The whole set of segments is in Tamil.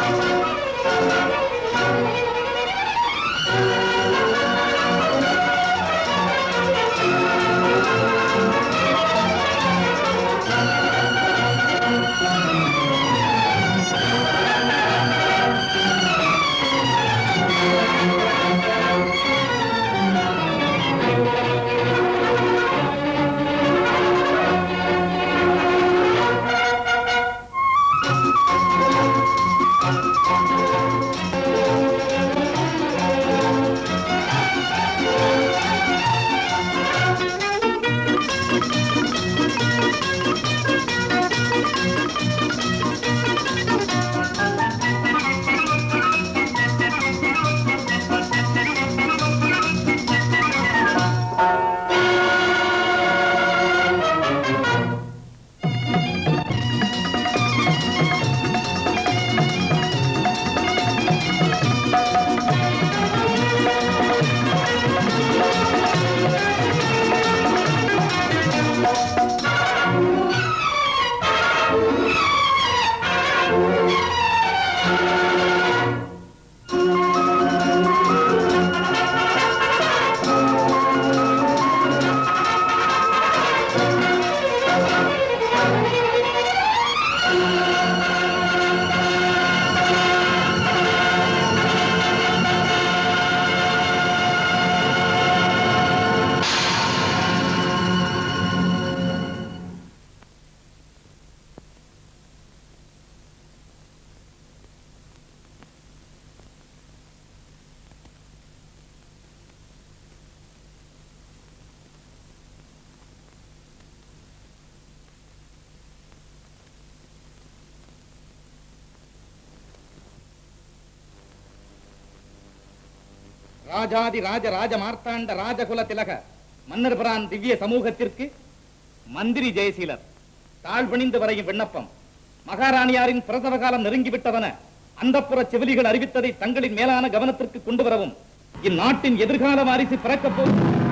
ராஜாதி ராஜ ராஜ மார்த்தாண்ட ராஜகுல திலக மன்னர் பிரான் திவ்ய சமூகத்திற்கு மந்திரி ஜெயசீலர் தாழ்பணிந்து வரையும் விண்ணப்பம் மகாராணியாரின் பிரசவ காலம் நெருங்கிவிட்டதென அந்தப்புற செவிலிகள் அறிவித்ததை தங்களின் மேலான கவனத்திற்கு கொண்டு வரவும் இந்நாட்டின் எதிர்கால வாரிசு பிறக்கப் போ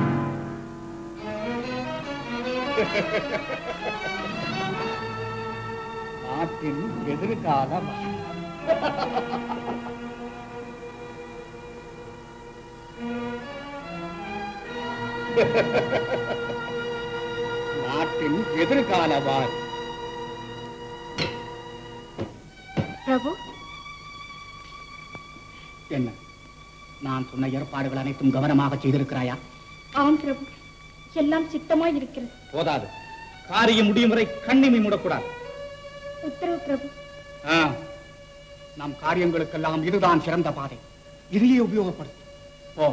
நாட்டின் எதிர்கால நாட்டின் எதிர்காலவார் பிரபு என்ன நான் சொன்ன ஏற்பாடுகள் அனைத்தும் கவனமாக செய்திருக்கிறாயா ஆம் பிரபு எல்லாம் சித்தமாய் இருக்கிறது போதாது காரியம் முடியும் வரை கண்ணிமை மூடக்கூடாது உத்தரவு பிரபு ஆ, நம் காரியங்களுக்கெல்லாம் இதுதான் சிறந்த பாதை இதையே உபயோகப்படுத்து ஓ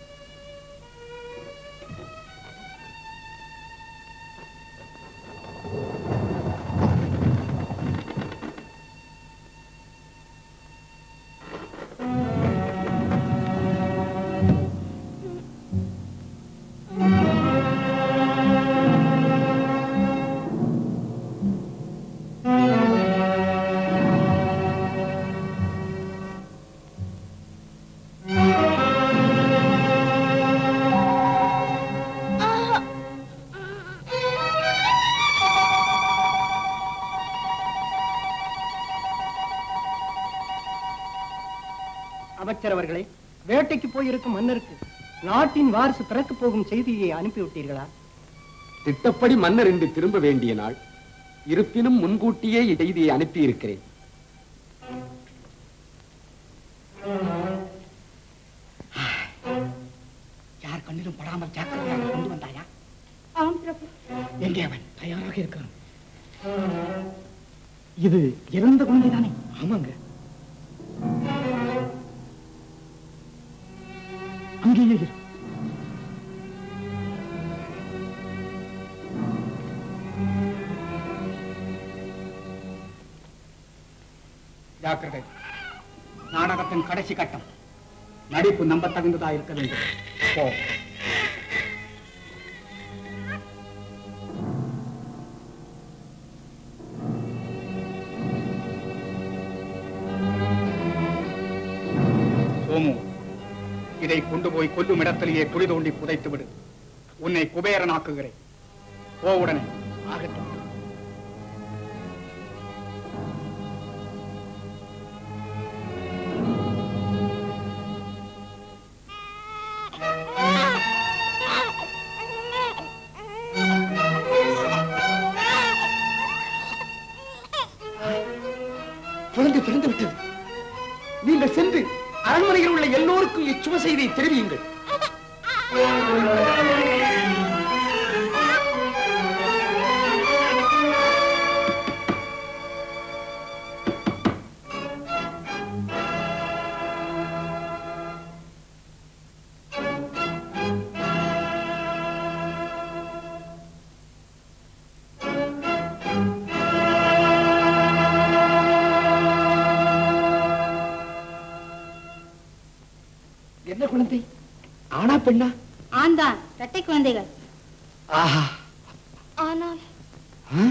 அமைச்சர் அவர்களே வேட்டைக்கு போயிருக்கும் மன்னருக்கு நாட்டின் வாரிசு பிறக்கப் போகும் செய்தியை அனுப்பிவிட்டீர்களா திட்டப்படி மன்னர் இன்று திரும்ப வேண்டிய நாள் இருப்பினும் முன்கூட்டியே செய்தியை அனுப்பியிருக்கிறேன் யார் கண்ணிலும் படாமல் ஜாக்கிரதையாக கொண்டு வந்தாயா ஆம் பிரபு எங்கே அவன் தயாராக இருக்கிறான் இது இறந்த குழந்தைதானே ஆமாங்க அங்கேயே இரு ஜாக்கிரதை நாடகத்தின் கடைசி கட்டம் நடிப்பு நம்பத்தகுந்ததா இருக்க வேண்டும் போ சோமு இதை கொண்டு போய் கொல்லும் இடத்திலேயே குழி தோண்டி புதைத்து விடு உன்னை குபேரனாக்குகிறேன் போ உடனே ஆகட்டும் நீங்கள் சென்று அரண்மனையில் உள்ள எல்லோருக்கும் இச்சுவ செய்தியை தெரிவியுங்கள் என்ன குழந்தை ஆனா பெண்ணா ஆண்தான் இரட்டை குழந்தைகள் ஆஹா ஆனால் ஆ?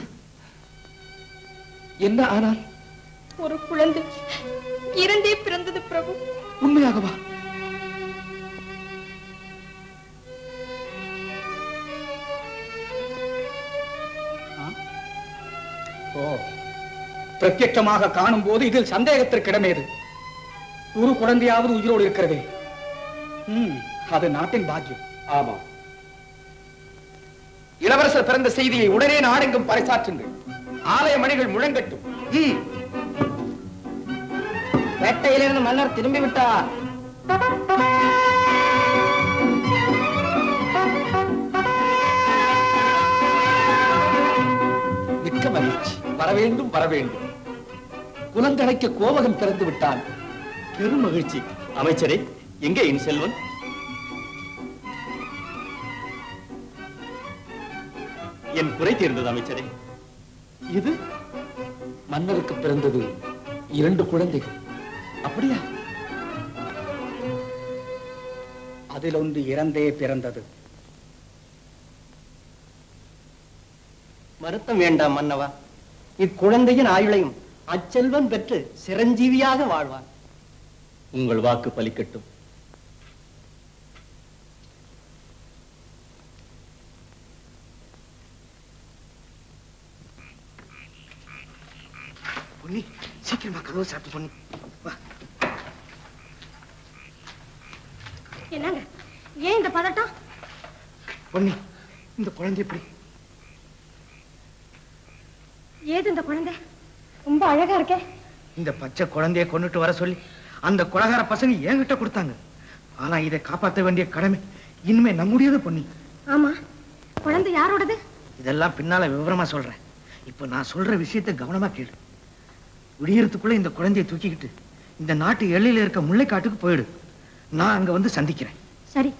என்ன ஆனால் ஒரு குழந்தை இரண்டே பிறந்தது பிரபு உண்மையாகவா ஓ பிரத்யட்சமாக காணும் போது இதில் சந்தேகத்திற்கு இடமேது ஒரு குழந்தையாவது உயிரோடு இருக்கிறதே ம், அது நாட்டின் பாக்கியம் ஆமா இளவரசர் பிறந்த செய்தியை உடனே நாடெங்கும் பறைசாற்றுங்கள் ஆலய மணிகள் முழங்கட்டும் ம். வேட்டையிலிருந்து மன்னர் திரும்பி விட்டார் மிக்க மகிழ்ச்சி வரவேண்டும் வரவேண்டும் குலந்தழைக்க கோவகன் பிறந்து விட்டான் பெரும் மகிழ்ச்சி அமைச்சரே எங்கே என் செல்வன் என் குறை தீர்ந்தது அமைச்சரே இது மன்னருக்கு பிறந்தது இரண்டு குழந்தைகள் அப்படியா அதில் ஒன்று இறந்தே பிறந்தது வருத்தம் வேண்டாம் மன்னவா இக்குழந்தையின் ஆயுளையும் அச்செல்வன் பெற்று சிரஞ்சீவியாக வாழ்வார் உங்கள் வாக்கு பலிக்கட்டும் பொன்னி சீக்கிரமா கதவு சாப்பிட்டு பொன்னி என்னங்க ஏன் இந்த பதட்டம் பொன்னி இந்த குழந்தை எப்படி ஏது இந்த குழந்தை ரொம்ப அழகா இருக்கே இந்த பச்சை குழந்தைய கொண்டுட்டு வர சொல்லி அந்த குலகார பசங்க என்கிட்ட கொடுத்தாங்க ஆனா இதை காப்பாற்ற வேண்டிய கடமை இனிமே நம்முடையது பொன்னி ஆமா குழந்தை யாரோடது இதெல்லாம் பின்னால விவரமா சொல்றேன் இப்ப நான் சொல்ற விஷயத்தை கவனமா கேளு விடியறதுக்குள்ள இந்த குழந்தையை தூக்கிக்கிட்டு இந்த நாட்டு எல்லையில இருக்க முல்லைக்காட்டுக்கு போயிடு நான் அங்க வந்து சந்திக்கிறேன் சரி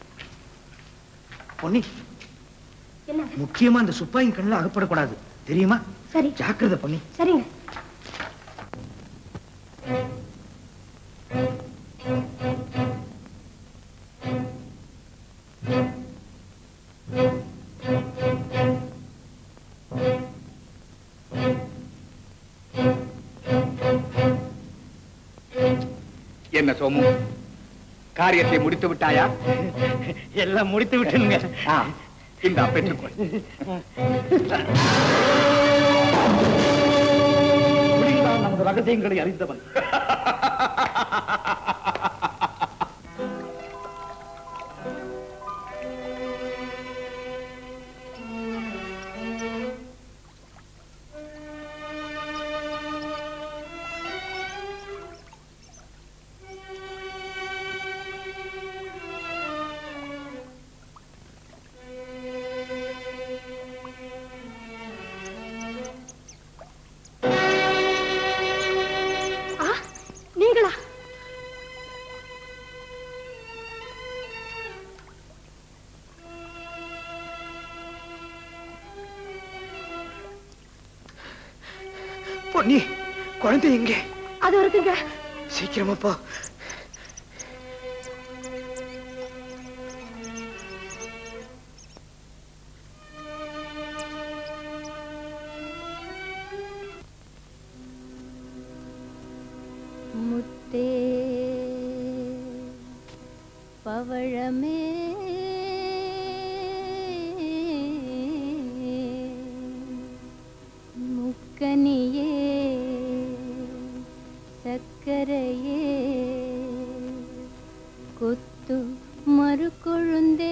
பொன்னி என்னங்க முக்கியமா இந்த சுப்பாயின் கண்ணில் அகப்படக்கூடாது தெரியுமா சரி ஜாக்கிரதை பொன்னி சரிங்க என்ன சோமு காரியத்தை முடித்து விட்டாயா எல்லாம் முடித்து விட்டுனுங்க ஆ, இந்தா பெற்றுக்கொள் முடிந்தான் நமது ரகசியங்களை அறிந்தவன் ஆ நீங்களா பொன்னி குழந்தை எங்கே அது இருக்குங்க சீக்கிரமா போ முத்தே பவழமே முக்கனியே சக்கரையே கொத்து மறுகொழுந்தே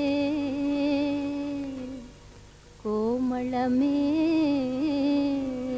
கோமளமே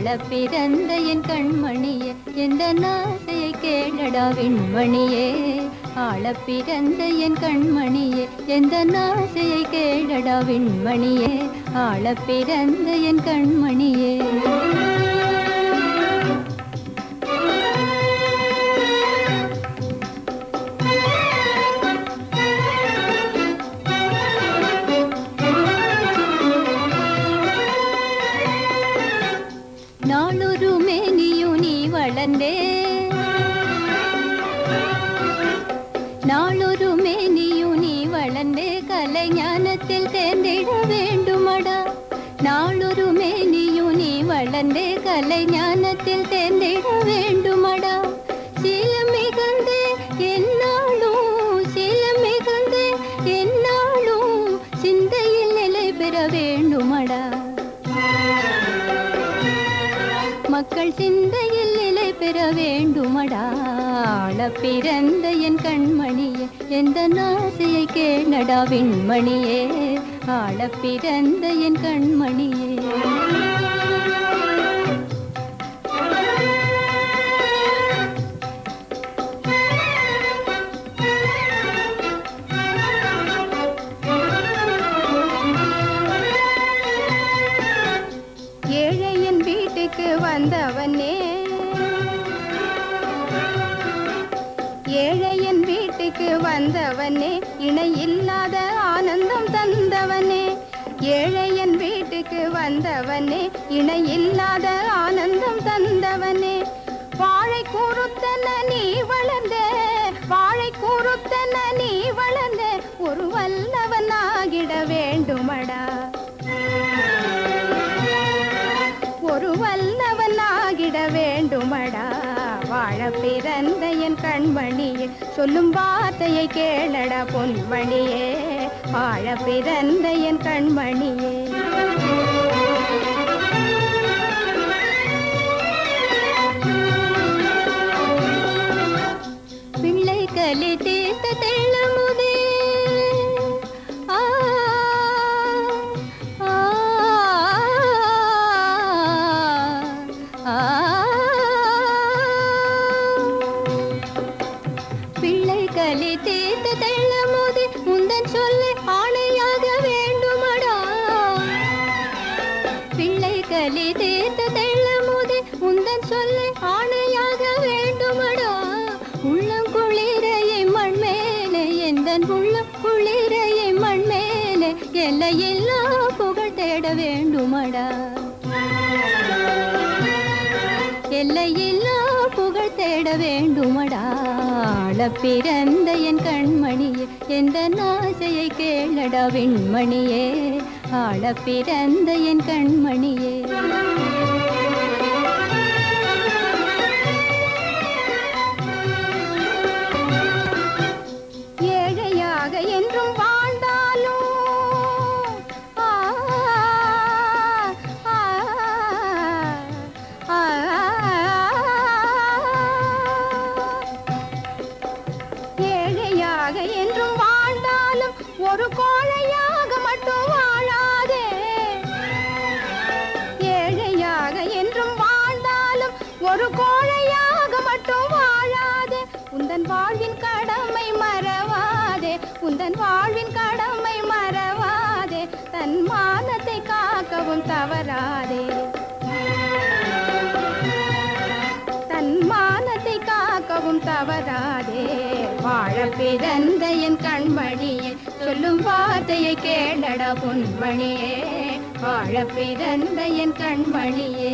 பிறந்த என் கண்மணியே எந்த நாசையை கேளடா விண்மணியே ஆள பிறந்த என் கண்மணியே எந்த நாசையை கேளடா விண்மணியே ஆள பிறந்த என் கண்மணியே நாளொரு மேனியு நீ வளர்ந்தே நாளொரு மேனியு நீ வளர்ந்தே கலை ஞானத்தில் தேர்ந்திட வேண்டுமடா நாளொரு மேனியு நீ வளர்ந்தே கலை ஞானத்தில் தேர்ந்திட வேண்டுமடா சீலம் மிகுந்தே என்னாலும் சீலம் மிகுந்தே என்னாலும் சிந்தையில் நிலை பெற வேண்டுமடா மக்கள் சிந்தையில் நிலை பெற வேண்டுமடா ஆள பிறந்த என் கண்மணியே எந்த நாசையை கேளடா விண்மணியே ஆள பிறந்த என் கண்மணியே ஏழையின் வீட்டுக்கு வந்தவனே ஏழையின் வீட்டுக்கு வந்தவனே இணை இல்லாத ஆனந்தம் தந்தவனே ஏழையன் வீட்டுக்கு வந்தவனே இணை இல்லாத ஆனந்தம் தந்தவனே வாழை கூறுத்தன நீ வளர்ந்த வாழை கூறுத்தன நீ வளர்ந்த ஒரு வல்லவனாகிட வேண்டுமடா ஒரு வல்லவனாகிட வேண்டுமடா வாழ பிறந்த என் கண்மணியே சொல்லும் வார்த்தையை கேளடா பொன்மணியே வாழ பிறந்த என் கண்மணியே பிள்ளை கலி தீர்த்த தெள்ளமுதே ஆ, ஆ, ஆ. பிள்ளை கலி தீர்த்த தெள்ளமுதே முந்தன் சொல்லை ஆணையாக வேண்டுமடா பிள்ளை கலி தீர்த்த தெள்ளமுதே உந்தன் சொல்லை ஆணையாக வேண்டுமடா உள்ளம் குளிரையை மண் மேலே எந்தன் உள்ளம் குளிரையை மண் மேலே எல்லையில்லா புகழ் தேட வேண்டுமடா எல்லையில்லா புகழ் தேட வேண்டுமடா ஆள பிறந்த என் கண்மணியே எந்த நாசையை கேளடா விண்மணியே ஆள பிறந்த என் கண்மணியே ஏழையாக என்றும் வாழ்ந்தாலும் ஆ, ஆ, ஆ, ஏழையாக என்றும் வாழ்ந்தாலும் ஒரு கோழையாக மட்டும் வாழாதே ஏழையாக என்றும் வாழ்ந்தாலும் ஒரு கோழையாக மட்டும் வாழாதே உந்தன் வாழ்வின் கடமை மறவாதே உந்தன் வாழ்வின் கடமை மறவாதே தன் மானத்தை காக்கவும் தவறாதே தன் மானத்தை காக்கவும் தவறாதே வாழ பிறந்த என் கண்மணியே சொல்லும் வார்த்தையை கேளடா பொன்மணியே வாழ பிறந்த என் கண்மணியே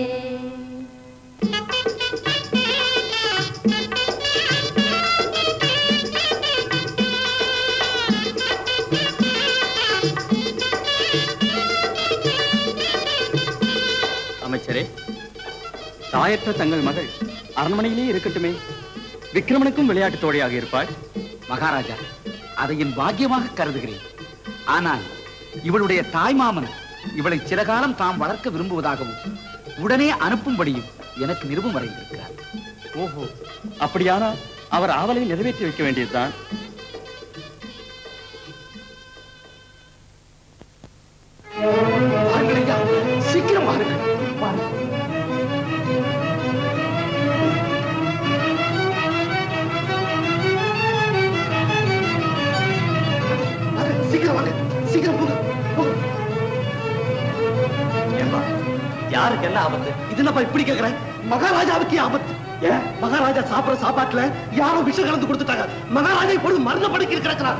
அமைச்சரே தாயற்ற தங்கள் மகள் அரண்மனையிலே இருக்கட்டுமே விக்ரமனுக்கும் விளையாட்டு தோழியாக இருப்பாள் மகாராஜா அதை என் பாக்கியமாக கருதுகிறேன் ஆனால் இவளுடைய தாய்மாமன் இவளை சிறகாலம் தாம் வளர்க்க விரும்புவதாகவும் உடனே அனுப்பும்படியும் எனக்கு நிருபம் வரைந்திருக்கிறார் ஓஹோ அப்படியானா அவர் ஆவலை நிறைவேற்றி வைக்க வேண்டியதுதான் வாருங்கள் ஐயா, சீக்கிரம் வாருங்கள் வாருங்கள். என்ன ஆபத்து இது என்னப்பா இப்படி கேக்குற மகாராஜாவுக்கு ஆபத்து ஏன் மகாராஜா சாப்பிடுற சாப்பாட்டுல யாரோ விஷம் கலந்து கொடுத்துட்டாங்க மகாராஜா இப்பொழுது மரண படுக்கி கிடக்கிறார்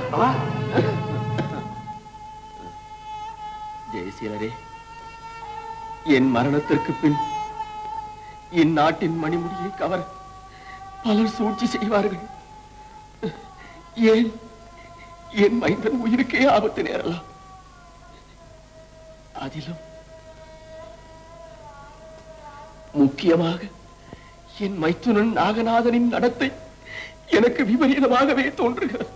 ஜெயசீலரே என் மரணத்திற்கு பின் இந்நாட்டின் மணிமுடியை கவர பலர் சூழ்ச்சி செய்வார்கள் ஏன் என் மைந்தன் உயிருக்கே ஆபத்து நேரலாம் அதிலும் முக்கியமாக என் மைத்துனன் நாகநாதனின் நடத்தை எனக்கு விபரீதமாகவே தோன்றுகிறது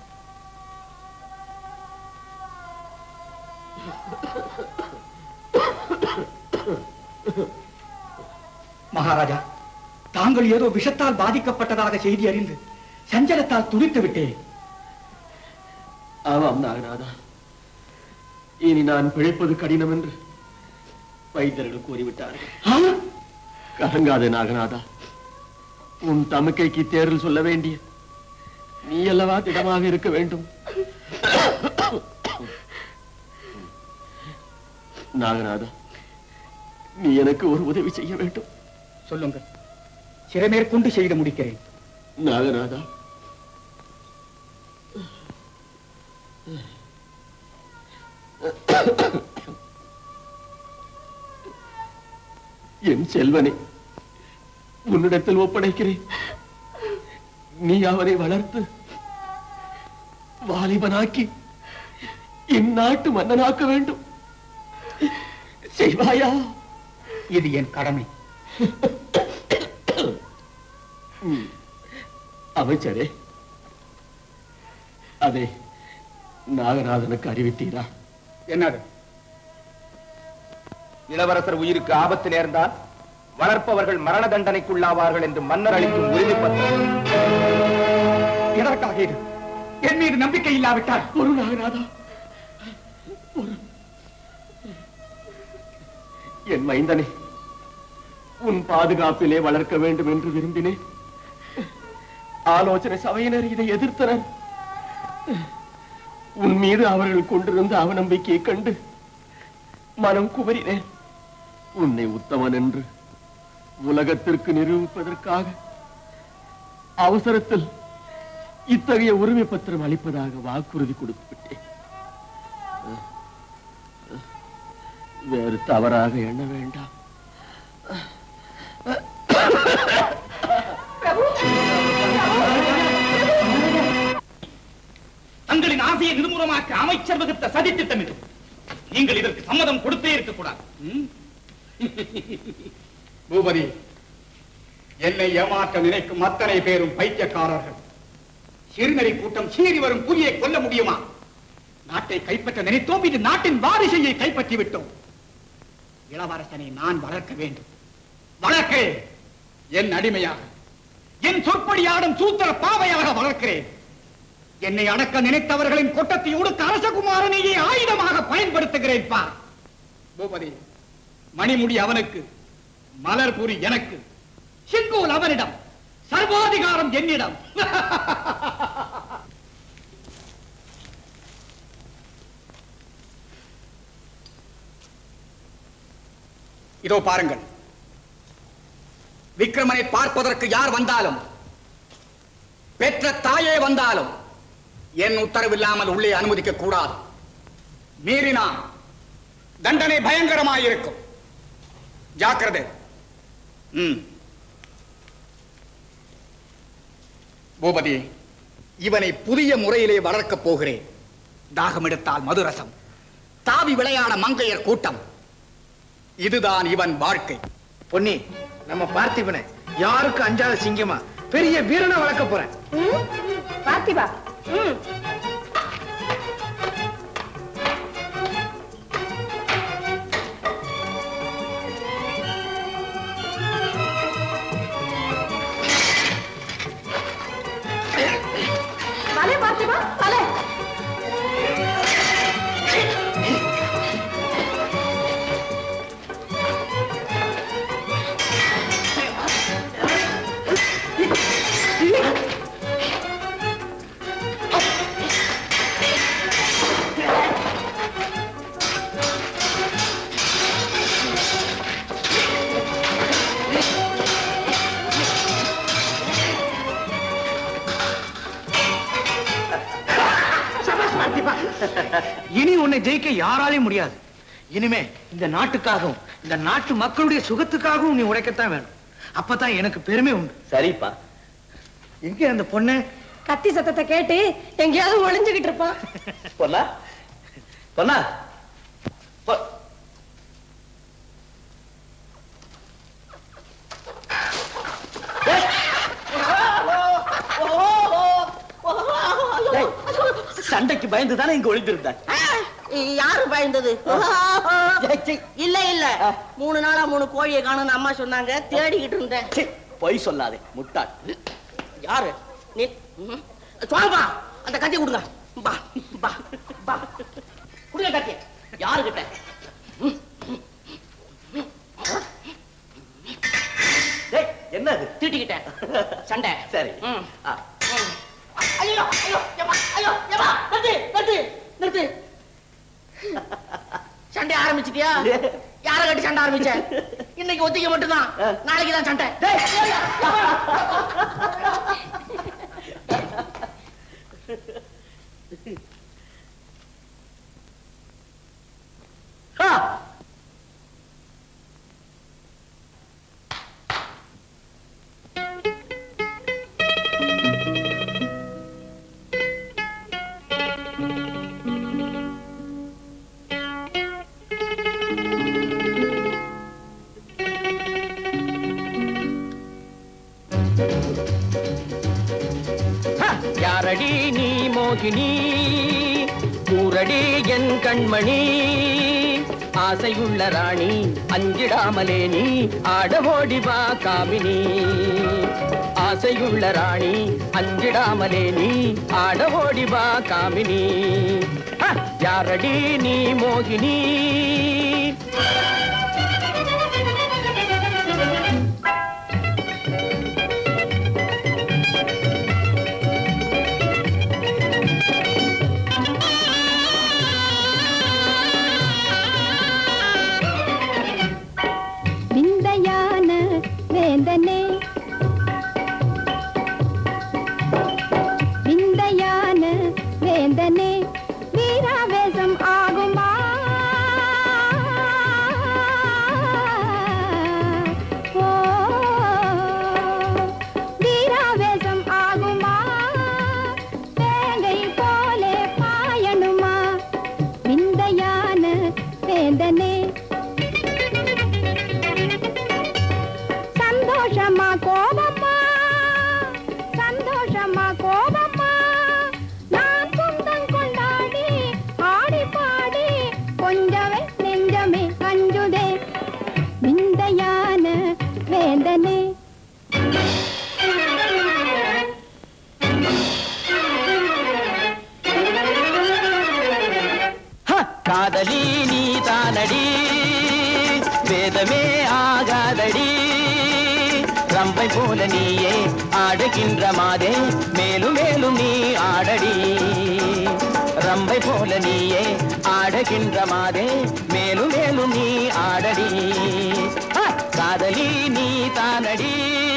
மகாராஜா தாங்கள் ஏதோ விஷத்தால் பாதிக்கப்பட்டதாக செய்தி அறிந்து சஞ்சலத்தால் துடித்து விட்டேன் ஆமாம் நாகநாதா இனி நான் பிழைப்பது கடினம் என்று வைத்தியர்கள் கூறிவிட்டார்கள் கலங்காதே நாகநாதா உன் தமக்கைக்கு தேர்தல் சொல்ல வேண்டிய நீ அல்லவா திடமாக இருக்க வேண்டும் நாகநாதா நீ எனக்கு ஒரு உதவி செய்ய வேண்டும் சொல்லுங்கள் சிறமேற்கொண்டு செய்து முடிக்கிறேன் நாகநாதா என் செல்வனை உன்னிடத்தில் ஒப்படைக்கிறேன் நீ அவனை வளர்த்து வாலிபனாக்கி இந்நாட்டு மன்னனாக்க வேண்டும் செய்வாயா இது என் கடமை ம். அமைச்சரே அதை நாகநாதனுக்கு அறிவித்தீரா என்னது இளவரசர் உயிருக்கு ஆபத்து நேர்ந்தால் வளர்ப்பவர்கள் மரண தண்டனைக்குள்ளாவார்கள் என்று மன்னர் அளிக்கும் உறுதி பத்திரம் எதற்காக இது என் மீது நம்பிக்கை இல்லாவிட்டால் ஒரு நாகநாதா ஒரு என் மைந்தனே உன் பாதுகாப்பிலே வளர்க்க வேண்டும் என்று விரும்பினேன் ஆலோசனை சபையினர் இதை எதிர்த்தனர் உன் மீது அவர்கள் கொண்டிருந்த அவநம்பிக்கையை கண்டு மனம் குமரினேன் உன்னை உத்தமன் என்று உலகத்திற்கு நிரூபிப்பதற்காக அவசரத்தில் இத்தகைய உரிமை பத்திரம் அளிப்பதாக வாக்குறுதி கொடுத்து விட்டேன் வேறு தவறாக எண்ண வேண்டாம் தங்களின் ஆசையை நிர்மூலமாக்க அமைச்சர் வகுத்த சதி திட்டம் இது நீங்கள் இதற்கு சம்மதம் கொடுத்தே இருக்கக்கூடாது ம்? பூபதி என்னை ஏமாற்ற நினைக்கும் அத்தனை பேரும் பைத்தியக்காரர்கள் சிறுநரி கூட்டம் சீறி வரும் புலியை கொல்ல முடியுமா நாட்டை கைப்பற்ற நினைத்தோம் இது நாட்டின் வாரிசையை கைப்பற்றி விட்டோம் இளவரசனை நான் வளர்க்க வேண்டும் வளர்க்கிறேன் என் அடிமையாக என் சொற்படியாடும் சூத்திர பாவையாக வளர்க்கிறேன் என்னை அடக்க நினைத்தவர்களின் கொட்டத்தை உடுக்க அரசகுமாரனையே ஆயுதமாக பயன்படுத்துகிறேன் பார் பூபதி மணிமுடி அவனுக்கு மலர்புரி எனக்கு சிங்கூல் அவனிடம் சர்வாதிகாரம் என்னிடம் இதோ பாருங்கள் விக்ரமனை பார்ப்பதற்கு யார் வந்தாலும் பெற்ற தாயே வந்தாலும் என் உத்தரவில்லாமல் உள்ளே அனுமதிக்க கூடாது மீறினால் தண்டனை பயங்கரமாயிருக்கும் ஜாக்கிரதை ம் பூபதி இவனை புதிய முறையிலே வளர்க்கப் போகிறேன் தாகம் எடுத்தால் மதுரசம் தாவி விளையாட மங்கையர் கூட்டம் இதுதான் இவன் வாழ்க்கை பொன்னி நம்ம பார்த்திபனை யாருக்கும் அஞ்சாத சிங்கமா பெரிய வீரனை வளர்க்க போறேன் பார்த்திபா ம் வலே பார்த்திபா வலே இனி உன்னை ஜெயிக்க யாராலையும் முடியாது இனிமே இந்த நாட்டுக்காகவும் இந்த நாட்டு மக்களுடைய சுகத்துக்காகவும் நீ உழைக்கத்தான் வேணும் அப்பதான் எனக்கு பெருமை உண்டு சரிப்பா எங்க அந்த பொண்ணு கத்தி சத்தத்தை கேட்டு எங்கேயாவது ஒளிஞ்சுகிட்டு இருப்பான் பொன்னா பொன்னா பொ- ஏய், சண்டைக்கு பயந்து தானே இங்க ஒளிந்திருந்தாய் யாரு பயந்தது இல்ல இல்ல மூணு நாளா மூணு கோழியை காணும்னு அம்மா சொன்னாங்க தேடிக்கிட்டு இருந்தேன் சீ, பொய் சொல்லாதே முட்டாள் யாரு நீ ம்ஹும். சொல்லுப்பா அந்த கத்தி கொடுங்க பா பா பா கொடுங்க கத்தி யாருகிட்ட டேய், என்னது தீட்டிக்கிட்டேன் சண்டை சரி ம். ஆ, ம். ஐயோ ஐயோ ஏம்மா, ஐயோ ஏம்மா, நிறுத்து நிறுத்து நிறுத்து சண்டை ஆரம்பிச்சிட்டியா யார கட்டி சண்டை ஆரம்பிச்ச இன்னைக்கு ஒத்திக்க மட்டும்தான் நாளைக்கு தான் சண்டை டேய், ஏய், ஏம்மா. ஆ. யாரடி நீ மோகினி கூரடி என் கண்மணி ஆசையுள்ள ராணி அஞ்சிடாமலே நீ ஆடவோடி வா காமினி ஆசையுள்ள ராணி அஞ்சிடாமலே நீ ஆடவோடி வா காமினி ஹ! யாரடி நீ மோகினி விந்தையான வேந்தனே விந்தையான வேந்தனே வீராவேசம் ஆகுமா ஓ, வீராவேசம் ஆகுமா வேங்கை போலே பாயணுமா விந்தையான வேந்தனே சந்தோஷமா கோபமா சந்தோஷமா கோபமா நான் சொந்தம் கொண்டாடி ஆடி பாடி கொஞ்சமே நெஞ்சமே கஞ்சுதே விந்தையான வேந்தனே ஹ! காதலி நீ தானடி வேதமே ஆகாதடி ரம்பை போல நீயே ஆடுகின்ற மாதே மேலும் மேலும் நீ ஆடடி ரம்பை போல நீயே ஆடுகின்ற மாதே மேலும் மேலும் நீ ஆடடி ஹ! காதலி நீ தானடி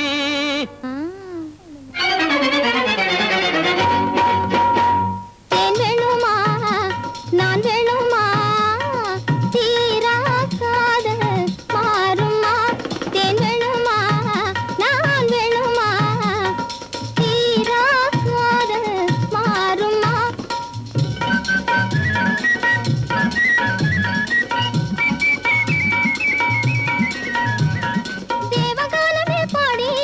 தேன் வேணுமா நான் வேணுமா தீரா காதல் மாறுமா தேன் வேணுமா நான் வேணுமா தீரா காதல் மாறுமா தேவகானமே பாடி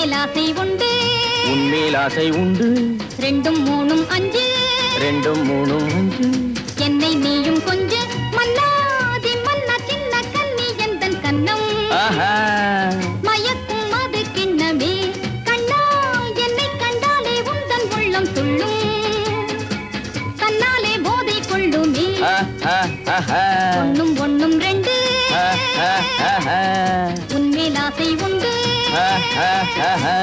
உன்மேல் ஆசை உண்டு உன்மேல் ஆசை உண்டு ரெண்டும் மூணும் அஞ்சு ரெண்டும் மூணும் அஞ்சு என்னை நீயும் கொஞ்சு மன்னாதி மன்னா சின்ன கண்ணி எந்தன் கண்ணம் ஆஹா மயக்கும் அது கிண்ணமே கண்ணா என்னை கண்டாலே உந்தன் உள்ளம் துள்ளும் தன்னாலே போதை கொள்ளுமே ஆ, ஆ, ஆஹா. ஒண்ணும் ஒண்ணும் ரெண்டு ஆ, ஆ, ஆஹா. உன்மேல் ஆசை உண்டு ஆ, ஆ, ஆஹா.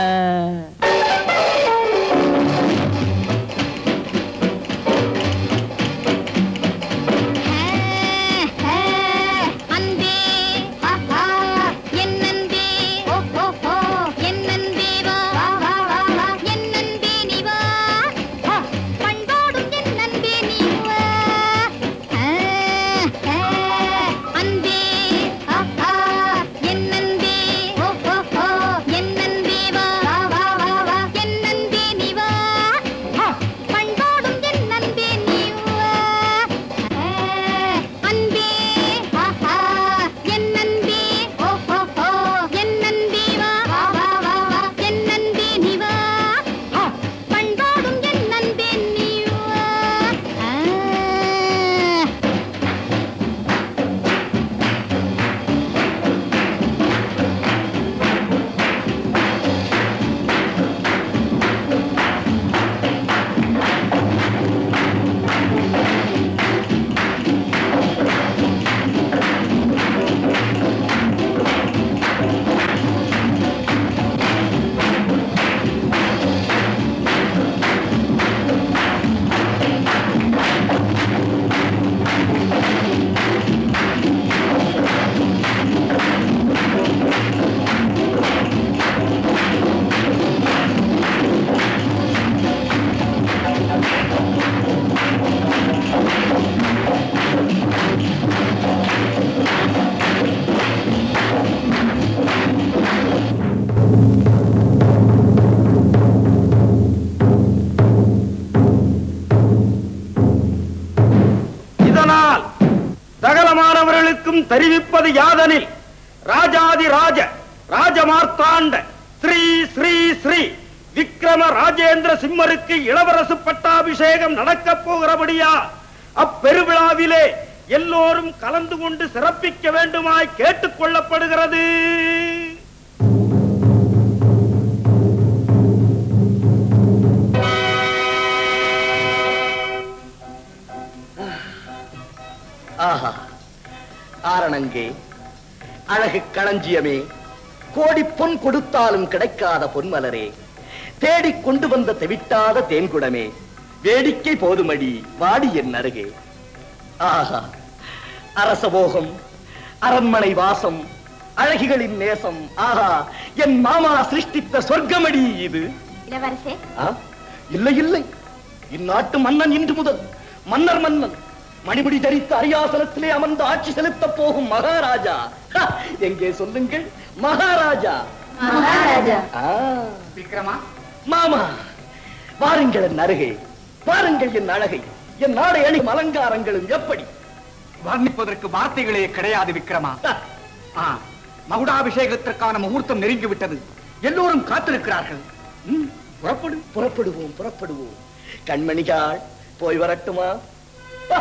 அன்பே ஆஹா என் அன்பே ஓ ஓ ஓ என் அன்பே வா வா வா வா என் அன்பே நீ வா ஆ, பண்பாடும் என் அன்பே நீ வா ஆ, ஆ, அன்பே ஆஹா என் அன்பே ஓ ஓ ஓ என் அன்பே வா வா வா வா என் அன்பே நீ வா ஆ, பண்பாடும் என் அன்பே நீ வா ஆ, அன்பே ஆஹா என் அன்பே ஓ ஓ ஓ என் அன்பே வா வா வா வா வா என் அன்பே நீ வா ஆ, பண்பாடும் என் அன்பே நீ வா ஆ. இதனால் சகலமானவர்களுக்கும் தெரிவிப்பது யாதனில் ராஜாதி ராஜ ராஜமார்த்தாண்ட ஸ்ரீ ஸ்ரீ ஸ்ரீ விக்ரம ராஜேந்திர சிம்மருக்கு இளவரசு பட்டாபிஷேகம் நடக்கப் போகிறபடியா அப்பெருவிழாவிலே எல்லோரும் கலந்து கொண்டு சிறப்பிக்க வேண்டுமாய் கேட்டுக் கொள்ளப்படுகிறது ஆஹா ஆரணங்கே அழகு களஞ்சியமே கோடி பொன் கொடுத்தாலும் கிடைக்காத பொன்மலரே தேடிக் கொண்டு வந்த தெவிட்டாத தேன்குடமே வேடிக்கை போதுமடி வாடி என் அருகே ஆஹா அரசபோகம் அரண்மனை வாசம் அழகிகளின் நேசம் ஆஹா என் மாமா சிருஷ்டித்த சொர்க்கமடி இது இளவரசே ஆ? இல்லை இல்லை இந்நாட்டு மன்னன் இன்று முதல் மன்னர் மன்னன் மணிமுடி தரித்த அரியாசனத்திலே அமர்ந்து ஆட்சி செலுத்தப் போகும் மகாராஜா ஹ! எங்கே சொல்லுங்கள் மகாராஜா மகாராஜா ஆ, விக்ரமா மாமா வாருங்கள் என் அருகே பாருங்கள் என் அழகை என் நாடை அணி அலங்காரங்களும் எப்படி வர்ணிப்பதற்கு வார்த்தைகளே கிடையாது விக்ரமா ஆ, மகுடாபிஷேகத்திற்கான முகூர்த்தம் நெருங்கிவிட்டது எல்லோரும் காத்திருக்கிறார்கள் ம், புறப்படு புறப்படுவோம் புறப்படுவோம் கண்மணிகாள் போய் வரட்டுமா ஆ!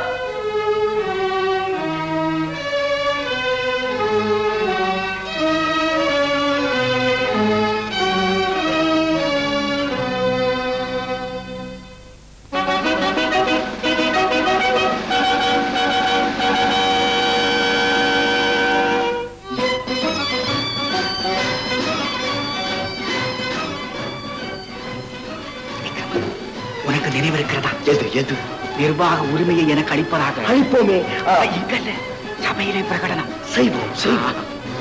உனக்கு நினைவிருக்கிறதா எது எது நிர்வாக உரிமையை எனக்கு அளிப்பதாக அழிப்போமே ஆ, இங்கல்ல சபையிலே பிரகடனம் செய்வோம் செய்வோம்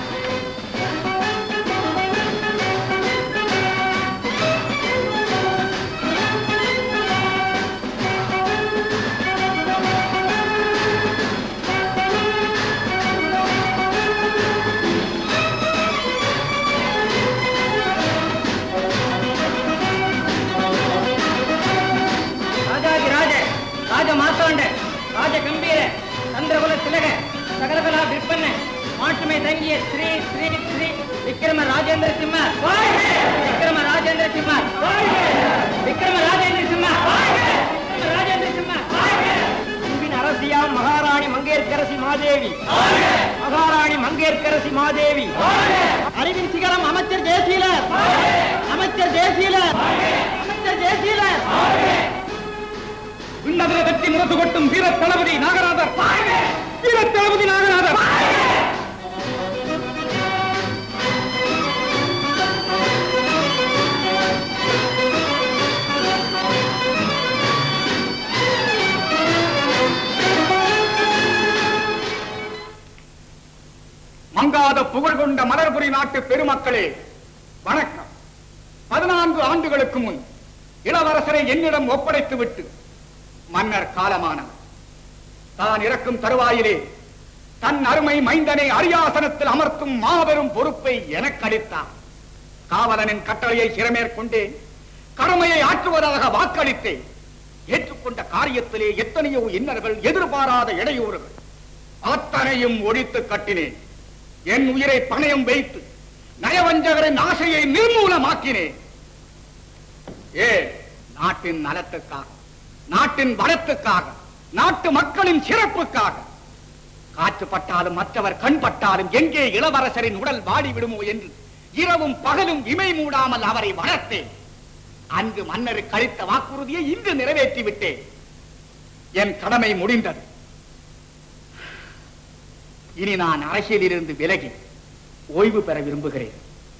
ராஜாதி ராஜ ராஜ மார்த்தாண்ட ராஜ கம்பீர சந்திரகுல திலக சகலகலா விற்பன மாட்டுமை தங்கிய ஸ்ரீ ஸ்ரீ ஸ்ரீ விக்ரம ராஜேந்திர சிம்ம வாழ்க! விக்ரம ராஜேந்திர சிம்மா விக்ரம ராஜேந்திர சிம்மா விக்ரம ராஜேந்திர சிம்மா அன்பின் அரசியா மகாராணி மங்கையர்க்கரசி மாதேவி மகாராணி மங்கையர்க்கரசி மாதேவி அறிவின் சிகரம் அமைச்சர் ஜெயசீலர் அமைச்சர் ஜெயசீலர் அமைச்சர் ஜெயசீலர் விண்ணதிர வெற்றி முரசு கொட்டும் வீர தளபதி நாகராஜர் வீர தளபதி நாகராஜர் மங்காத புகழ் கொண்ட மலர்புரி நாட்டு பெருமக்களே வணக்கம் பதினான்கு ஆண்டுகளுக்கு முன் இளவரசரை என்னிடம் ஒப்படைத்து விட்டு மன்னர் காலமானார் தான் இறக்கும் தருவாயிலே தன் அருமை மைந்தனை அரியாசனத்தில் அமர்த்தும் மாபெரும் பொறுப்பை எனக்கு அளித்தார் காவலனின் கட்டளையை சிறமேற்கொண்டேன் கடமையை ஆற்றுவதாக வாக்களித்தேன் ஏற்றுக்கொண்ட காரியத்திலே எத்தனையோ இன்னர்கள் எதிர்பாராத இடையூறுகள் அத்தனையும் ஒழித்து கட்டினேன் என் உயிரை பணயம் வைத்து நயவஞ்சகரின் ஆசையை நிர்மூலமாக்கினேன் ஏ நாட்டின் நலத்துக்காக நாட்டின் வளத்துக்காக நாட்டு மக்களின் சிறப்புக்காக காற்று பட்டாலும் மற்றவர் கண் பட்டாலும் எங்கே இளவரசரின் உடல் வாடி விடுமோ என்று இரவும் பகலும் இமை மூடாமல் அவரை வளர்த்தேன் அங்கு மன்னருக்கு அளித்த வாக்குறுதியை இன்று நிறைவேற்றி விட்டேன் என் கடமை முடிந்தது இனி நான் அரசியலிலிருந்து விலகி ஓய்வு பெற விரும்புகிறேன்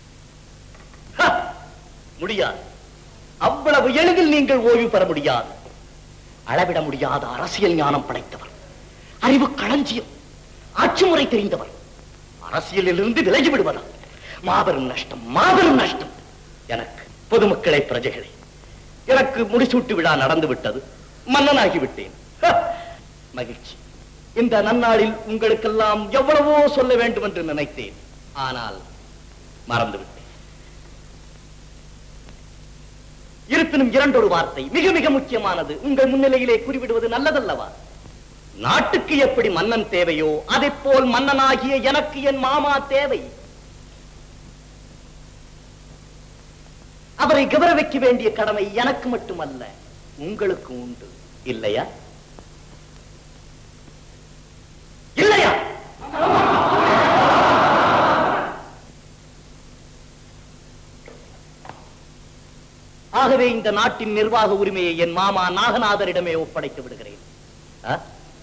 முடியாது அவ்வளவு எளிதில் நீங்கள் ஓய்வு பெற முடியாது அளவிட முடியாத அரசியல் ஞானம் படைத்தவர் அறிவு களஞ்சியம் ஆட்சி முறை தெரிந்தவர் அரசியலிலிருந்து விலகி விடுவதா மாபெரும் நஷ்டம் மாபெரும் நஷ்டம் எனக்கு பொதுமக்களை பிரஜைகளை எனக்கு முடிசூட்டு விழா நடந்து விட்டது மன்னனாகி விட்டேன் ஹ! மகிழ்ச்சி இந்த நன்னாளில் உங்களுக்கெல்லாம் எவ்வளவோ சொல்ல வேண்டும் என்று நினைத்தேன் ஆனால் மறந்துவிட்டேன் இருப்பினும் இரண்டொரு வார்த்தை மிக மிக முக்கியமானது உங்கள் முன்னிலையிலே குறிவிடுவது நல்லதல்லவா நாட்டுக்கு எப்படி மன்னன் தேவையோ அதைப் போல் மன்னனாகிய எனக்கு என் மாமா தேவை அவரை கௌரவிக்க வேண்டிய கடமை எனக்கு மட்டுமல்ல உங்களுக்கு உண்டு இல்லையா இல்லையா ஆகவே இந்த நாட்டின் நிர்வாக உரிமையை என் மாமா நாகநாதரிடமே ஒப்படைத்து விடுகிறேன் ஆ?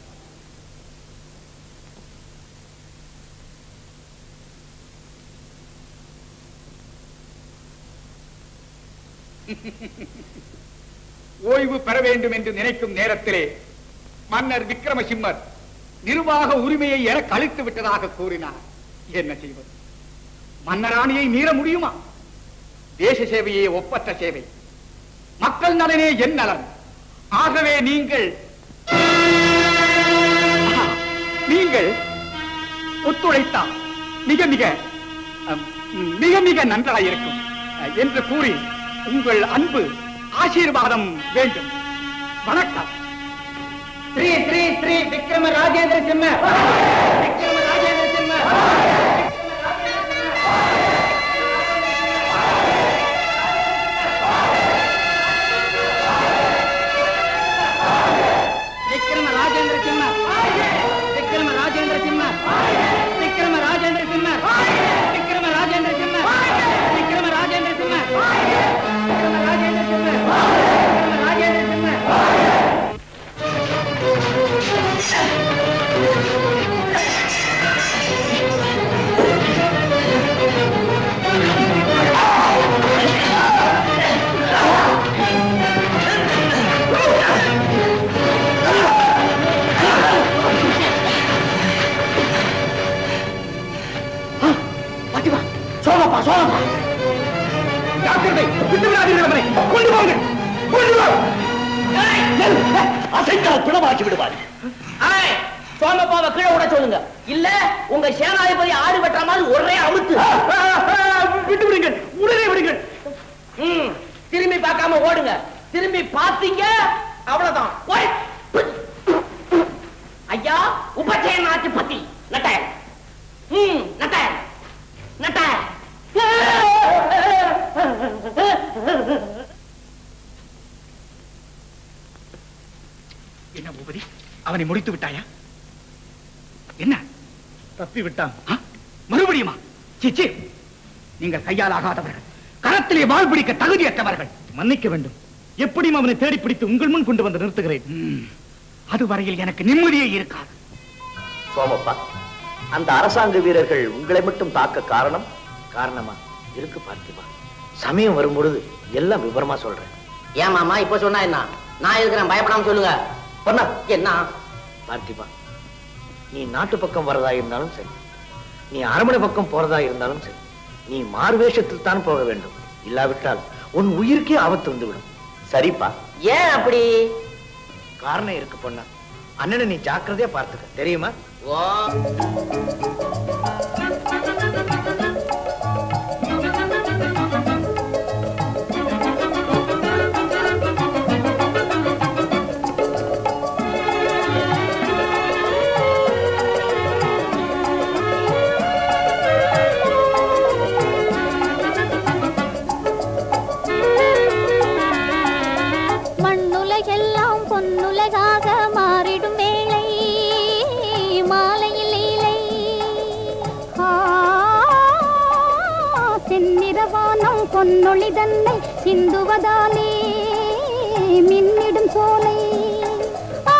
ஓய்வு பெற வேண்டும் என்று நினைக்கும் நேரத்திலே மன்னர் விக்ரமசிம்மர் நிர்வாக உரிமையை எனக்கு அளித்து விட்டதாக கூறினார் என்ன செய்வது மன்னராணியை மீற முடியுமா தேச சேவையே ஒப்பற்ற சேவை மக்கள் நலனே என் நலன் ஆகவே நீங்கள் ஆஹா, நீங்கள் ஒத்துழைத்தால் மிக மிக அம், மிக மிக நன்றாக இருக்கும் அஹ், என்று கூறி உங்கள் அன்பு ஆசீர்வாதம் வேண்டும் வணக்கம் ஸ்ரீ ஸ்ரீ ஸ்ரீ விக்ரம ராஜேந்திர சிம்ம விக்ரம ராஜேந்திர சிம்ம விக்ரம ராஜேந்திர சிம்ம விக்ரம ராஜேந்திர சிம்ம விக்ரம ராஜேந்திர சிம்ம விக்ரம ராஜேந்திர சிம்ம விக்ரம ராஜேந்திர சிம்ம விக்ரம ராஜேந்திர சிம்ம விக்ரம ராஜேந்திர சிம்ம பாட்டிமா சோழப்பா சோழப்பா ஜாக்கிரதை விட்டு விடாதீர்கள் அவரை கொண்டு போங்கள் கொண்டு போ அசைத்தால் பிணமாக்கி விடுவார் ஏய், சோமப்பாவை கீழே விட சொல்லுங்க இல்ல உங்க சேனாதிபதி ஆடு வெட்டுற மாதிரி ஒரே அமுத்து விட்டு விடுங்கள் உடனே விடுங்கள் ம், திரும்பி பார்க்காம ஓடுங்க திரும்பி பார்த்தீங்க அவ்வளவுதான் ஓய். ஐயா உபச்சய நாட்டு பத்தி நட்ட ம் நட்ட நட்ட அவனை முடித்து விட்டாயா என்ன தப்பி விட்டான் ஆ? மறுபடியுமா சிச்சி நீங்கள் கையால் ஆகாதவர்கள் கரத்திலே வாழ் பிடிக்க தகுதியற்றவர்கள் மன்னிக்க வேண்டும் எப்படியும் அவனை தேடி பிடித்து உங்கள் முன் கொண்டு வந்து நிறுத்துகிறேன் ம், அதுவரையில் எனக்கு நிம்மதியே இருக்காது சோமப்பா அந்த அரசாங்க வீரர்கள் உங்களை மட்டும் தாக்க காரணம் காரணமா இருக்கு பார்த்திபா சமயம் வரும்பொழுது எல்லாம் விவரமா சொல்றேன் ஏன் மாமா இப்ப சொன்னா என்ன நான் இருக்கிறேன் பயப்படாம சொல்லுங்க பொன்னா என்ன பார்த்திபா நீ நாட்டு பக்கம் வரதா இருந்தாலும் சரி நீ அரண்மனை பக்கம் போறதா இருந்தாலும் சரி நீ மார்வேஷத்தில் தான் போக வேண்டும் இல்லாவிட்டால் உன் உயிருக்கே ஆபத்து வந்துவிடும் சரிப்பா ஏன் அப்படி காரணம் இருக்கு பொண்ணா அண்ணனை நீ ஜாக்கிரதையா பார்த்துக்க தெரியுமா ஓ மண்ணுலகெல்லாம் பொன்னுலகாக மாறிடும் வேளை மாலையில் இலை ஆ, செந்நிறவானம் பொன்னொளி தன்னை சிந்துவதாலே மின்னிடும் சோலை ஆ,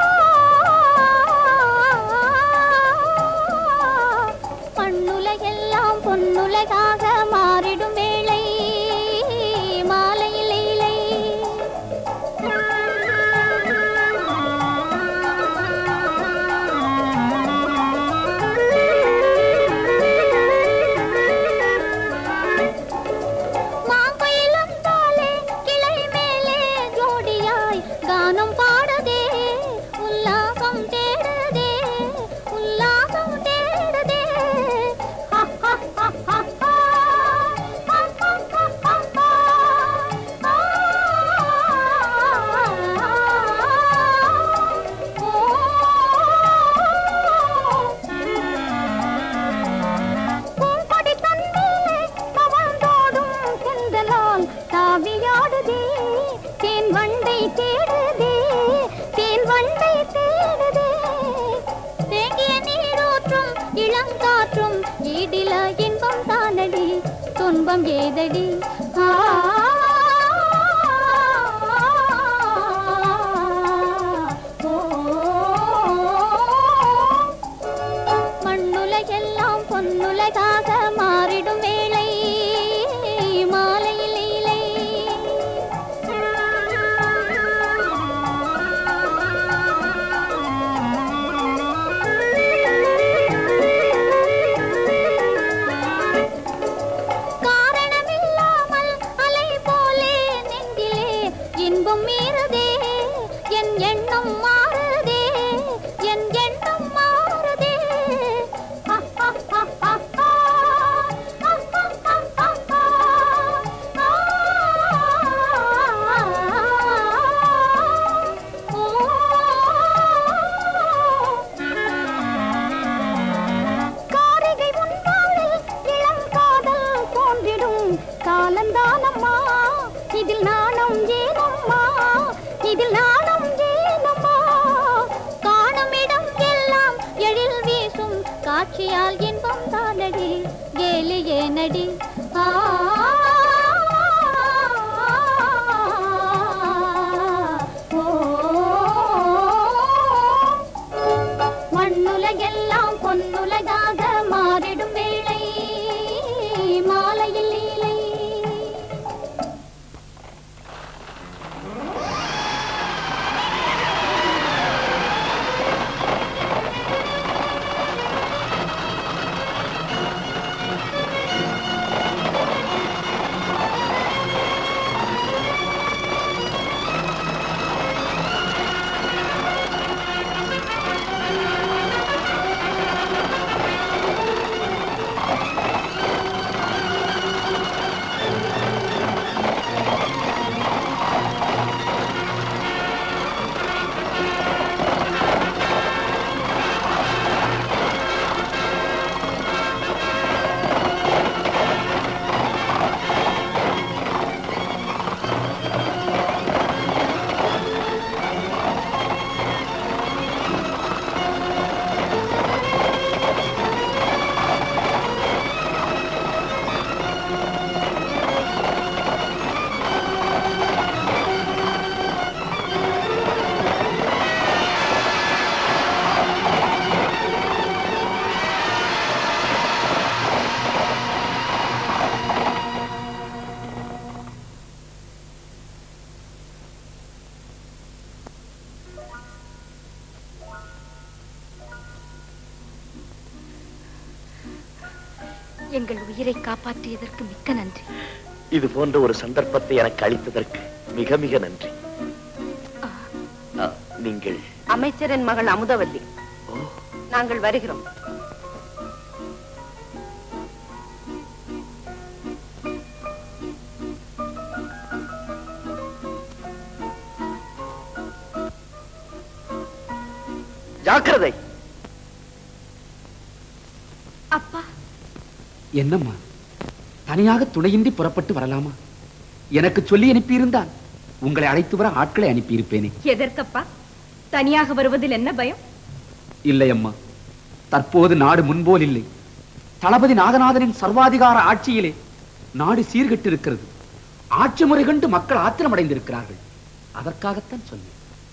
மண்ணுலகெல்லாம் பொன்னுலகாக மாறிடும் வேளை மாலையில் இலை மாம்பயிலும் தாளே கிளை மேலே ஜோடியாய் கானம் பாடுதே உல்லாசம் தேடுதே உல்லாசம் தேடுதே ஹா, ஹா, ஹா, ஹா, ஹா. ஹா, ஹா, ஹா, ஹா, ஹா. பூங்கொடி தன்னிலே தவழ்ந்தோடும் செந்தலால் தாவியாடுதே தேன் வண்டை தேடுதே தேன் வண்டை தேடுதே தேங்கிய நீரூற்றும் இளங்காற்றும் ஈடில இன்பம் தானடி துன்பம் ஏதடி ஆ மண்ணுலகெல்லாம் பொன்னுலகாக மாறிடும் வேளை மாலையில் இலை காரணமில்லாமல் அலை போலே நெஞ்சிலே இன்பம் மீறுதே என் எண்ணம் மாறுதே என் எண்ணம் மாறுதே ஹா, ஹா, ஹா, ஹா, ஹா. ஹா, ஹா, ஹா, ஹா, ஹா. காரிகை முன்னாளில் இளம் காதல் தோன்றிடும் காலந்தானம்மா இதில் நாணம் ஏனம்மா இதில் நாணம் ஏனம்மா காணும் இடம் எல்லாம் எழில் வீசும் காட்சியால் இன்பம் தானடி கேலி ஏனடி ஆ மண்ணுலகெல்லாம் பொன்னுலகாக மாறிடும் வேளை மாலையில் லீலை ஆ எங்கள் உயிரை காப்பாற்றியதற்கு மிக்க நன்றி இது போன்ற ஒரு சந்தர்ப்பத்தை எனக்கு அளித்ததற்கு மிக மிக நன்றி ஆ, நீங்கள் அமைச்சரின் மகள் அமுதவல்லி நாங்கள் வருகிறோம் ஜாக்கிரதை அப்பா என்னம்மா தனியாக துணையின்றி புறப்பட்டு வரலாமா எனக்கு சொல்லி அனுப்பியிருந்தால் உங்களை அழைத்து வர ஆட்களை அனுப்பியிருப்பேனே எதற்கப்பா தனியாக வருவதில் என்ன பயம் இல்லை அம்மா தற்போது நாடு முன்போல் இல்லை தளபதி நாகநாதனின் சர்வாதிகார ஆட்சியிலே நாடு சீர்கெட்டு இருக்கிறது ஆட்சி முறை கண்டு மக்கள் ஆத்திரமடைந்திருக்கிறார்கள் அதற்காகத்தான் சொன்னேன்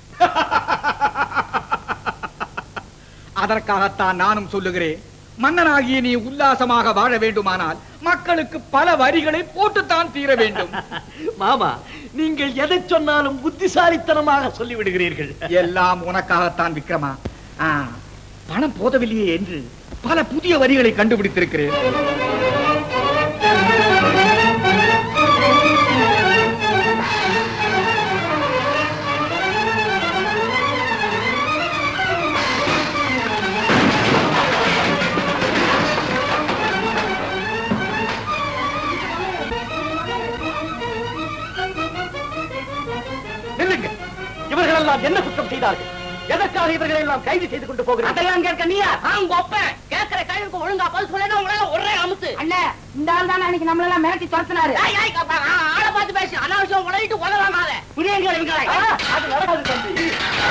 அதற்காகத்தான் நானும் சொல்லுகிறேன் மன்னனாகிய நீ உல்லாசமாக வாழ வேண்டுமானால் மக்களுக்கு பல வரிகளை போட்டுத்தான் தீர வேண்டும் மாமா நீங்கள் எதை சொன்னாலும் புத்திசாலித்தனமாக சொல்லிவிடுகிறீர்கள் எல்லாம் உனக்காகத்தான் விக்ரமா ஆ, பணம் போதவில்லையே என்று பல புதிய வரிகளை கண்டுபிடித்திருக்கிறேன் நில்லுங்க இவர்கள் எல்லாம் என்ன குற்றம் செய்தார்கள் எதற்காக இவர்களை எல்லாம் கைது செய்து கொண்டு போகிறார்கள் அதெல்லாம் கேட்க நீயா அவங்க ஒப்ப கேட்கிற கேள்விக்கு ஒழுங்கா பதில் சொல்லணும் உங்களால ஒரே அமுத்து அண்ணே இந்த ஆள் தானே அன்னைக்கு நம்மள எல்லாம் மிரட்டி துரத்துனாரு ஆளை பார்த்து பேசி அனாவசியம் உழையிட்டு உதவ வாங்காத புரியுங்க அது நடக்காது தம்பி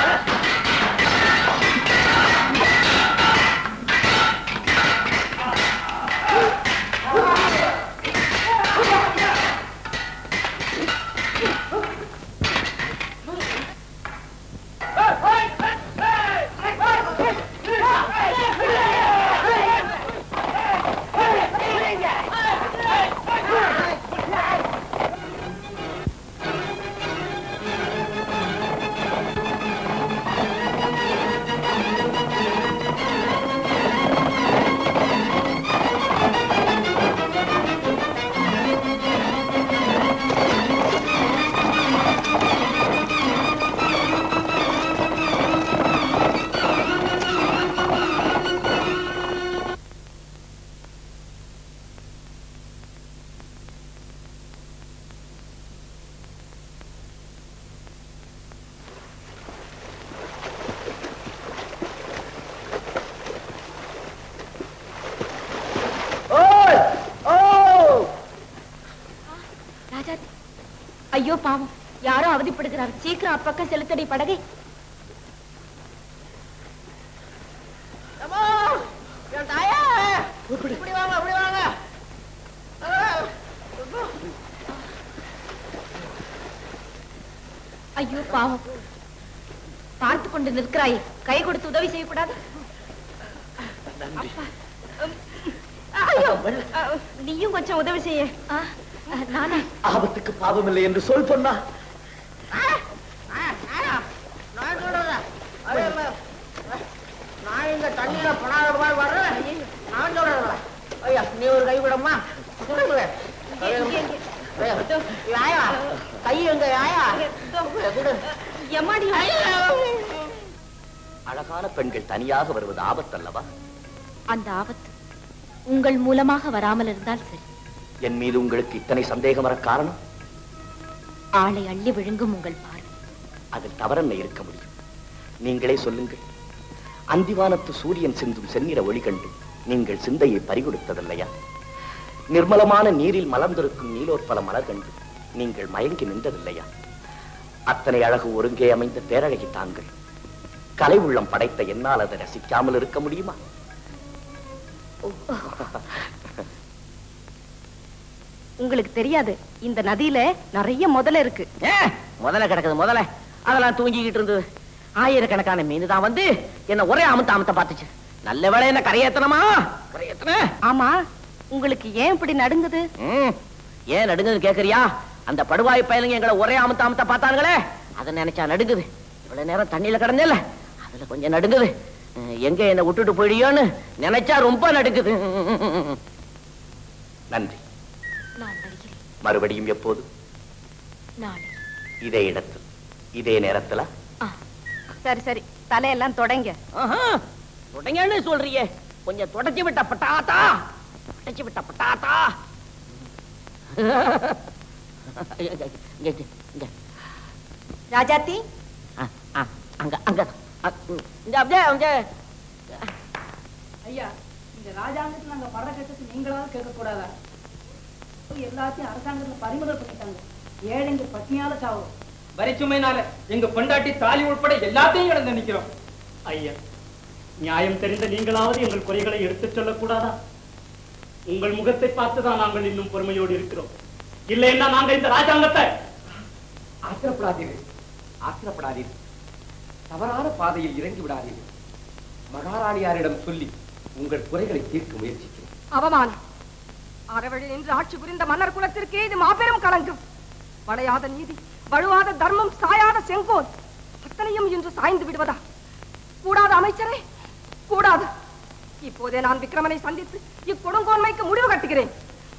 ராஜா ஐயோ பாவம் யாரோ அவதிப்படுகிறார் சீக்கிரம் அப்பக்கம் செலுத்தடி படகை இப்படி வாங்க இப்படி வாங்க ஐயோ பாவம் பார்த்து கொண்டு நிற்கிறாயே கை கொடுத்து உதவி செய்யக்கூடாது அப்பா, உம், ஐயோ அஹ், நீயும் கொஞ்சம் உதவி செய்ய ஆ, அஹ், நானா ஆபத்துக்கு பாவம் இல்லை என்று சொல் பொன்னா நான் சொல்றேன் அதே மாதிரி, நான் இங்க தண்ணியில பணாத மாதிரி வர்றேன் நான் சொல்றேன் ஐயா நீ ஒரு கை விடமா யாயா கை எங்க யாயா குடு எம்மாடி அழகான பெண்கள் தனியாக வருவது ஆபத்தல்லவா அந்த ஆபத்து உங்கள் மூலமாக வராமல் இருந்தால் சரி என் மீது உங்களுக்கு இத்தனை சந்தேகம் வர காரணம் ஆளை அள்ளி விழுங்கும் உங்கள் பார்வை அதில் தவறென்ன இருக்க முடியும் நீங்களே சொல்லுங்கள் அந்திவானத்து சூரியன் சிந்தும் செந்நிற ஒளி கண்டு நீங்கள் சிந்தையை பறிகொடுத்ததில்லையா நிர்மலமான நீரில் மலர்ந்திருக்கும் நீலோற்பல மலர் கண்டு நீங்கள் மயங்கி நின்றதில்லையா அத்தனை அழகு ஒருங்கே அமைந்த பேரழகி தாங்கள் கலை உள்ளம் படைத்த என்னால் அதை ரசிக்காமல் இருக்க முடியுமா உங்களுக்கு தெரியாது இந்த நதியில நிறைய முதல்ல இருக்கு முதல்ல கிடக்குது முதல்ல அதெல்லாம் தூங்கிக்கிட்டு இருந்தது ஆயிரக்கணக்கான மீன் தான் வந்து என்ன ஒரே அமுத்த அமுத்த பார்த்துச்சு நல்ல வேளை என்ன கரையேத்தனமா கரையேத்தன ஆமா உங்களுக்கு ஏன் இப்படி நடுங்குது ம், ஏன் நடுங்குது கேக்குறியா அந்த படுவாய் பயலுங்க எங்களை ஒரே அமுத்த அமுத்த பார்த்தாங்களே அதை நினைச்சா நடுங்குது இவ்வளவு நேரம் தண்ணியில கிடந்தேல அதுல கொஞ்சம் நடுங்குது அஹ், எங்க என்ன விட்டுட்டு போயிடியோன்னு நினைச்சா ரொம்ப நடுங்குது நன்றி நான் வருகிறேன் மறுபடியும் எப்போது நாளை இதே இடத்தில் இதே நேரத்துல சரி சரி தலையெல்லாம் தொடங்க ஆஹா, தொடங்கன்னு சொல்றியே கொஞ்சம் தொடச்சி விட்ட பட்டாத்தா தொடச்சி விட்ட பட்டாத்தா இங்க, இங்க, இங்க. ராஜாத்தி ஆ, ஆ, அங்க அங்க அ, ம், இங்க அப்படியே அப்படியே ஐயா இந்த ராஜாங்கத்துல நாங்க படுற கட்டத்தை நீங்களாவது கேட்க கூடாதா எல்லாத்தையும் அரசாங்கத்துல பறிமுதல் பண்ணிட்டாங்க ஏழைங்க பட்டினியால சாவும் வரிச்சுமைனால எங்க பொண்டாட்டி தாலி உட்பட எல்லாத்தையும் இழந்து நிக்கிறோம் ஐயா நியாயம் தெரிந்த நீங்களாவது எங்கள் குறைகளை எடுத்துச் சொல்லக்கூடாதா உங்கள் முகத்தை பார்த்துதான் நாங்கள் இன்னும் பொறுமையோடு இருக்கிறோம் இல்லைன்னா நாங்க இந்த ராஜாங்கத்தை ஆத்திரப்படாதீர்கள் ஆத்திரப்படாதீர்கள் தவறான பாதையில் இறங்கி விடாதீர்கள் மகாராணியாரிடம் சொல்லி உங்கள் குறைகளை தீர்க்க முயற்சிக்கிறேன் அவமானம் அறவழி நின்று ஆட்சி புரிந்த மன்னர் குலத்திற்கே இது மாபெரும் களங்கம் வளையாத நீதி வழுவாத தர்மம் சாயாத செங்கோல் அத்தனையும் இன்று சாய்ந்து விடுவதா கூடாது அமைச்சரே கூடாது இப்போதே நான் விக்ரமனை சந்தித்து இக்கொடுங்கோன்மைக்கு முடிவு கட்டுகிறேன்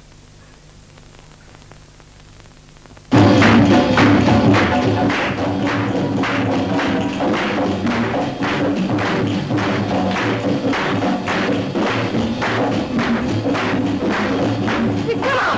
விக்ரமா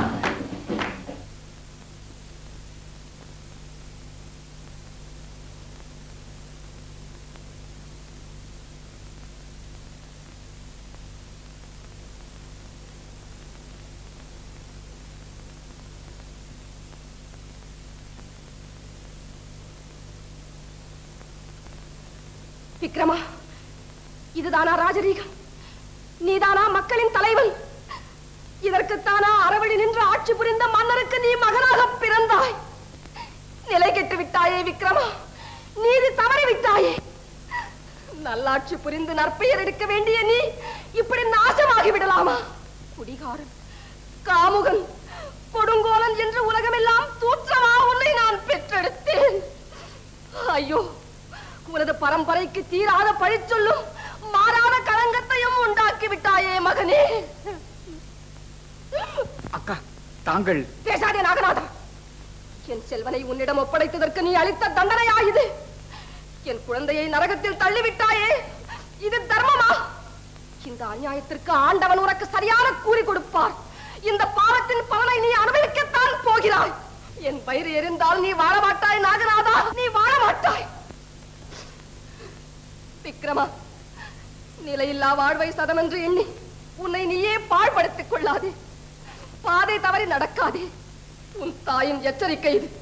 விக்ரமா இதுதானா ராஜரீகம் நீதானா மக்களின் தலைவன் இதற்குத்தானா அறவழி நின்று ஆட்சி புரிந்த மன்னருக்கு நீ மகனாக பிறந்தாய் நிலை கெட்டு விட்டாயே விக்ரமா நீதி தவறி விட்டாயே நல்லாட்சி புரிந்து நற்பெயர் எடுக்க வேண்டிய நீ இப்படி நாசமாகி விடலாமா குடிகாரன் காமுகன் கொடுங்கோலன் என்று உலகமெல்லாம் தூற்றமா உன்னை நான் பெற்றெடுத்தேன் ஐயோ உனது பரம்பரைக்கு தீராத பழிச்சொல்லும் மாறாத களங்கத்தையும் உண்டாக்கி விட்டாயே மகனே அக்கா தாங்கள் பேசாதே நாகநாதா என் செல்வனை உன்னிடம் ஒப்படைத்ததற்கு நீ அளித்த தண்டனையா இது என் குழந்தையை நரகத்தில் தள்ளிவிட்டாயே இது தர்மமா இந்த அநியாயத்திற்கு ஆண்டவன் உனக்கு சரியான கூலி கொடுப்பார் இந்த பாவத்தின் பலனை நீ அனுபவிக்கத்தான் போகிறாய் என் வயிறு எரிந்தால் நீ வாழ மாட்டாய் நாகநாதா நீ வாழ மாட்டாய் விக்ரமா நிலையில்லா வாழ்வை சதமென்று எண்ணி உன்னை நீயே பாழ்படுத்திக் கொள்ளாதே பாதை தவறி நடக்காதே உன் தாயின் எச்சரிக்கை இது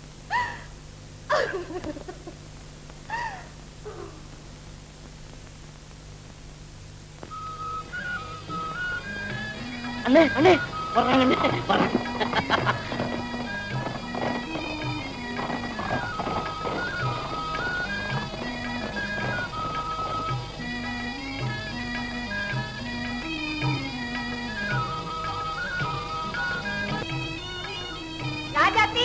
அண்ணே அண்ணே வர்றாங்க அண்ணே வர்றாங்க ராஜாத்தி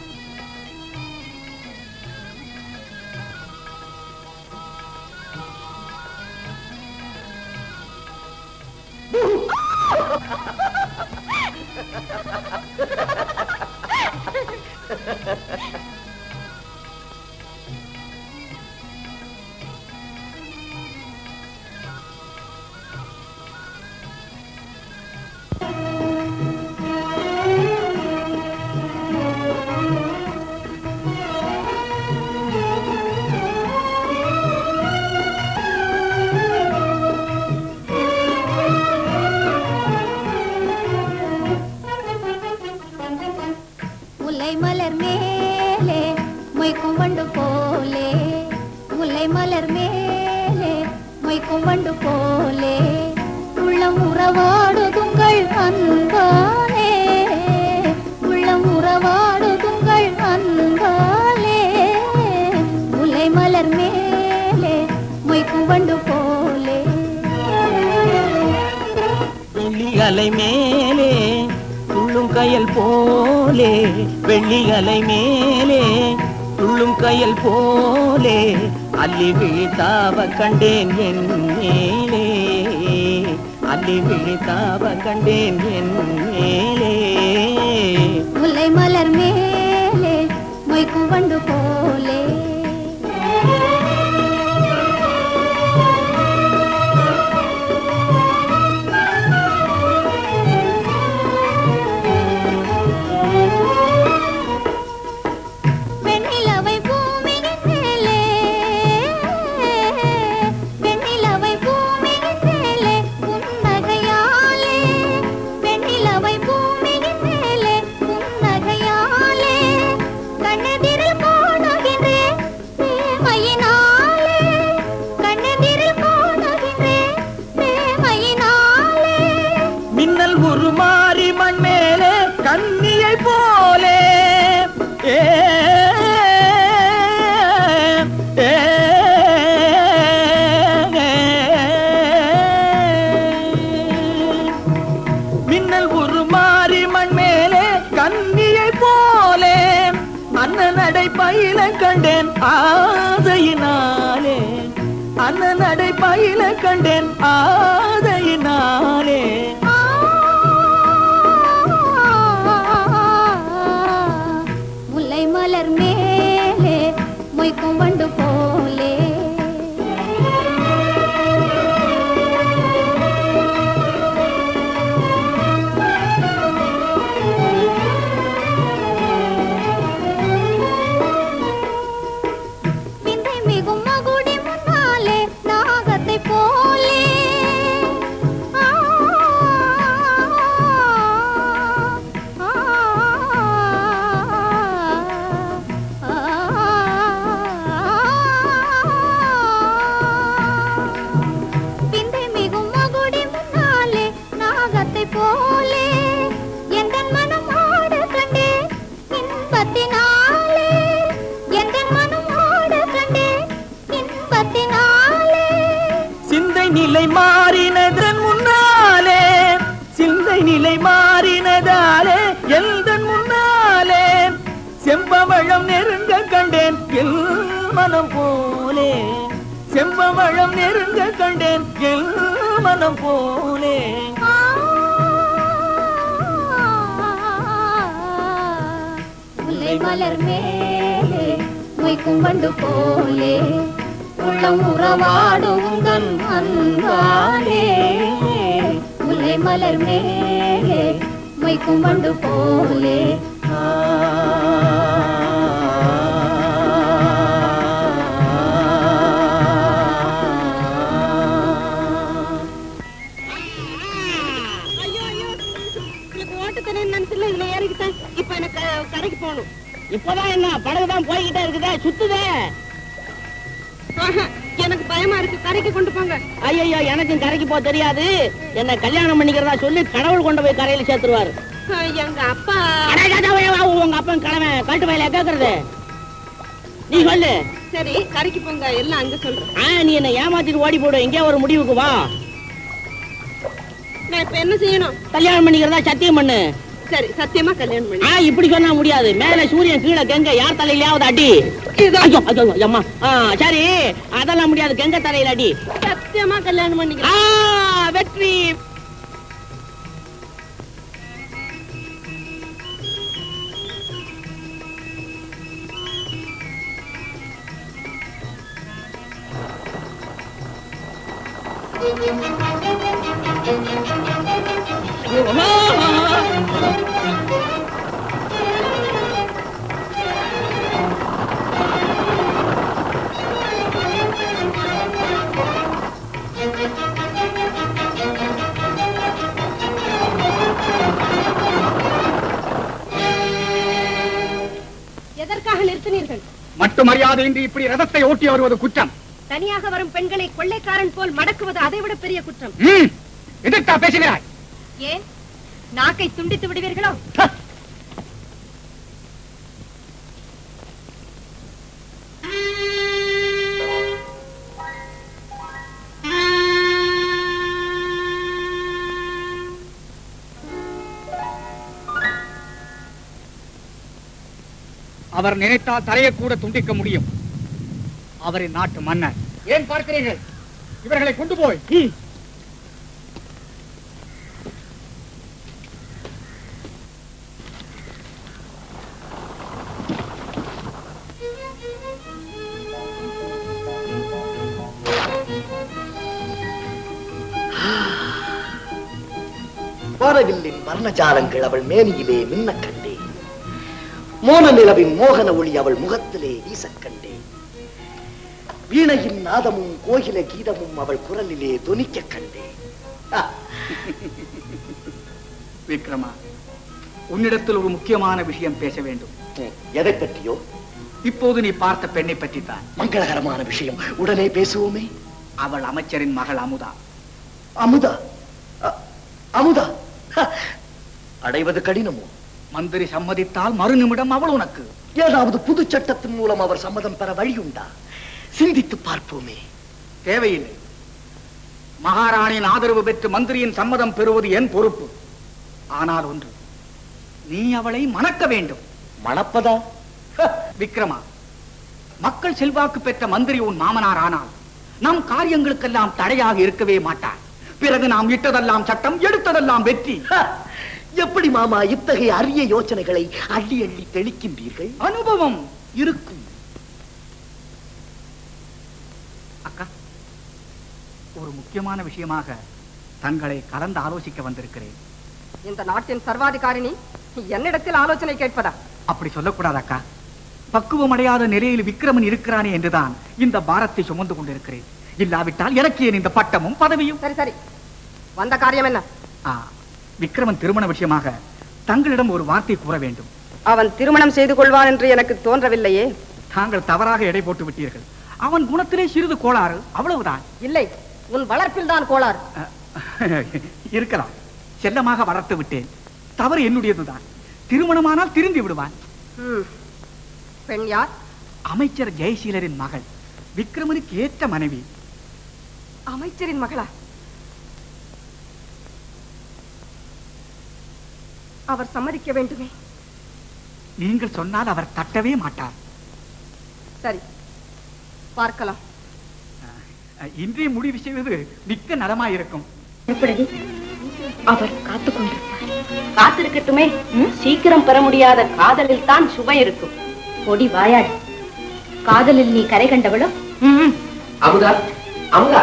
முல்லை மலர் மேலே மொய்க்கும் வண்டு போலே முல்லை மலர் மேலே மொய்க்கும் வண்டு போலே உள்ளம் உறவாடுதுங்கள் அன்பாலே உள்ளம் உறவாடுதுங்கள் அன்பாலே முல்லை மலர் மேலே மொய்க்கும் வண்டு போலே வெள்ளி அலை மேலே துள்ளும் கயல் போலே வெள்ளி அலை மேலே துள்ளும் கயல் போலே அள்ளி விழித்தாவ கண்டேன் என் மேலே வெள்ளி விழித்தாவ கண்டேன் என் மேலே முல்லை மலர் மேலே மொய்க்கும் வண்டு போலே வெண்ணிலவை பூமியின் மேலே வெண்ணிலவை பூமியின் மேலே புன்னகையாலே வெண்ணிலவை பூமியின் மேலே புன்னகையாலே கண்ணெதிரில் காணுகின்றேன் பிரேமையினாலே கண்ணெதிரில் காணுகின்றேன் பிரேமையினாலே மின்னல் உருமாறி மண் மேலே கண்ணியை போலே ஏ ஏ, மின்னல் உருமாறி மண் மேலே கண்ணியை போலே அண்ணன் நடை பயில கண்டேன் ஆதையினாலே அண்ணன் நடை பயில கண்டேன் ஆதையினாலே முல்லை மலர் மேலே மொய்க்கும் வண்டு போலே விந்தை மிகும் மகுடி முன்னாலே நாகத்தை போலே ஆ, ஆ, விந்தை மிகும் மகுடி முன்னாலே நாகத்தை போலே எந்தன் மனம் ஆட கண்டே இன்பத்தினாலே எந்தன் மனம் ஆட கண்டே இன்பத்தினாலே சிந்தை நிலை மாறினதன் முன்னாலே சிந்தை நிலை மாறினதாலே எந்தன் முன்னாலே செம்பவழம் நெருங்க கண்டேன் எல் மனம் போலே செம்பவழம் நெருங்க கண்டேன் எல் மனம் போலே முல்லை மலர் மேலே மொய்க்கும் வண்டு போலே உள்ளம் உறவாடும் உந்தன் அன்பாலே முல்லை மலர் மேலே மொய்க்கும் வண்டு போலே எனக்கு ஓட்டுத்தரேன் நினைச்சுல இதுல ஏறிக்கிட்டேன் இப்ப எனக்கு அஹ், கடைக்கு போகணும் இப்பதான் என்ன படகு தான் போய்கிட்டே இருக்குதே சுத்துதே ஆஹா, எனக்கு பயமா இருக்கு கரைக்கு கொண்டு போங்க ஐயோ எனக்கும் கரைக்கு போக தெரியாது என்ன கல்யாணம் பண்ணிக்கிறதா சொல்லி கடவுள் கொண்டு போய் கரையில சேர்த்துருவாரு அஹ், எங்க அப்பா அட, அட, அட, அட, அட, உங்க அப்பன் கிழமை கட்டு வயல கேக்குறது நீ சொல்லு சரி கரைக்கு போங்க எல்லாம் அங்க சொல்றேன் ஆ நீ என்ன ஏமாத்திட்டு ஓடி போடு எங்கேயோ ஒரு முடிவுக்கு வா நான் இப்ப என்ன செய்யணும் கல்யாணம் பண்ணிக்கிறதா சத்தியம் பண்ணு சரி சத்தியமா கல்யாணம் பண்ணி ஆ இப்படி சொன்னா முடியாது மேல சூரியன் கீழே கெங்க யார் தலையிலயாவது அடி ஐயோ ஐயோ அம்மா ஆ சரி அதெல்லாம் முடியாது கெங்க தலையில அடி சத்தியமா கல்யாணம் பண்ணிக்கிறேன் ஆ வெற்றி எதற்காக நிறுத்தினீர்கள் மட்டு மரியாதையின்றி இப்படி ரதத்தை ஓட்டி வருவது குற்றம் தனியாக வரும் பெண்களை கொள்ளைக்காரன் போல் மடக்குவது அதைவிட பெரிய குற்றம் ம், எதிர்த்தா பேசுகிறாய் ஏன் நாக்கை துண்டித்து விடுவீர்களோ அவர் நினைத்தால் தலையை கூட துண்டிக்க முடியும் அவரின் நாட்டு மன்னர் ஏன் பார்க்கிறீர்கள் இவர்களை கொண்டு போய் வானவில்லின் வர்ணஜாலங்கள் அவள் மேனியிலே மின்னக் கண்டேன் மோன நிலவின் மோகன ஒளி அவள் முகத்திலே வீசக் கண்டேன் வீணையின் நாதமும் கோகில கீதமும் அவள் குரலிலே தொனிக்க கண்டேன் விக்ரமா உன்னிடத்தில் ஒரு முக்கியமான விஷயம் பேச வேண்டும் எதை பற்றியோ இப்போது நீ பார்த்த பெண்ணை பற்றித்தான் மங்களகரமான விஷயம் உடனே பேசுவோமே அவள் அமைச்சரின் மகள் அமுதா அமுதா அ- அமுதா ஹ, அடைவது கடினமோ மந்திரி சம்மதித்தால் மறுநிமிடம் அவள் உனக்கு ஏதாவது புது சட்டத்தின் மூலம் அவர் சம்மதம் பெற வழியுண்டா சிந்தித்து பார்ப்போமே தேவையில்லை மகாராணியின் ஆதரவு பெற்று மந்திரியின் சம்மதம் பெறுவது என் பொறுப்பு ஆனால் ஒன்று நீ அவளை மணக்க வேண்டும் மணப்பதா விக்ரமா மக்கள் செல்வாக்கு பெற்ற மந்திரி உன் மாமனார் ஆனால் நம் காரியங்களுக்கெல்லாம் தடையாக இருக்கவே மாட்டார் பிறகு நாம் இட்டதெல்லாம் சட்டம் எடுத்ததெல்லாம் வெற்றி எப்படி மாமா இத்தகைய அரிய யோசனைகளை அள்ளி அள்ளி தெளிக்கின்றீர்கள் அனுபவம் இருக்கும் அக்கா ஒரு முக்கியமான விஷயமாக தங்களை கலந்து ஆலோசிக்க வந்திருக்கிறேன் இந்த நாட்டின் சர்வாதிகாரிணி என்னிடத்தில் ஆலோசனை கேட்பதா அப்படி சொல்லக்கூடாது அக்கா பக்குவம் அடையாத நிலையில் விக்ரமன் இருக்கிறானே என்றுதான் இந்த பாரத்தை சுமந்து கொண்டிருக்கிறேன் இல்லாவிட்டால் எனக்கு ஏன் இந்த பட்டமும் பதவியும் சரி சரி வந்த காரியம் என்ன ஆ, விக்ரமன் திருமண விஷயமாக தங்களிடம் ஒரு வார்த்தை கூற வேண்டும் அவன் திருமணம் செய்து கொள்வான் என்று எனக்கு தோன்றவில்லையே தாங்கள் தவறாக எடை போட்டு விட்டீர்கள் அவன் குணத்திலே சிறிது கோளாறு அவ்வளவுதான் இல்லை உன் வளர்ப்பில் தான் கோளாறு இருக்கலாம் செல்லமாக வளர்த்து விட்டேன் தவறு என்னுடையதுதான் திருமணமானால் திரும்பி விடுவான் ம். பெண் யார் அமைச்சர் ஜெயசீலரின் மகள் விக்ரமனுக்கு ஏற்ற மனைவி அமைச்சரின் மகளா அவர் சம்மதிக்க வேண்டுமே நீங்கள் சொன்னால் அவர் தட்டவே மாட்டார் சரி பார்க்கலாம் அஹ், இன்றைய முடிவு செய்வது மிக்க நலமாயிருக்கும் எப்படி அவர் காத்து கொண்டிருப்பார் காத்திருக்கட்டுமே சீக்கிரம் பெற முடியாத காதலில் தான் சுவை இருக்கும் பொடி வாயாடி காதலில் நீ கரை கண்டவளும் அமுதா அமுதா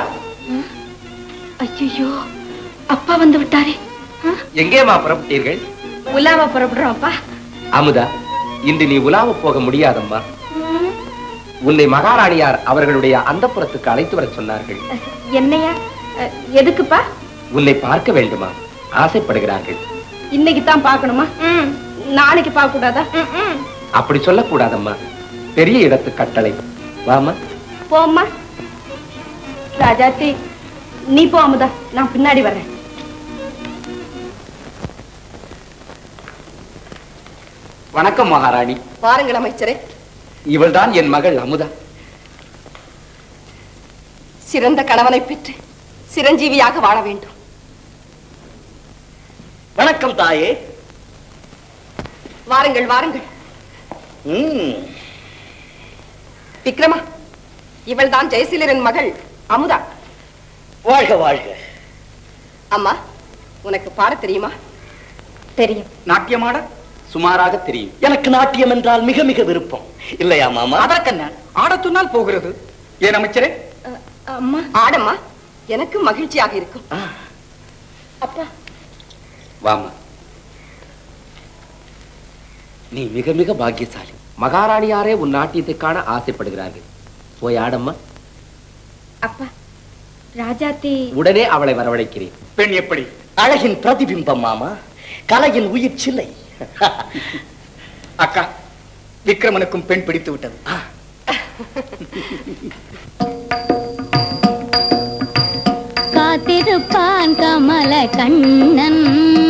ஐயோ அப்பா வந்து விட்டாரே எங்கேமா புறப்பட்டீர்கள் உலாவா புறப்படுறோம் அப்பா அமுதா இன்று நீ உலாவ போக முடியாதம்மா உன்னை மகாராணியார் அவர்களுடைய அந்தப்புறத்துக்கு அழைத்து வரச் சொன்னார்கள் என்னையா அஹ், எதுக்குப்பா உன்னை பார்க்க வேண்டுமா ஆசைப்படுகிறார்கள் இன்னைக்கு தான் பார்க்கணுமா நாளைக்கு பார்க்க கூடாதா அப்படி சொல்லக்கூடாதம்மா பெரிய இடத்து கட்டளை வாமா போம்மா ராஜாத்தி நீ போ அமுதா நான் பின்னாடி வர்றேன் வணக்கம் மகாராணி பாருங்கள் அமைச்சரே இவள்தான் என் மகள் அமுதா சிறந்த கணவனை பெற்று சிரஞ்சீவியாக வாழ வேண்டும் வணக்கம் தாயே வாருங்கள் வாருங்கள் ம், விக்ரமா இவள் தான் ஜெயசீலரின் மகள் அமுதா வாழ்க வாழ்க அம்மா உனக்கு பாட தெரியுமா தெரியும் நாட்டியமாட சுமாராக தெரியும் எனக்கு நாட்டியம் என்றால் மிக மிக விருப்பம் இல்லையா மாமா அதற்கென்ன ஆடச் சொன்னால் போகிறது ஏன் அமைச்சரே அம்மா ஆடம்மா எனக்கு மகிழ்ச்சியாக இருக்கும் அப்பா வாமா நீ மிக மிக பாக்கியசாலி மகாராணியாரே உன் நாட்டியத்தை காண ஆசைப்படுகிறார்கள் போய் ஆடம்மா அப்பா ராஜாத்தி உடனே அவளை வரவழைக்கிறேன் பெண் எப்படி அழகின் பிரதிபிம்பம் மாமா கலையின் உயிர் சிலை அக்கா விக்ரமனுக்கும் பெண் பிடித்து விட்டது காத்திருப்பான் கமல கண்ணன்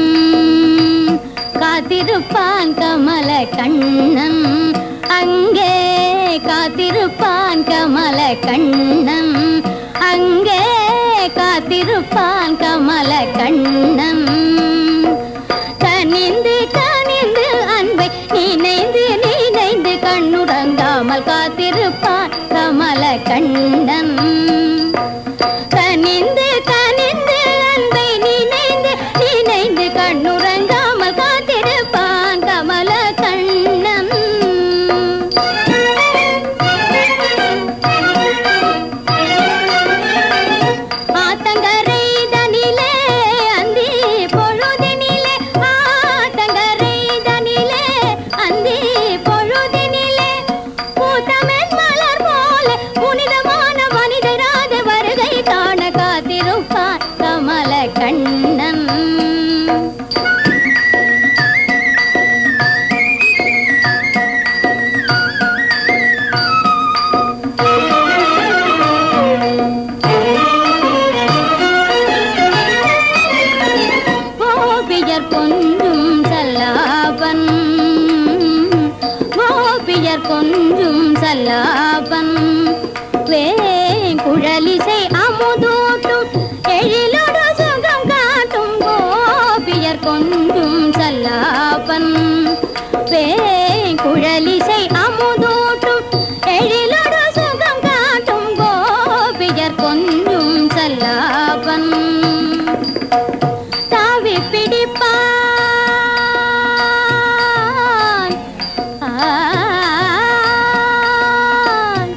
காத்திருப்பான் கமல கண்ணன் அங்கே காத்திருப்பான் கமல கண்ணன் அங்கே காத்திருப்பான் கமல கண்ணன் கனிந்து கனிந்து அன்பை நினைந்து நினைந்து கண்ணுறங்காமல் காத்திருப்பான் கமல கண்ணன் கனிந்து கனிந்து அன்பை நினைந்து நினைந்து கண்ணுறங்காமல் காத்திருப்பான் கமல கண்ணன் ஆத்தங்கரை தனிலே அந்தி பொழு கோபியர் கொஞ்சும் சல்லாபன் கோபியர் கொஞ்சும் சல்லாபன் வேங்குழலிசை அமுதூட்டும் எழிலோடு சுகம் காட்டும் கோபியர் கொஞ்சும் சல்லாபன் வேங்குழலிசை அமுதூட்டும் எழிலோடு சுகம் காட்டும் கோபியர் கொஞ்சும் சல்லாபன் தாவி பிடிப்பான் ஆன்,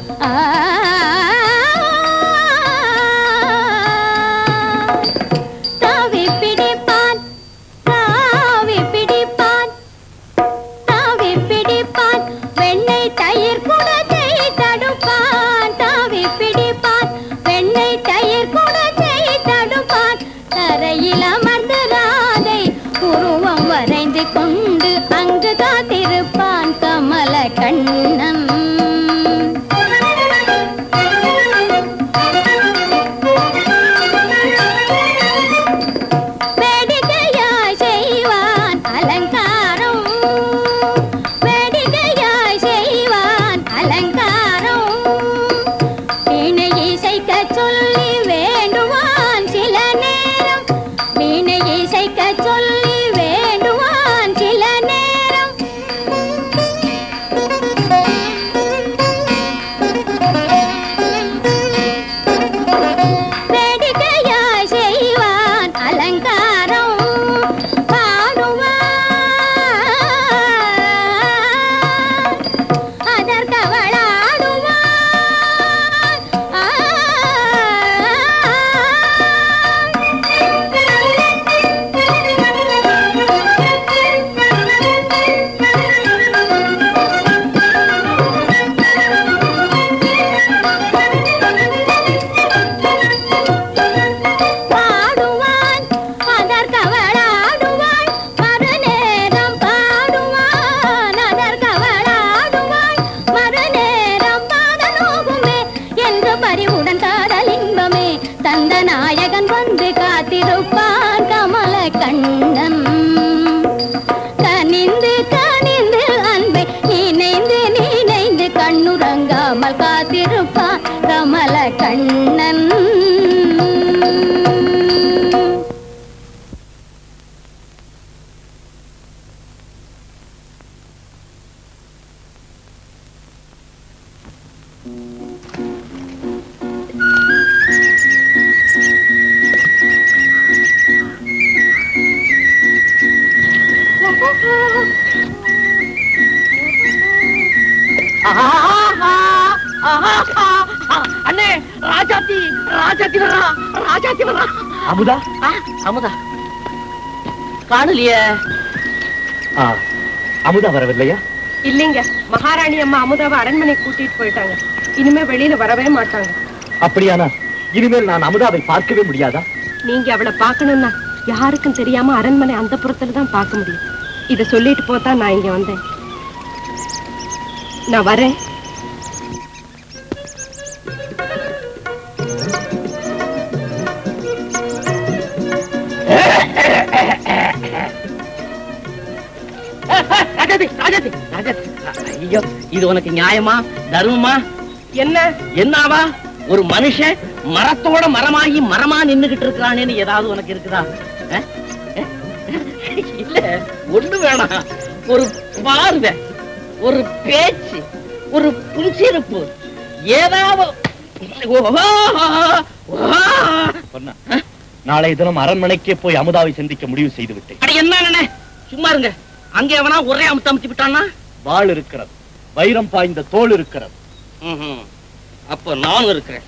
ஆன். தாவி பிடிப்பான் தாவி பிடிப்பான் தாவி பிடிப்பான் வெண்ணெய் தயிர் குடத்தை தடுப்பான் தாவி பிடிப்பான் வெண்ணெய் தயிர் குடத்தை தடுப்பான் தரையில் அமர்ந்து ராதை உருவம் வரைந்து கொண்டு அங்கு காத்திருப்பான் கமல கண்ணன் வேடிக்கையாய் செய்வான் அலங்காரம் வேடிக்கையாய் செய்வான் அலங்காரம் வீணை இசைக்க சொல்லி வேண்டுவான் சில நேரம் வீணை இசைக்க சொல்லி வேண்டுவான் சில நேரம் வேடிக்கையாய் செய்வான் அலங்காரம் பாடுவான் அதற்கவள் ஆடுவான் பாடுவான் அதற்கவள் ஆடுவாள் மறுநேரம் பாடுவான் அதற்கவள் ஆடுவாள் மறுநேரம் பாடலோகுமே என்று பறிவுடன் காதல் இன்பமே தந்த நாயகன் வந்து காத்திருப்பான் கமல கண்ணன் கனிந்து கனிந்து அன்பை நினைந்து நினைந்து கண்ணுறங்காமல் காத்திருப்பான் கமல கண்ணன் அண்ணே ராஜாத்தி ராஜாத்தி வர்றா ராஜாத்தி வர்றா அமுதா ஆ, அமுதா காணலையே ஆ, அமுதா வரவில்லையா இல்லைங்க மகாராணி அம்மா அமுதாவை அரண்மனை கூட்டிட்டு போயிட்டாங்க இனிமே வெளியில வரவே மாட்டாங்க அப்படியானா இனிமேல் நான் அமுதாவை பார்க்கவே முடியாதா நீங்க அவளை பார்க்கணும்னா யாருக்கும் தெரியாம அரண்மனை அந்த புறத்துல தான் பார்க்க முடியும் இத சொல்லிட்டு போத்தா நான் இங்க வந்தேன் நான் வரேன் ராஜாத்தி ராஜாத்தி ராஜாத்தி ஐயோ இது உனக்கு நியாயமா தர்மமா என்ன என்னவா ஒரு மனுஷன் மரத்தோட மரமாகி மரமா நின்னுகிட்டு இருக்கிறானேன்னு ஏதாவது உனக்கு இருக்குதா அஹ்? அஹ்? இல்ல ஒண்ணு வேணாம் ஒரு பார்வை ஒரு பேச்சு ஒரு புன்சிருப்பு ஏதாவது ஓஹோ, ஓஹோ. சொன்னா நாளை தினம் அரண்மனைக்கே போய் அமுதாவை சந்திக்க முடிவு செய்து விட்டேன் அட என்ன அண்ணே? சும்மா இருங்க அங்க எவனா ஒரே அமுத்து அமுத்தி விட்டானா வாள் இருக்கிறது வைரம் பாய்ந்த தோல் இருக்கிறது ம்ஹும். அப்ப நானும் இருக்கிறேன்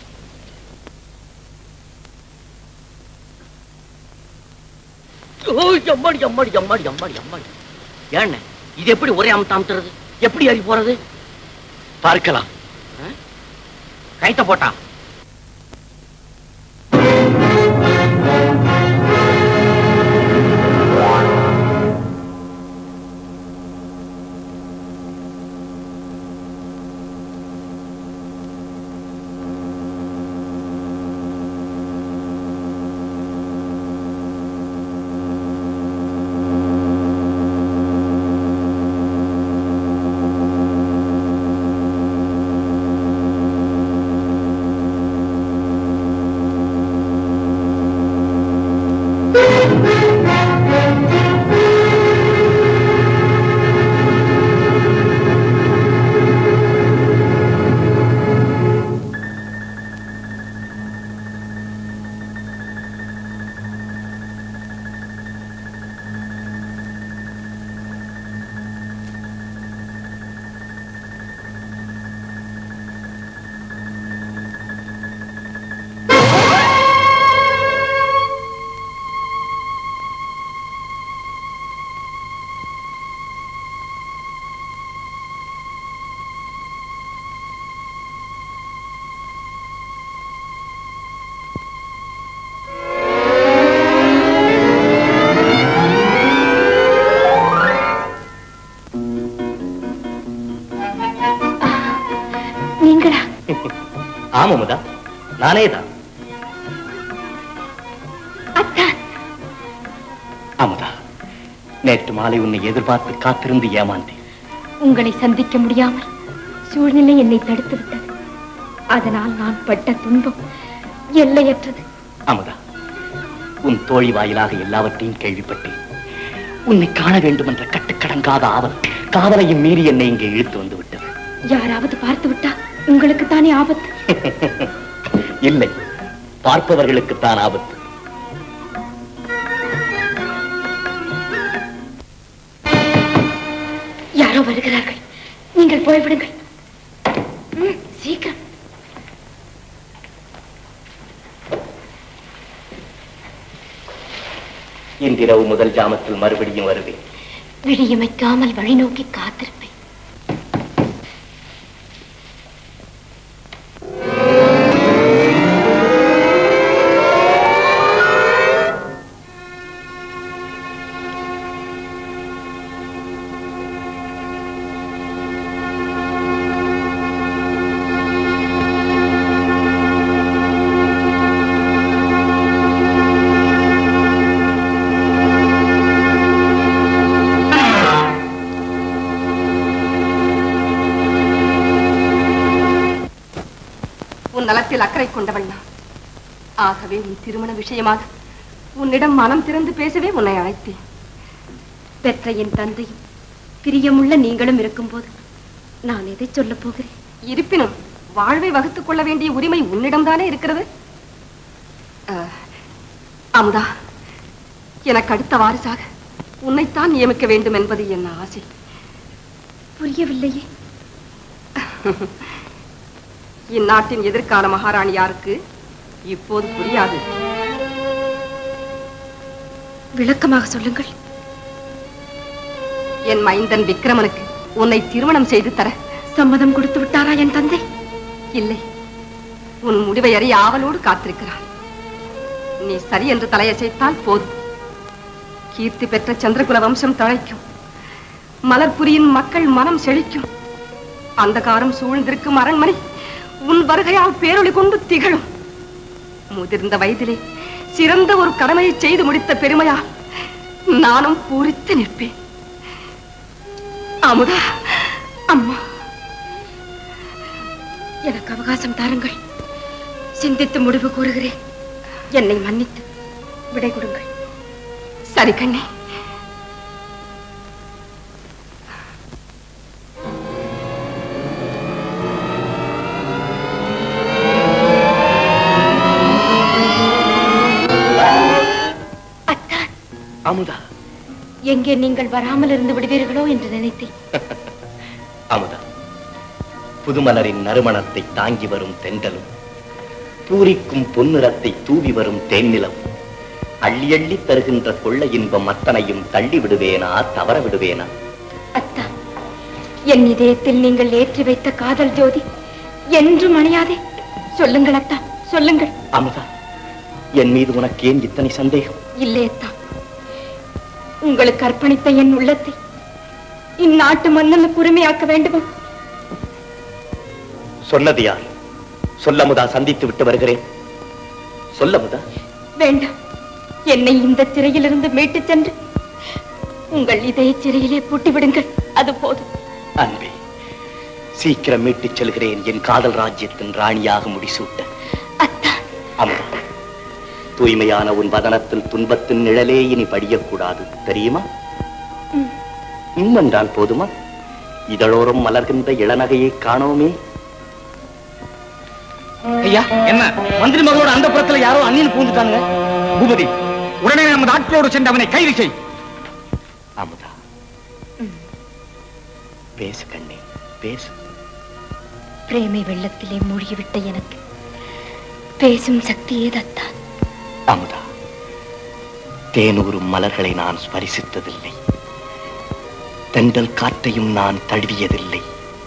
ஓ, எம்மாடி எம்மாடி எம்மாடி எம்மாடி எம்மாடி ஏண்ணே இது எப்படி ஒரே அமுத்து அமுத்துறது எப்படி ஏறி போறது பார்க்கலாம் கைத்த போட்டா நீங்களா ஆமாமுதா நானே தான் அமுதா நேற்று மாலை உன்னை எதிர்பார்த்து காத்திருந்து ஏமாந்தேன் உங்களை சந்திக்க முடியாமல் சூழ்நிலை என்னை தடுத்து விட்டது அதனால் நான் பட்ட துன்பம் எல்லையற்றது அமுதா உன் தோழி வாயிலாக எல்லாவற்றையும் கேள்விப்பட்டேன் உன்னை காண வேண்டும் என்ற கட்டுக்கடங்காத ஆவல் காதலையும் மீறி என்னை இங்கே இழுத்து வந்து விட்டது யாராவது பார்த்து விட்டா உங்களுக்கு தானே ஆபத்து இல்லை பார்ப்பவர்களுக்குத்தான் ஆபத்து யாரோ வருகிறார்கள் நீங்கள் போய்விடுங்கள் ம், சீக்கிரம் இன்றிரவு முதல் ஜாமத்தில் மறுபடியும் வருவேன் விடியமைக்காமல் வழி நோக்கி காத்திருப்பேன் உன் நலத்தில் அக்கறை கொண்டவள் நான் ஆகவே உன் திருமண விஷயமாக உன்னிடம் மனம் திறந்து பேசவே உன்னை அழைத்தேன் பெற்ற என் தந்தையும் பிரியமுள்ள நீங்களும் இருக்கும்போது நான் எதை சொல்லப் போகிறேன் இருப்பினும் வாழ்வை வகுத்துக் கொள்ள வேண்டிய உரிமை உன்னிடம்தானே இருக்கிறது அஹ், அமுதா எனக்கு அடுத்த வாரிசாக உன்னைத்தான் நியமிக்க வேண்டும் என்பது என் ஆசை புரியவில்லையே இந்நாட்டின் எதிர்கால மகாராணி யாருக்கு இப்போது புரியாது விளக்கமாக சொல்லுங்கள் என் மைந்தன் விக்ரமனுக்கு உன்னை திருமணம் செய்து தர சம்மதம் கொடுத்து விட்டாரா என் தந்தை இல்லை உன் முடிவை அறிய ஆவலோடு காத்திருக்கிறார் நீ சரி என்று தலையசைத்தால் போதும் கீர்த்தி பெற்ற சந்திரகுல வம்சம் தழைக்கும் மலர்புரியின் மக்கள் மனம் செழிக்கும் அந்தகாரம் சூழ்ந்திருக்கும் அரண்மனை உன் வருகையால் பேரொளி கொண்டு திகழும் முதிர்ந்த வயதிலே சிறந்த ஒரு கடமையை செய்து முடித்த பெருமையால் நானும் பூரித்து நிற்பேன் அமுதா அம்மா எனக்கு அவகாசம் தாருங்கள் சிந்தித்து முடிவு கூறுகிறேன் என்னை மன்னித்து விடை கொடுங்கள் சரி கண்ணே அமுதா எங்கே நீங்கள் வராமல் இருந்து விடுவீர்களோ என்று நினைத்தேன் அமுதா புதுமலரின் நறுமணத்தை தாங்கி வரும் தென்றலும் பூரிக்கும் பொன்னிறத்தை தூவி வரும் தேன்னிலம் அள்ளி அள்ளி தருகின்ற கொள்ள இன்பம் அத்தனையும் தள்ளி விடுவேனா தவற விடுவேனா அத்தா என் இதயத்தில் நீங்கள் ஏற்றி வைத்த காதல் ஜோதி என்றும் அணையாதே சொல்லுங்கள் அத்தா சொல்லுங்கள் அமுதா என் மீது உனக்கு ஏன் இத்தனை சந்தேகம் இல்லை அத்தா உங்களுக்கு அர்ப்பணித்த என் உள்ளத்தை இந்நாட்டு மன்னனுக்கு உரிமையாக்க வேண்டுமா சொன்னது யார் சொல்லமுதா சந்தித்து விட்டு வருகிறேன் சொல்லமுதா வேண்டாம் என்னை இந்த சிறையிலிருந்து மீட்டுச் சென்று உங்கள் இதய சிறையிலே பூட்டி விடுங்கள் அது போதும் அன்பே சீக்கிரம் மீட்டுச் செல்கிறேன் என் காதல் ராஜ்யத்தின் ராணியாக முடிசூட்ட அமுதா தூய்மையான உன் வதனத்தில் துன்பத்தின் நிழலே இனி படியக்கூடாது தெரியுமா உம் என்றால் போதுமா இதழோரம் மலர்கின்ற இளநகையை காணோமே ஐயா என்ன மந்திரி மகளோட அந்த புறத்துல யாரோ அந்நியன் பூந்துட்டாங்க பூபதி உடனே நமது ஆட்களோடு சென்று அவனை கைது செய் அமுதா பேசு கண்ணே பேசு பிரேமை வெள்ளத்திலே மூழ்கிவிட்ட எனக்கு பேசும் சக்தியே தத்தான் அமுதா தேனூரும் மலர்களை நான் ஸ்பரிசித்ததில்லை தென்றல் காற்றையும் நான் தழுவியதில்லை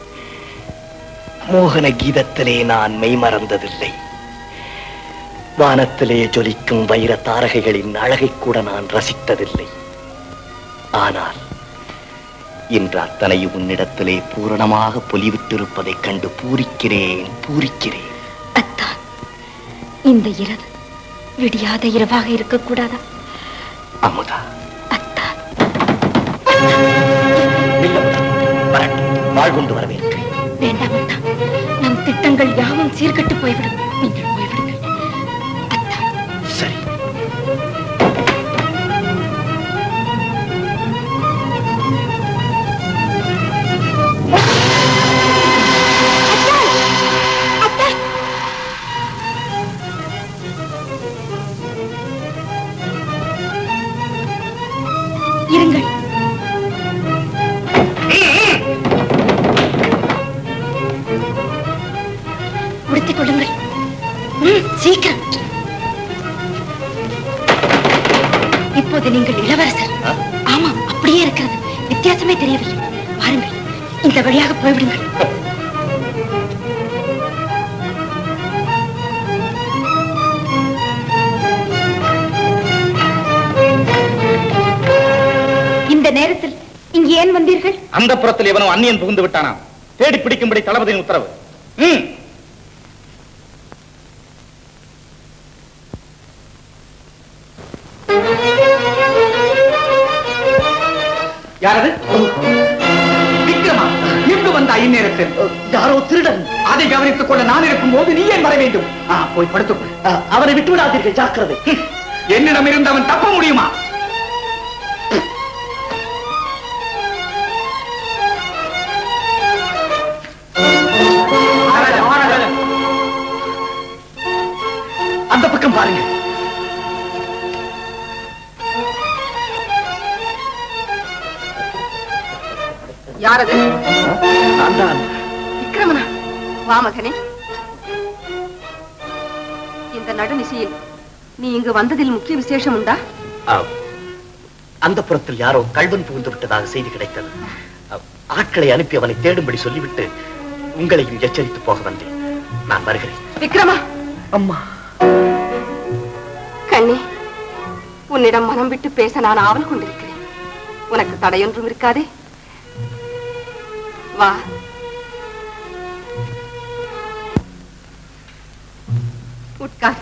மோகன கீதத்திலே நான் மெய்மறந்ததில்லை வானத்திலே ஜொலிக்கும் வைர தாரகைகளின் அழகை கூட நான் ரசித்ததில்லை ஆனால் இன்று அத்தனையும் உன்னிடத்திலே பூரணமாக பொலிவிட்டிருப்பதைக் கண்டு பூரிக்கிறேன் பூரிக்கிறேன் இந்த இரவு விடியாத இரவாக இருக்கக்கூடாதா அமுதா வாழ்கொண்டு வரவேற்கிறேன் வேண்டாம் அத்தா நம் திட்டங்கள் யாவும் சீர்கட்டு போய்விடும் நீங்கள் போய்விடுங்கள் சரி இருங்கள் உடுத்திக் கொள்ளுங்கள் ம், சீக்கிரம் இப்போது நீங்கள் இளவரசர் ஆமாம் அப்படியே இருக்கிறது வித்தியாசமே தெரியவில்லை வாருங்கள் இந்த வழியாக போய்விடுங்கள் இந்த நேரத்தில் இங்கு ஏன் வந்தீர்கள் அந்த புறத்தில் இவனோ அந்நியன் புகுந்து விட்டானாம் தேடி பிடிக்கும்படி தளபதியின் உத்தரவு ம் யாரது விக்ரமா எங்கு வந்தா இந்நேரத்தில் யாரோ திருடன் அதை கவனித்துக் கொள்ள நான் இருக்கும் போது நீ ஏன் வர வேண்டும் ஆ, போய் படுத்துக்கொள் அவரை விட்டு விடாதீர்கள் ஜாக்கிரதை என்னிடம் இருந்து அவன் தப்ப முடியுமா மகாராஜா, மகாராஜா. அந்த பக்கம் பாருங்க யாரது நான் தான் விக்ரமனா வா மகனே இந்த நடுநிசையில் நீ இங்கு வந்ததில் முக்கிய விசேஷம் உண்டா ஆம். அந்த புறத்தில் யாரோ கல்வன் புகுந்து விட்டதாக செய்தி கிடைத்தது அ- ஆட்களை அனுப்பி அவனை தேடும்படி சொல்லிவிட்டு உங்களையும் எச்சரித்து போக வந்தேன் நான் வருகிறேன் விக்ரமா அம்மா கண்ணே உன்னிடம் மனம் விட்டு பேச நான் ஆவல் கொண்டிருக்கிறேன் உனக்கு தடையொன்றும் இருக்காதே வா உட்கார்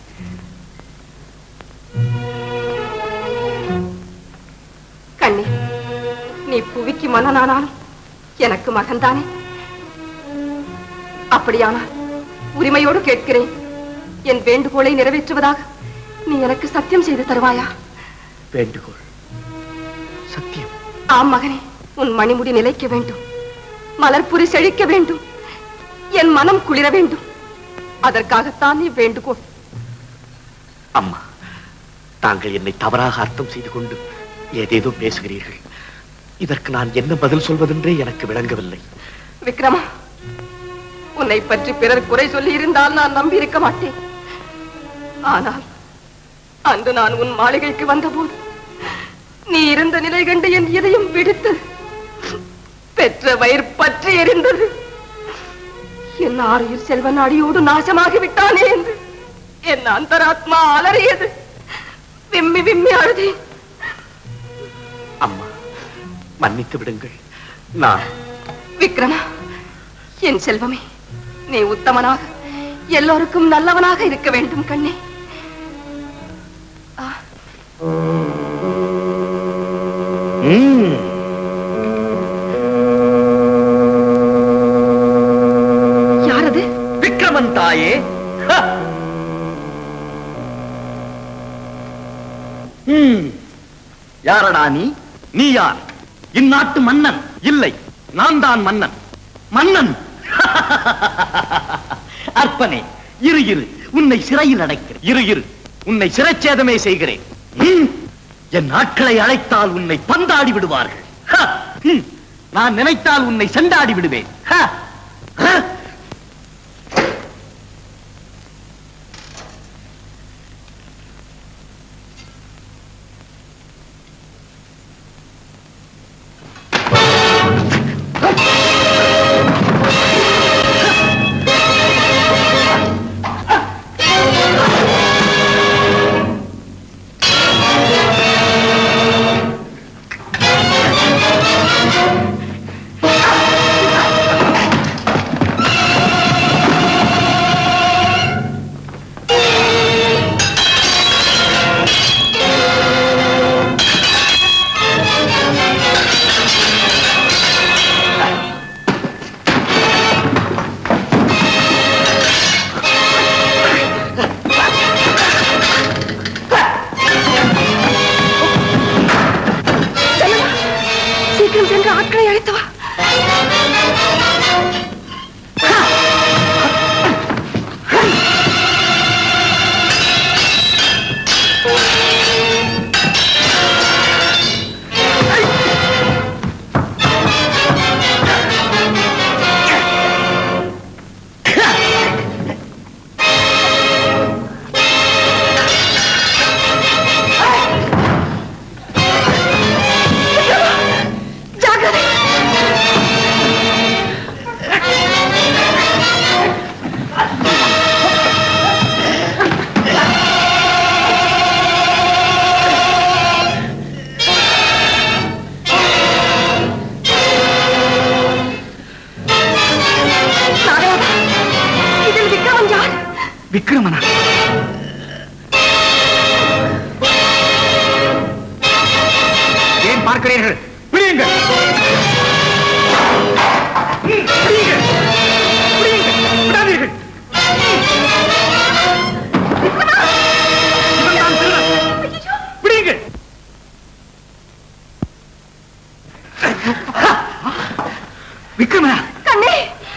கண்ணே நீ புவிக்கு மன்னனானாலும் எனக்கு மகன்தானே அப்படியானால் உரிமையோடு கேட்கிறேன் என் வேண்டுகோளை நிறைவேற்றுவதாக நீ எனக்கு சத்தியம் செய்து தருவாயா வேண்டுகோள் சத்தியம் ஆம் மகனே உன் மணிமுடி நிலைக்க வேண்டும் மலர்புரி செழிக்க வேண்டும் என் மனம் குளிர வேண்டும் அதற்காகத்தான் நீ வேண்டுகோள் அம்மா தாங்கள் என்னை தவறாக அர்த்தம் செய்து கொண்டு ஏதேதோ பேசுகிறீர்கள் இதற்கு நான் என்ன பதில் சொல்வதென்றே எனக்கு விளங்கவில்லை விக்ரமா உன்னை பற்றி பிறர் குறை சொல்லி இருந்தால் நான் நம்பி இருக்க மாட்டேன் ஆனால் அன்று நான் உன் மாளிகைக்கு வந்தபோது நீ இருந்த நிலை கண்டு என் இதயம் வெடித்தது பெற்ற வயிறு பற்றி எரிந்தது என் ஆறுயிர் செல்வன் அடியோடு நாசமாகி விட்டானே என்று என் அந்தராத்மா அலறியது விம்மி விம்மி அழுதேன் அம்மா மன்னித்து விடுங்கள் நான் விக்ரமா என் செல்வமே நீ உத்தமனாக எல்லோருக்கும் நல்லவனாக இருக்க வேண்டும் கண்ணே யாரது விக்ரமன் தாயே ம். யாரடா நீ நீ யார் இந்நாட்டு மன்னன் இல்லை நான் தான் மன்னன் மன்னன் அற்பனே இரு இரு உன்னை சிறையில் அடைக்கிறேன் இரு இரு உன்னை சிறைச்சேதமே செய்கிறேன் ம். என் ஆட்களை அழைத்தால் உன்னை பந்தாடி விடுவார்கள் ஹ! ம். நான் நினைத்தால் உன்னை செண்டாடி விடுவேன் ஹ! ஹ! சீக்கிரம் சென்று ஆட்களை அழைத்து வா ஜாக்கிரதை நாராயணா, இதில் விக்ரமன் யார் விக்ரமனா ஏன் பார்க்கிறீர்கள் பிடியுங்கள் ம், பிடியுங்கள் பிடியுங்கள் விடாதீர்கள் இவன்தான் திருடன். பிடியுங்கள் விக்ரமனா கண்ணே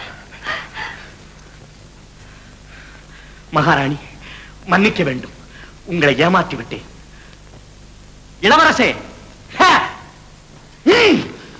மகாராணி மன்னிக்க வேண்டும் உங்களை ஏமாற்றி விட்டேன் இளவரசே ஹ! ம்!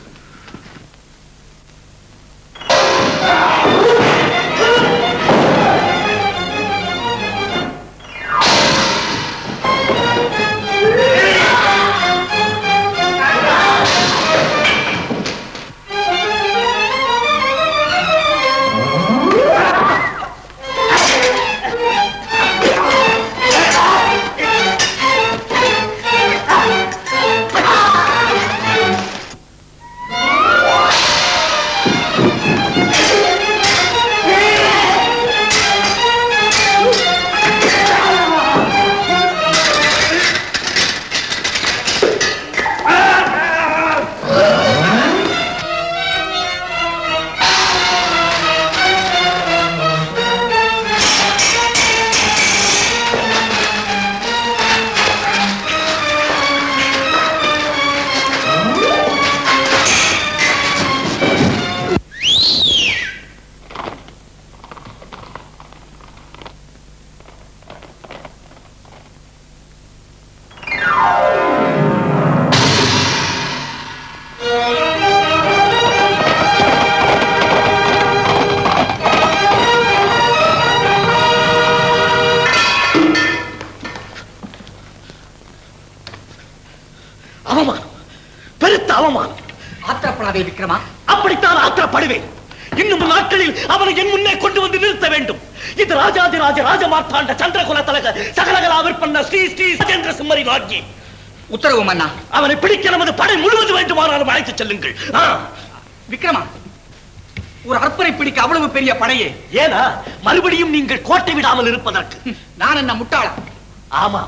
அவமானம் பெருத்த அவமானம் ஆத்திரப்படாதே விக்ரமா அப்படித்தான் ஆத்திரப்படுவேன் இன்னும் நாட்களில் அவனை என் முன்னே கொண்டு வந்து நிறுத்த வேண்டும் இது ராஜாதிராஜ ராஜமார்த்தாண்ட சந்திரகுல தலக சகலகலா விற்பன்ன ஸ்ரீ ஸ்ரீ சஜேந்திர சிம்மரி ராஜ்யி உத்தரவு மன்னா அவனை பிடிக்க நமது படை முழுவது வேண்டுமானாலும் அழைத்துச் செல்லுங்கள் ஆ. விக்ரமா ஒரு அற்பரை பிடிக்க அவ்வளவு பெரிய படையே ஏனா மறுபடியும் நீங்கள் கோட்டை விடாமல் இருப்பதற்கு நான் என்ன முட்டாளா ஆமா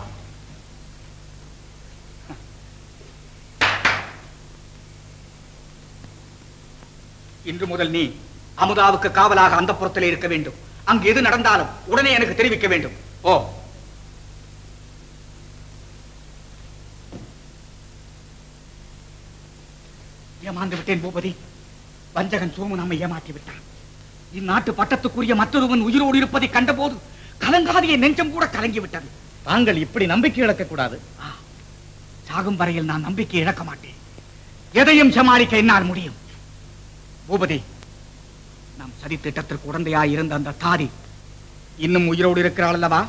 இன்று முதல் நீ அமுதாவுக்கு காவலாக அந்த புறத்திலே இருக்க வேண்டும் அங்கு எது நடந்தாலும் உடனே எனக்கு தெரிவிக்க வேண்டும் ஓ ஏமாந்து விட்டேன் பூபதி வஞ்சகன் சோமு நம்மை ஏமாற்றி விட்டான் இந்நாட்டு பட்டத்துக்குரிய மற்றொருவன் உயிரோடு இருப்பதை கண்டபோது கலங்காதிய நெஞ்சம் கூட கலங்கி விட்டது தாங்கள் இப்படி நம்பிக்கை இழக்க கூடாது சாகும் வரையில் நான் நம்பிக்கை இழக்க மாட்டேன் எதையும் சமாளிக்க என்னால் முடியும் பூபதி நம் சதி திட்டத்திற்கு உடந்தையாய் இருந்த அந்த தாதி இன்னும் உயிரோடு இருக்கிறாள் அல்லவா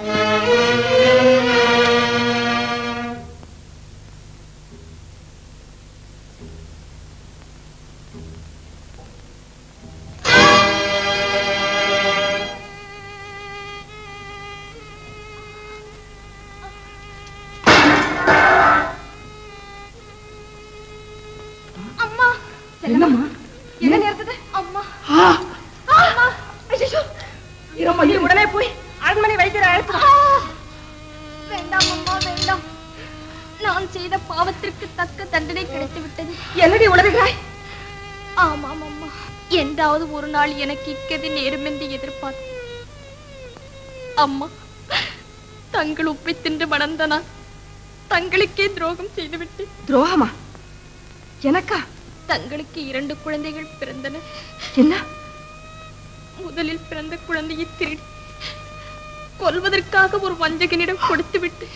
அம்மா செல்லம்மா என்ன நேர்ந்தது அம்மா அம்மா ஐயோ இரம்மா இரு உடனே போய் அரண்மனை வைத்தியரை அழைத்து வா. வேண்டாம் அம்மா வேண்டாம் நான் செய்த பாவத்திற்கு தக்க தண்டனை கிடைத்து விட்டது என்னடி உளறுகிறாய் ஆமாம் அம்மா என்றாவது ஒரு நாள் எனக்கு இக்கது நேரும் என்று எதிர்பார்த்தேன் அம்மா தங்கள் உப்பை தின்று வளர்ந்த நான் தங்களுக்கே துரோகம் செய்துவிட்டு துரோகமா எனக்கா தங்களுக்கு இரண்டு குழந்தைகள் பிறந்தன என்ன முதலில் பிறந்த குழந்தையை திருடி கொல்வதற்காக ஒரு வஞ்சகனிடம் கொடுத்துவிட்டு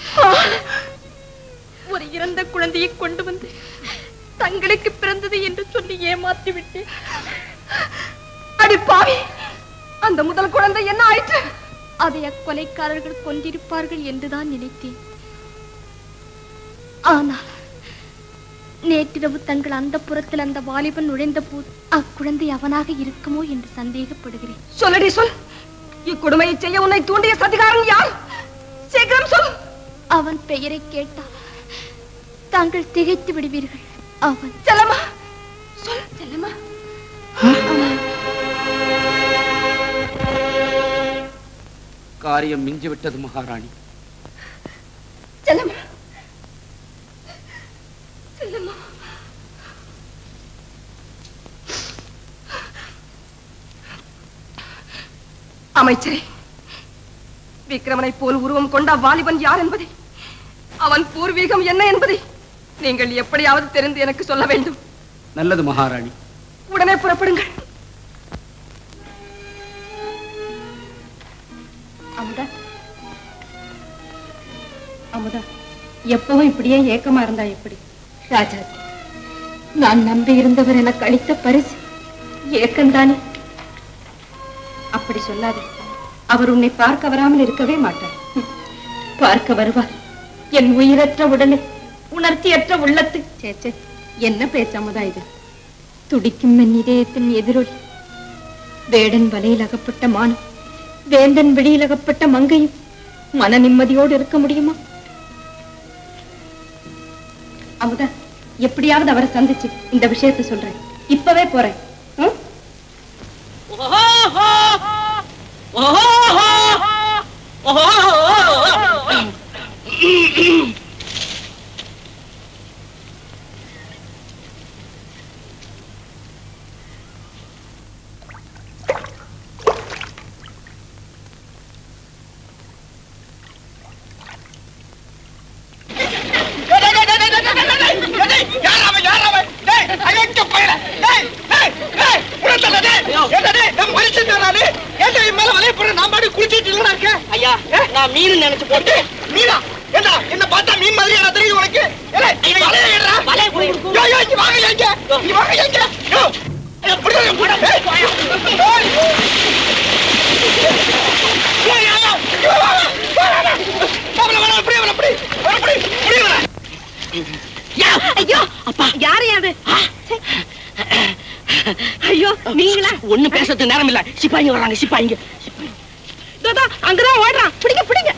ஒரு இறந்த குழந்தையை கொண்டு வந்து தங்களுக்கு பிறந்தது என்று சொல்லி ஏமாத்தி விட்டு அடி பாவி அந்த முதல் குழந்தை என்ன ஆயிற்று அதை அக்கொலைக்காரர்கள் கொண்டிருப்பார்கள் என்றுதான் நினைத்தேன் ஆனால் நேற்றிரவு தங்கள் அந்த புறத்தில் அந்த வாலிபன் நுழைந்த போது அக்குழந்தை அவனாக இருக்குமோ என்று சந்தேகப்படுகிறேன் சொல்லடி சொல் இக்கொடுமையை செய்ய உன்னை தூண்டிய சதிகாரன் யார் சீக்கிரம் சொல் அவன் பெயரை கேட்டால் தாங்கள் திகைத்து விடுவீர்கள் அவன் செல்லம்மா சொல் செல்லம்மா காரியம் மிஞ்சி விட்டது மகாராணி செல்லம்மா செல்லம்மா அமைச்சரே விக்ரமனை போல் உருவம் கொண்ட வாலிபன் யார் என்பதை அவன் பூர்வீகம் என்ன என்பதை நீங்கள் எப்படியாவது தெரிந்து எனக்கு சொல்ல வேண்டும் நல்லது மகாராணி உடனே புறப்படுங்கள் அமுதா அமுதா எப்பவும் இப்படியே ஏக்கமா இருந்தா எப்படி ராஜா நான் நம்பி இருந்தவர் எனக்கு அளித்த பரிசு ஏக்கம்தானே அப்படி சொல்லாதே அவர் உன்னை பார்க்க வராமல் இருக்கவே மாட்டார் ஹம், பார்க்க வருவார் என் உயிரற்ற உடலை உணர்ச்சியற்ற உள்ளத்து சே சே, என்ன பேச்சு அமுதா இது துடிக்கும் என் இதயத்தின் எதிரொலி வேடன் வலையில் அகப்பட்ட மானம் வேந்தன் வெளியில் அகப்பட்ட மங்கையும் மன நிம்மதியோடு இருக்க முடியுமா அமுதா எப்படியாவது அவரை சந்திச்சு இந்த விஷயத்தை சொல்றேன் இப்பவே போறேன் ம்? ஐயா நான் மீன் நினைச்சு போட்டு மீனா என்ன என்ன பார்த்தா மீன் மாதிரி என்ன தெரியுது உனக்கு ஏலே, வலைய ஏறுடா. யோ, யோ, இங்க வாங்க, இங்க. இங்க வாங்க, இங்க. யோ. ஐயா, பிடிக்காத, போடா. ஏய். ஏய். ஏய், ஐயா, இங்க வாங்க. வாங்க. மாப்பிள, வாங்க, அப்படியே வர, அப்படி. வர, அப்படி. அப்படியே வர. ஐயோ அப்பா யாரு அது ஐயோ நீங்களா ஒண்ணு பேசுறதுக்கு நேரம் இல்ல சிப்பாயிங்க வர்றாங்க சிப்பாயிங்க இதோ, அங்கதான் ஓடுறான் பிடிங்க பிடிங்க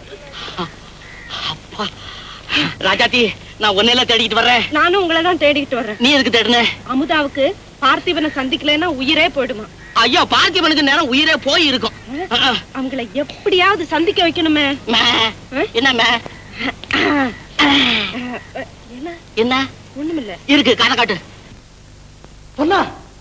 ராஜாத்தி நான் ஒன்னையில தேடிக்கிட்டு வர்றேன் நானும் உங்களை தான் தேடிக்கிட்டு வர்றேன் நீ எதுக்கு தேடுன அமுதாவுக்கு பார்த்திபனை சந்திக்கலைன்னா உயிரே போயிடுமா ஐயா பார்த்திபனுக்கு நேரம் உயிரே போய் இருக்கும் அவங்கள எப்படியாவது சந்திக்க வைக்கணுமே என்ன மே? என்ன என்ன ஒண்ணுமில்ல இருக்கு கதை காட்டு பொன்னா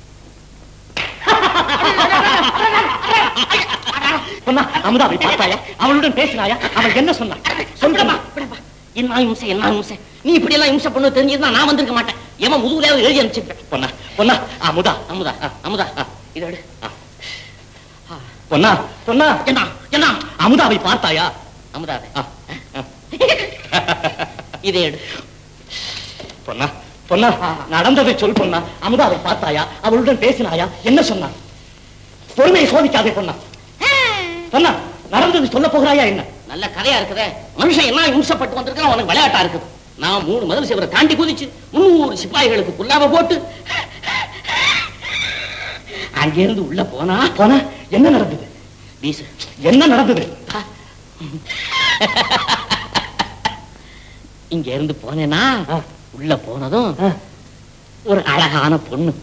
பொன்னா அமுதாவை பார்த்தாயா அவளுடன் பேசினாயா அவள் என்ன சொன்னா சொல்லுமா என்ன இம்சை என்ன இம்சை நீ இப்படி எல்லாம் இம்சை பண்ண தெரிஞ்சிருந்தா நான் வந்திருக்க மாட்டேன் எவன் முதுகுலையாவது எழுதி அனுப்பிச்சிருக்கேன் பொண்ணா பொண்ணா அமுதா அமுதா ஆ, அமுதா ஆ, இதை எடு ஆ. ஆ, பொண்ணா பொண்ணா என்ன என்ன அமுதாவை பார்த்தாயா அமுதாவை ஆ, ஆ. இதை எடு பொண்ணா பொண்ணா நடந்ததை சொல் பொண்ணா அமுதாவை பார்த்தாயா அவளுடன் பேசினாயா என்ன சொன்னா பொறுமையை சோதிக்காதே பொண்ணா பொண்ணா நடந்தது சொல்ல போகிறாயா என்ன நல்ல கதையா இருக்குதே மனுஷன் என்ன இம்சப்பட்டு வந்திருக்கான் உனக்கு விளையாட்டா இருக்குது நான் மூணு மதில் சிவரை தாண்டி குதிச்சு முன்னூறு சிப்பாய்களுக்கு புல்லாம போட்டு அங்கிருந்து உள்ள போனா போனா என்ன நடந்தது வீசு என்ன நடந்தது இங்க இருந்து போனேனா உள்ள போனதும் ஒரு அழகான பொண்ணு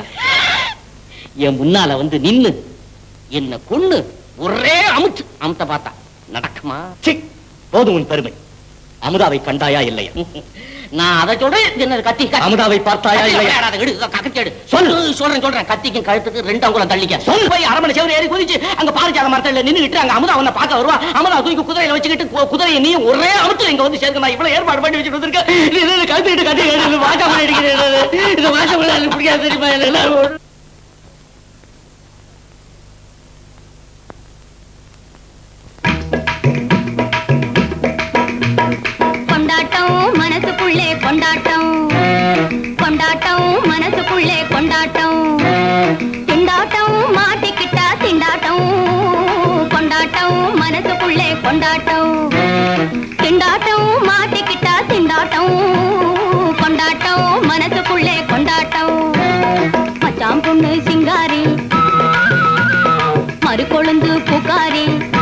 என் முன்னால வந்து நின்னு என்ன கொன்னு ஒரே அமுச்சு அமுத்த பார்த்தா நடக்குமா சி போதும் உன் பெருமை அமுதாவை கண்டாயா இல்லையா நான் அதை சொல்றேன் என்ன கத்தி கத்தி. அமுதாவை பார்த்தாயா கத்தி இல்லையா? விளையாடாத, எடு, இதோ கத்தி எடு. சொல்லு சொல்றேன் சொல்றேன் கத்திக்கும் கழுத்துக்கு ரெண்டு அங்குலம் தள்ளிக்க சொல்லு போய் அரமனை செவரு ஏறி குதிச்சு அங்க பாரிஜாத மரத்துல நின்னுகிட்டு அங்க அமுதா அவனை பார்க்க வருவா அமுதா தூக்கி குதிரையில வச்சுக்கிட்டு கு- குதிரையை நீ ஒரே அமுத்து இங்க வந்து சேர்க்க நான் இவ்வளவு ஏற்பாடு பண்ணி வச்சுட்டு வந்திருக்கேன் இது, இது, இது, கத்திட்டு கத்தி இது வாசம் அடிக்கிறேன் இது வாசம் எனக்கு பிடிக்காது தெரியுமா எனக்கு எல்லாரும் கொண்டாட்டம் மனசுக்குள்ளே கொண்டாட்டம் கொண்டாட்டம் மனசுக்குள்ளே கொண்டாட்டம் திண்டாட்டம் மாட்டிக்கிட்டா திண்டாட்டம் கொண்டாட்டம் மனசுக்குள்ளே கொண்டாட்டம் திண்டாட்டம் மாட்டிக்கிட்டா திண்டாட்டம் கொண்டாட்டம் மனசுக்குள்ளே கொண்டாட்டம் மச்சான் பொண்ணு சிங்காரி மறுகொழுந்து புகாரி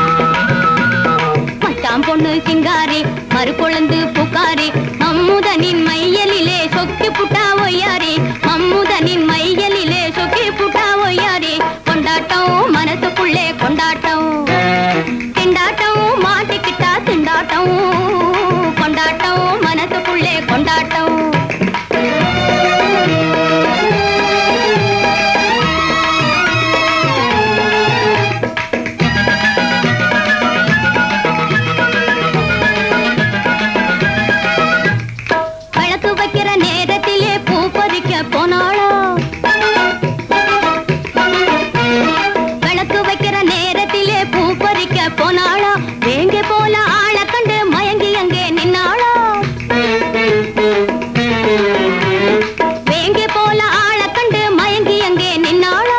மச்சான் பொண்ணு சிங்காரி மறுகொழுந்து புகாரி மம்முதனின் மையலிலே சொக்கி புட்டா ஒய்யாரி மம்முதனின் மையலிலே சொக்கி புட்டா ஒய்யாரி கொண்டாட்டம் மனசுக்குள்ளே கொண்டாட்டம் திண்டாட்டம் மாட்டிக்கிட்டா திண்டாட்டம் கொண்டாட்டம் மனசுக்குள்ளே கொண்டாட்டம் விளக்கு வைக்கிற நேரத்திலே பூ பறிக்க போனாளோ விளக்கு வைக்கிற நேரத்திலே பூ பறிக்க போனாளோ வேங்க போல ஆள கண்டு மயங்கி அங்கே நின்னாளோ வேங்க போல ஆள கண்டு மயங்கி அங்கே நின்னாளோ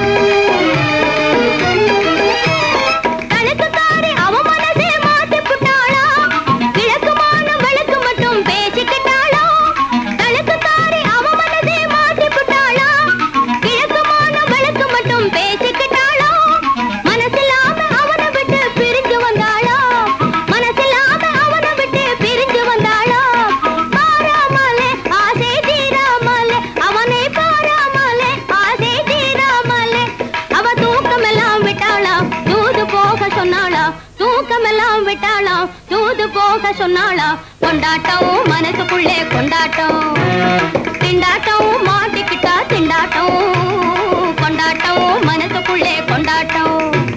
கணக்குக்காரி அவ மனசே மாத்தி புட்டாளா கிழக்குமான வழக்கு மட்டும் பேசிக்கிட்டாளோ கணக்குக்காரி அவ மனசே மாத்தி புட்டாளா கிழக்குமான வழக்கு மட்டும் பேசிக்கிட்டாளோ மனசில்லாம அவனை விட்டு பிரிஞ்சு வந்தாளோ மனசில்லாம அவனை விட்டு பிரிஞ்சு வந்தாளோ பாராமலே ஆசை தீராமலே அவனை பாராமலே ஆசை தீராமலே அவ தூக்கமெல்லாம் விட்டாளா தூது போக சொன்னாளா தூக்கமெல்லாம் விட்டாளா தூது போக சொன்னாளா கொண்டாட்டம் மனசுக்குள்ளே கொண்டாட்டம் திண்டாட்டம் மாட்டிக்கிட்டா திண்டாட்டம் கொண்டாட்டம் மனசுக்குள்ளே கொண்டாட்டம்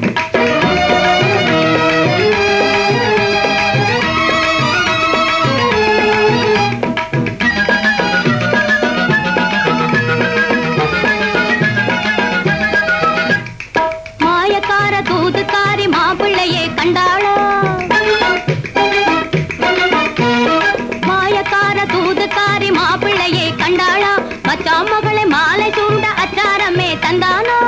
மாயக்கார தூதுக்காரி மாப்பிள்ளையே கண்டாளோ மாயக்கார தூதுக்காரி மாப்பிள்ளையே கண்டாளா மச்சான் மகளை மாலை சூட அச்சாரமே தந்தானோ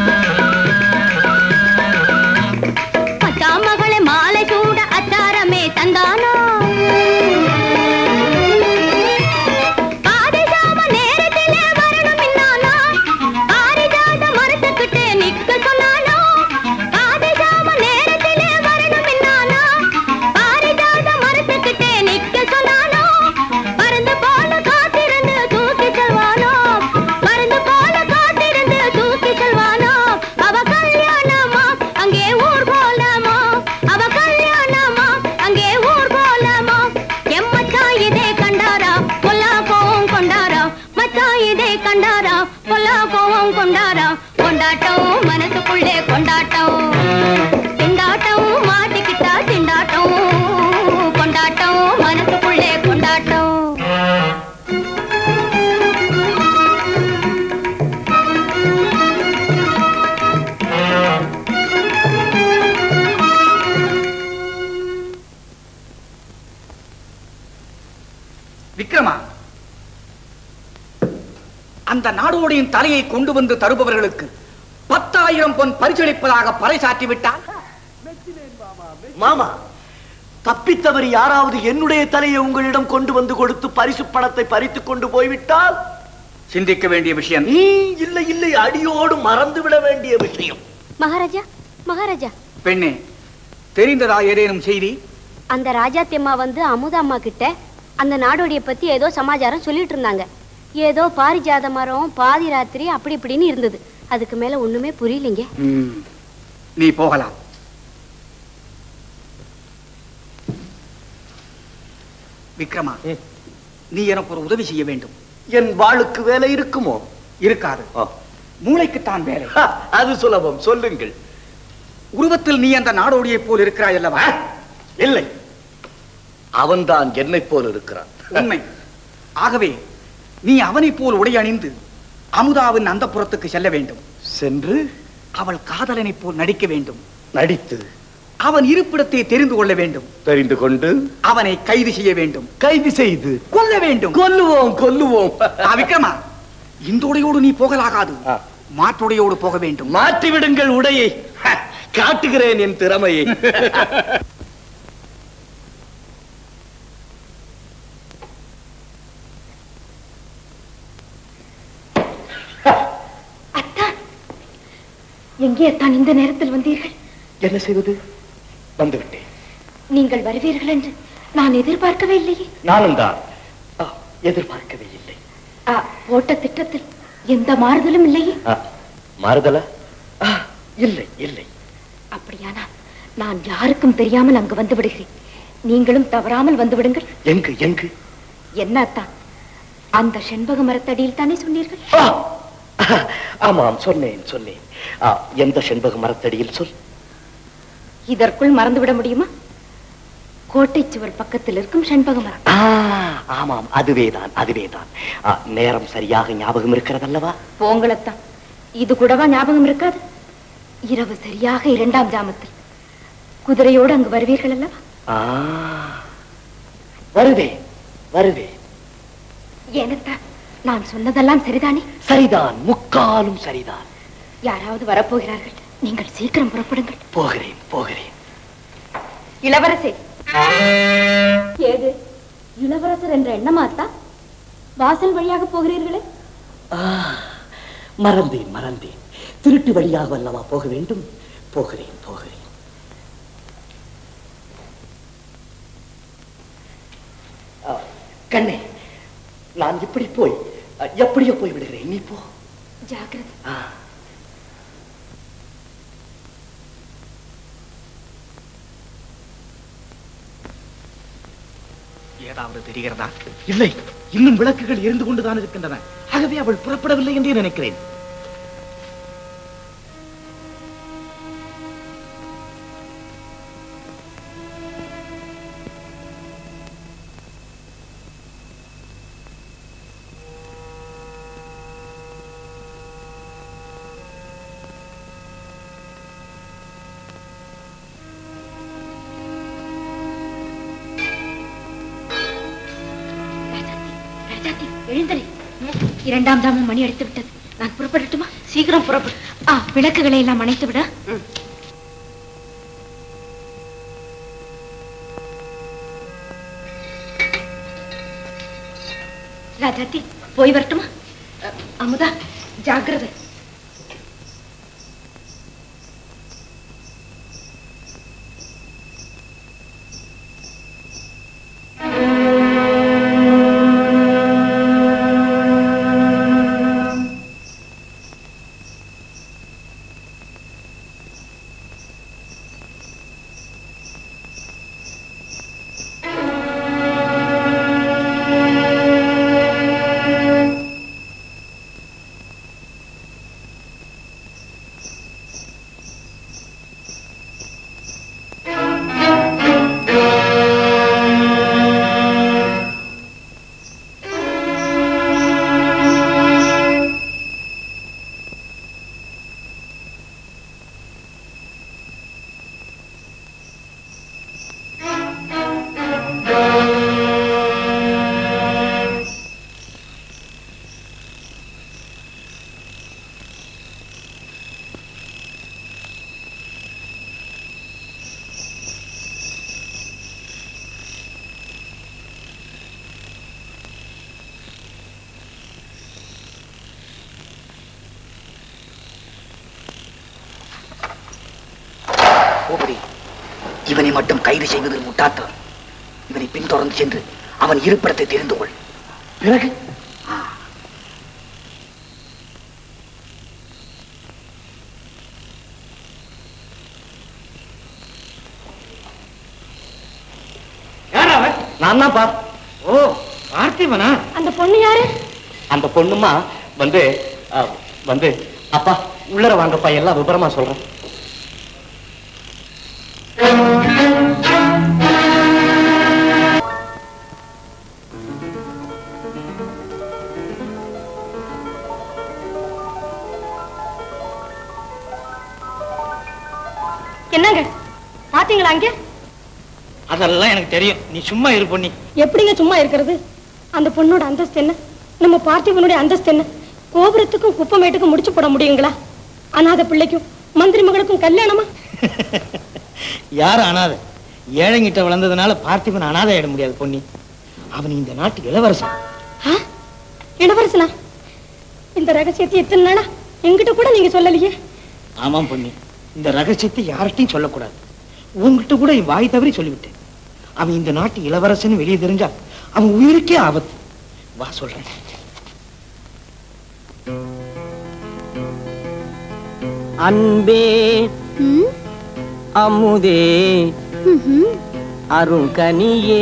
மச்சான் மகளை மாலை சூட அச்சாரமே தந்தானோ பாரிஜாம நேரத்திலே வரணும் இன்னானா பாரிஜாத மரத்துக்கிட்டு நிக்க சொன்னானோ பாரிஜாம நேரத்திலே வரணும் இன்னானா பாரிஜாத மரத்துக்கிட்டு நிக்க சொன்னானோ பறந்து போல காத்திருந்து தூக்கி செல்வானோ பறந்து போல காத்திருந்து தூக்கி செல்வானோ அவ கல்யாணமா அங்கே ஊர் போலாமா அவ கல்யாணமா அங்கே ஊர் போலாமா எம் மச்சான் இதே கண்டாரா பொல்லா கோவம் கொண்டாரா மச்சான் இதே கண்டாரா பொல்லா கோவம் கொண்டாரா கொண்டாட்டம் மனசுக்குள்ளே கொண்டாட்டம் திண்டாட்டம் மாட்டிக்கிட்டா திண்டாட்டம் கொண்டாட்டம் மனசுக்குள்ளே கொண்டாட்டம் விக்ரமா அந்த நாடோடியின் தலையை கொண்டு வந்து தருபவர்களுக்கு பத்தாயிரம் பொன் பரிசளிப்பதாக பறைசாற்றி விட்டால் மாமா தப்பித்தவர் யாராவது என்னுடைய தலையை உங்களிடம் கொண்டு வந்து கொடுத்து பரிசு பணத்தை பறித்துக் கொண்டு போய்விட்டால் சிந்திக்க வேண்டிய விஷயம் ம், இல்லை இல்லை அடியோடு மறந்து விட வேண்டிய விஷயம் மகாராஜா மகாராஜா பெண்ணே தெரிந்ததா ஏதேனும் செய்தி அந்த ராஜாத்தியம்மா வந்து அமுதா அம்மா கிட்ட அந்த நாடோடிய பத்தி ஏதோ சமாச்சாரம் சொல்லிட்டு இருந்தாங்க ஏதோ பாரிஜாத மரம் பாதி ராத்திரி அப்படி இப்படின்னு இருந்தது அதுக்கு மேல ஒண்ணுமே புரியலைங்க ம், நீ போகலாம் விக்ரமா நீ எனக்கு ஒரு உதவி செய்ய வேண்டும் என் வாளுக்கு வேலை இருக்குமோ இருக்காது மூளைக்குத்தான் வேலை அது சுலபம் சொல்லுங்கள் உருவத்தில் நீ அந்த நாடோடியை போல் இருக்கிறாய் அல்லவா இல்லை அவன்தான் என்னைப் போல் இருக்கிறான் உண்மை ஆகவே நீ அவனைப் போல் உடை அணிந்து அமுதாவின் அந்த புறத்துக்கு செல்ல வேண்டும் சென்று அவள் காதலனைப் போல் நடிக்க வேண்டும் நடித்து அவன் இருப்பிடத்தை தெரிந்து கொள்ள வேண்டும் தெரிந்து கொண்டு அவனை கைது செய்ய வேண்டும் கைது செய்து கொல்ல வேண்டும் கொல்லுவோம் கொல்லுவோம் ஆ, விக்ரமா இந்த உடையோடு நீ போகலாகாது மாற்றுடையோடு போக வேண்டும் மாற்றி விடுங்கள் உடையை ஹ, காட்டுகிறேன் என் திறமையை எங்கே தான் இந்த நேரத்தில் வந்தீர்கள் என்ன செய்வது வந்து விட்டேன் நீங்கள் வருவீர்கள் என்று நான் எதிர்பார்க்கவே இல்லையே நானும் தான் ஆ, எதிர்பார்க்கவே இல்லை ஆ, போட்ட திட்டத்தில் எந்த மாறுதலும் இல்லையே ஆ, மாறுதலா ஆ, இல்லை இல்லை அப்படியானால் நான் யாருக்கும் தெரியாமல் அங்கு வந்து விடுகிறேன் நீங்களும் தவறாமல் வந்து விடுங்கள் எங்கு எங்கு என்னத்தான் அந்த செண்பக மரத்தடியில் தானே சொன்னீர்கள் ஆமாம் சொன்னேன் சொன்னேன் ஆ, எந்த செண்பக மரத்தடியில் சொல் இதற்குள் மறந்துவிட முடியுமா கோட்டை சுவர் பக்கத்தில் இருக்கும் செண்பக மரம் ஆ, ஆமாம் அதுவேதான் அதுவேதான் ஆ, நேரம் சரியாக ஞாபகம் இருக்கிறதல்லவா போங்களத்தான் இது கூடவா ஞாபகம் இருக்காது இரவு சரியாக இரண்டாம் ஜாமத்தில் குதிரையோடு அங்கு வருவீர்கள் அல்லவா ஆ, வருவேன் வருவேன் ஏனத்தான் நான் சொன்னதெல்லாம் சரிதானே சரிதான் முக்காலும் சரிதான் யாராவது வரப்போகிறார்கள் நீங்கள் சீக்கிரம் புறப்படுங்கள் போகிறேன் போகிறேன் இளவரசே ஏது இளவரசர் என்ற எண்ணமாத்தா வாசல் வழியாக போகிறீர்களே ஆ, மறந்தேன் மறந்தேன் திருட்டு வழியாக அல்லவா போக வேண்டும் போகிறேன் போகிறேன் ஆ, கண்ணே நான் இப்படி போய் அ, எப்படியோ போய் விடுகிறேன் நீ போ ஜாக்கிரதை ஆ. ஏதாவது தெரிகிறதா இல்லை இன்னும் விளக்குகள் எரிந்து கொண்டுதான் இருக்கின்றன ஆகவே அவள் புறப்படவில்லை என்றே நினைக்கிறேன் ராஜாத்தி எழுந்தரை இரண்டாம் தாமம் மணி அடித்து விட்டது நான் புறப்படட்டுமா சீக்கிரம் புறப்படு ஆ விளக்குகளை எல்லாம் அணைத்து விட ராஜாத்தி போய் வரட்டுமா அ, அமுதா ஜாக்கிரதை பூபதி இவனை மட்டும் கைது செய்வதில் முட்டாத்தம் இவனை பின்தொடர்ந்து சென்று அவன் இருப்பிடத்தை தெரிந்து கொள் பிறகு யார் அவன் நான் தான்ப்பா ஓ பார்த்திபனா அந்த பொண்ணு யாரு அந்த பொண்ணுமா வந்து அஹ், வந்து அப்பா உள்ளர வாங்கப்பா எல்லாம் விபரமா சொல்றேன் என்னங்க பாத்தீங்களா அங்க அதெல்லாம் எனக்கு தெரியும் நீ சும்மா இரு பொண்ணி எப்படிங்க சும்மா இருக்கிறது அந்த பொண்ணோட அந்தஸ்து என்ன நம்ம பார்த்திபனுடைய அந்தஸ்து என்ன கோபுரத்துக்கும் குப்பமேட்டுக்கும் முடிச்சு போட முடியுங்களா அனாதை பிள்ளைக்கும் மந்திரி மகளுக்கும் கல்யாணமா யாரும் அனாதை ஏழைங்கிட்ட வளர்ந்ததுனால பார்த்திபன் அனாதை ஆயிட முடியாது பொன்னி அவன் இந்த நாட்டு இளவரசன் ஆ? இளவரசனா இந்த ரகசியத்தை எத்தனை நாளா என்கிட்ட கூட நீங்க சொல்லலையே ஆமாம் பொன்னி இந்த ரகசியத்தை யார்கிட்டையும் சொல்லக்கூடாது உன்கிட்ட கூட என் வாய் தவறி சொல்லிவிட்டேன் அவன் இந்த நாட்டு இளவரசன் வெளியே தெரிஞ்சா அவன் உயிருக்கே ஆபத்து வா சொல்றேன் அன்பே அமுதே அருங்கனியே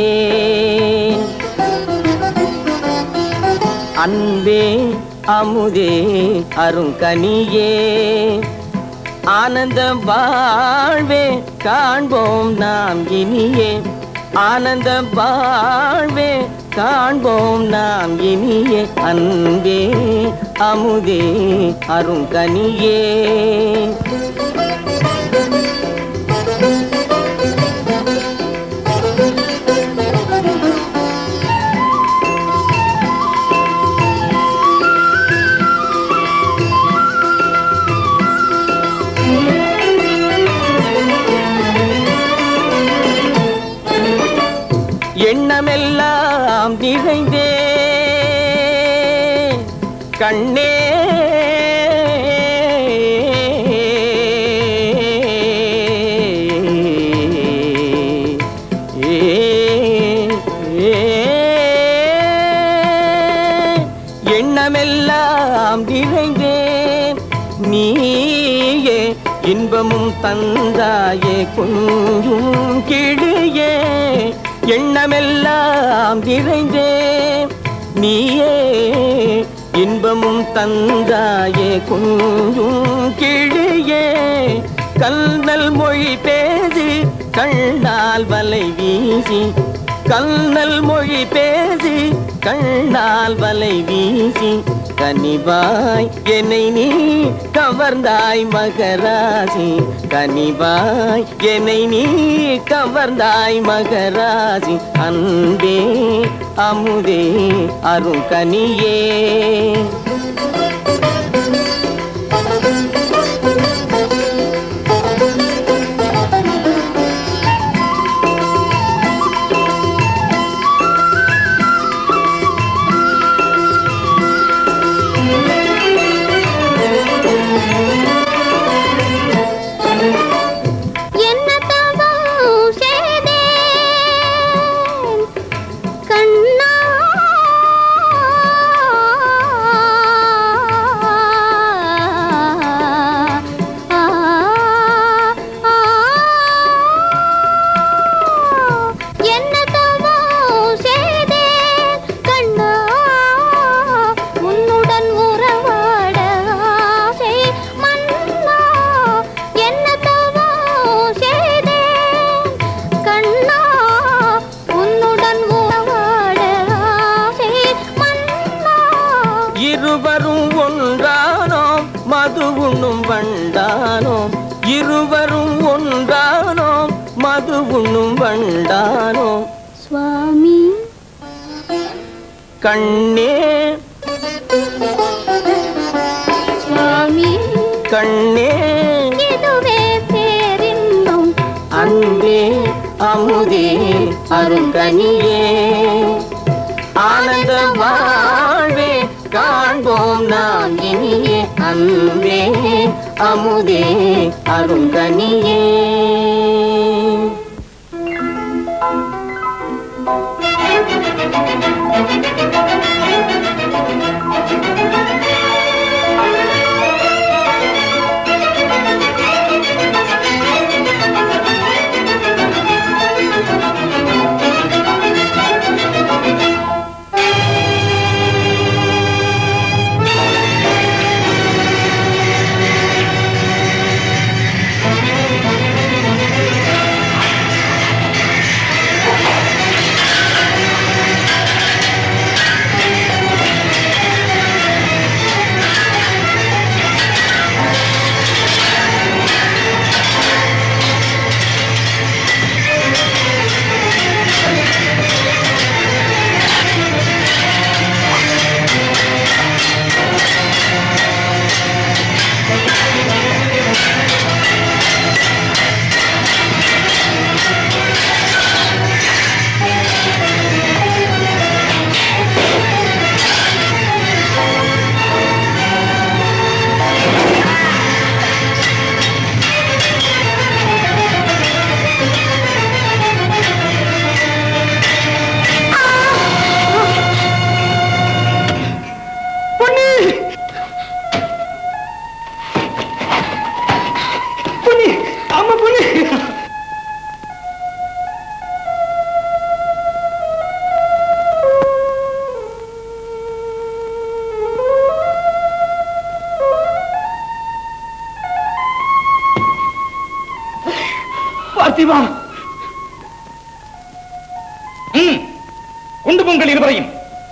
அன்பே அமுதே அருங்கனியே ஆனந்தம் வாழ்வே காண்போம் நாம் இனியே ஆனந்தம் வாழ்வே காண்போம் நாம் இனியே அன்பே அமுதே அருங்கனியே எண்ணமெல்லாம் நிறைந்தே கண்ணே ஏ, ஏ, எண்ணமெல்லாம் நிறைந்தேன் நீயே இன்பமும் தந்தாயே கொஞ்சும் கிழியே எண்ணமெல்லாம் நிறைந்தேன் நீயே இன்பமும் தந்தாயே கொஞ்சும் கிழியே கல்நல் மொழி பேசி கண்ணால் வலை வீசி கல்நல் மொழி பேசி கண்ணால் வலை வீசி கனிவாய் என்னை நீ கவர்ந்தாய் மகராசி கனிவாய் என்னை நீ கவர்ந்தாய் மகராசி அன்பே அமுதே அருங்கனியே என்ன தவம் செய்தேன் கண்ணா ஆ, ஆ, என்ன தவம் செய்தேன் கண்ணா உன்னுடன் உறவாட ஆசை மன்னா என்ன தவம் செய்தேன் கண்ணா உன்னுடன் உறவாட ஆசை மன்னா இருவரும் ஒன்றானோம் மது உண்ணும் வண்டானோம் இருவரும் ஒன்றானோம் மது உண்ணும் வண்டானோம் சுவாமி கண்ணே சுவாமி கண்ணே இதுவே பேரின்பம் அன்பே அமுதே அருங்கனியே ஆனந்த வாழ்வே காண்போம் நாம் இனியே அன்பே அமுதே அருங்கனியே பொன்னி பொன்னி ஆமா பொன்னி பார்த்திபா ம், கொண்டு பொங்கல் இருவரையும்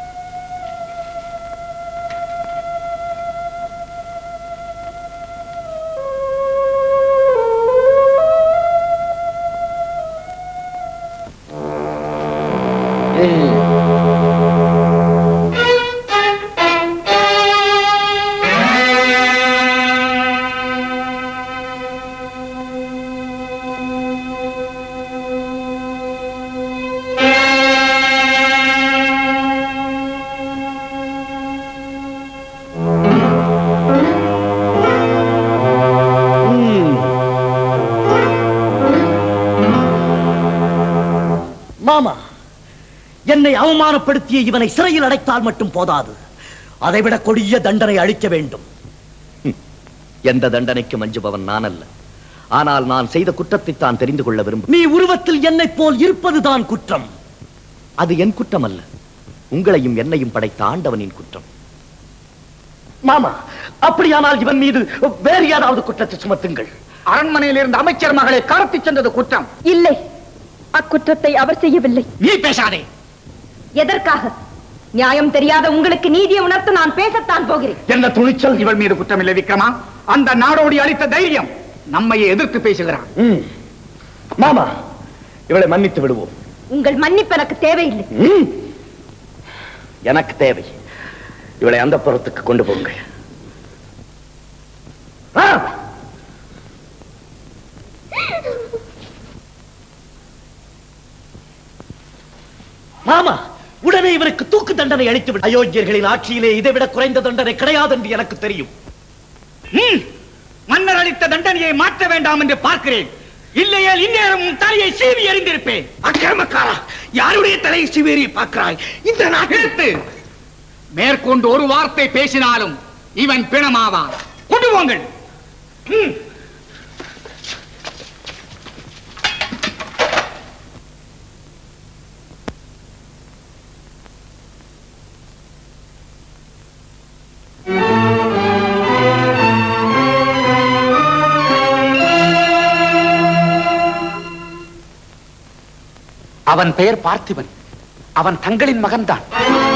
மாமா என்னை அவமானப்படுத்திய இவனை சிறையில் அடைத்தால் மட்டும் போதாது அதைவிட கொடிய தண்டனை அளிக்க வேண்டும் எந்த தண்டனைக்கு மஞ்சுபவன் நான் அல்ல ஆனால் நான் செய்த குற்றத்தை தான் தெரிந்து கொள்ள விரும்புகிறேன் நீ உருவத்தில் என்னைப் போல் இருப்பதுதான் குற்றம் அது என் குற்றம் அல்ல உங்களையும் என்னையும் படைத்த ஆண்டவனின் குற்றம் மாமா அப்படியானால் இவன் மீது வேறு ஏதாவது குற்றத்தை சுமத்துங்கள் அரண்மனையில் இருந்த அமைச்சர் மகளை கடத்தி சென்றது குற்றம் இல்லை அக்குற்றத்தை அவர் செய்யவில்லை நீ பேசாதே எதற்காக நியாயம் தெரியாத உங்களுக்கு நீதியை உணர்த்த நான் பேசத்தான் போகிறேன் என்ன துணிச்சல் இவள் மீது குற்றம் இல்லை விக்ரமா அந்த நாடோடி அளித்த தைரியம் நம்மையே எதிர்த்து பேசுகிறான் ம். மாமா இவளை மன்னித்து விடுவோம் உங்கள் மன்னிப்பு எனக்கு தேவையில்லை ம். எனக்கு தேவை இவளை அந்த புறத்துக்கு கொண்டு போங்க ஆ! மாமா உடனே இவருக்கு தூக்கு தண்டனை அளித்து விடு அயோக்கியர்களின் ஆட்சியிலே இதைவிட குறைந்த தண்டனை கிடையாது என்று எனக்கு தெரியும் ம், மன்னர் அளித்த தண்டனையை மாற்ற வேண்டாம் என்று பார்க்கிறேன் இல்லையே இந்நேரம் உன் தலையை சீவி எறிந்திருப்பேன் அக்கிரமக்காரா யாருடைய தலையை சீவேறி பார்க்கிறாய் இந்த நாட்டிற்கு மேற்கொண்டு ஒரு வார்த்தை பேசினாலும் இவன் பிணமாவான் கொண்டு போங்கள் ம். அவன் பெயர் பார்த்திபன் அவன் தங்களின் மகன்தான்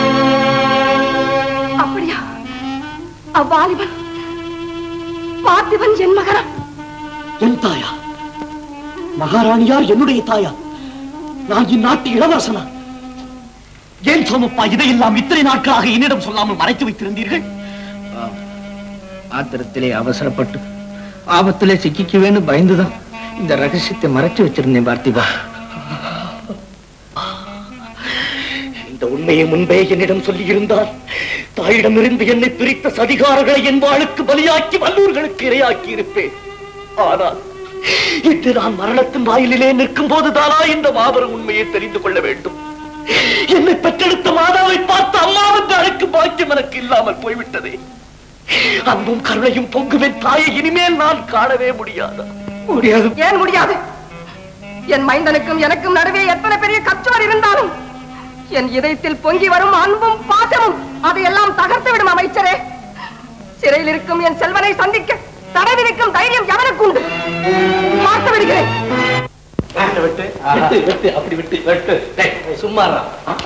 அப்படியா அவ்வாலிபன் பார்த்திபன் என் மகனா என் தாயா மகாராணியார் என்னுடைய தாயா நான் இந்நாட்டு இளவரசனா ஏன் சோமப்பா இதையெல்லாம் இத்தனை நாட்களாக என்னிடம் சொல்லாமல் மறைத்து வைத்திருந்தீர்கள் ஆத்திரத்திலே அவசரப்பட்டு ஆபத்திலே சிக்கிக்குவேன்னு பயந்துதான் இந்த ரகசியத்தை மறைச்சு வச்சிருந்தேன் பார்த்திபா இந்த உண்மையை முன்பே என்னிடம் சொல்லியிருந்தால் தாயிடமிருந்து என்னை பிரித்த சதிகாரர்களை என் வாளுக்கு பலியாக்கி வல்லூர்களுக்கு இரையாக்கி இருப்பேன் ஆனால் இன்று நான் மரணத்தின் வாயிலிலே நிற்கும் போதுதானா இந்த மாபெரும் உண்மையை தெரிந்து கொள்ள வேண்டும் என்னை பெற்றெடுத்த மாதாவை பார்த்து அம்மாவென்று அழைக்கும் பாக்கியம் எனக்கு இல்லாமல் போய்விட்டதே அன்பும் கருணையும் பொங்குவேன் தாயை இனிமேல் நான் காணவே முடியாது முடியாது ஏன் முடியாது என் மைந்தனுக்கும் எனக்கும் நடுவே எத்தனை பெரிய கச்சோர் இருந்தாலும் என் இதயத்தில் பொங்கி வரும் அன்பும் பாசமும் அதையெல்லாம் தகர்த்து விடும் அமைச்சரே சிறையில் இருக்கும் என் செல்வனை சந்திக்க தடை விதிக்கும் தைரியம் எவனுக்கு உண்டு பார்த்து விடுகிறேன் வெட்டு வெட்டு வெட்டு வெட்டு அப்படி வெட்டு வெட்டு டேய், சும்மாறா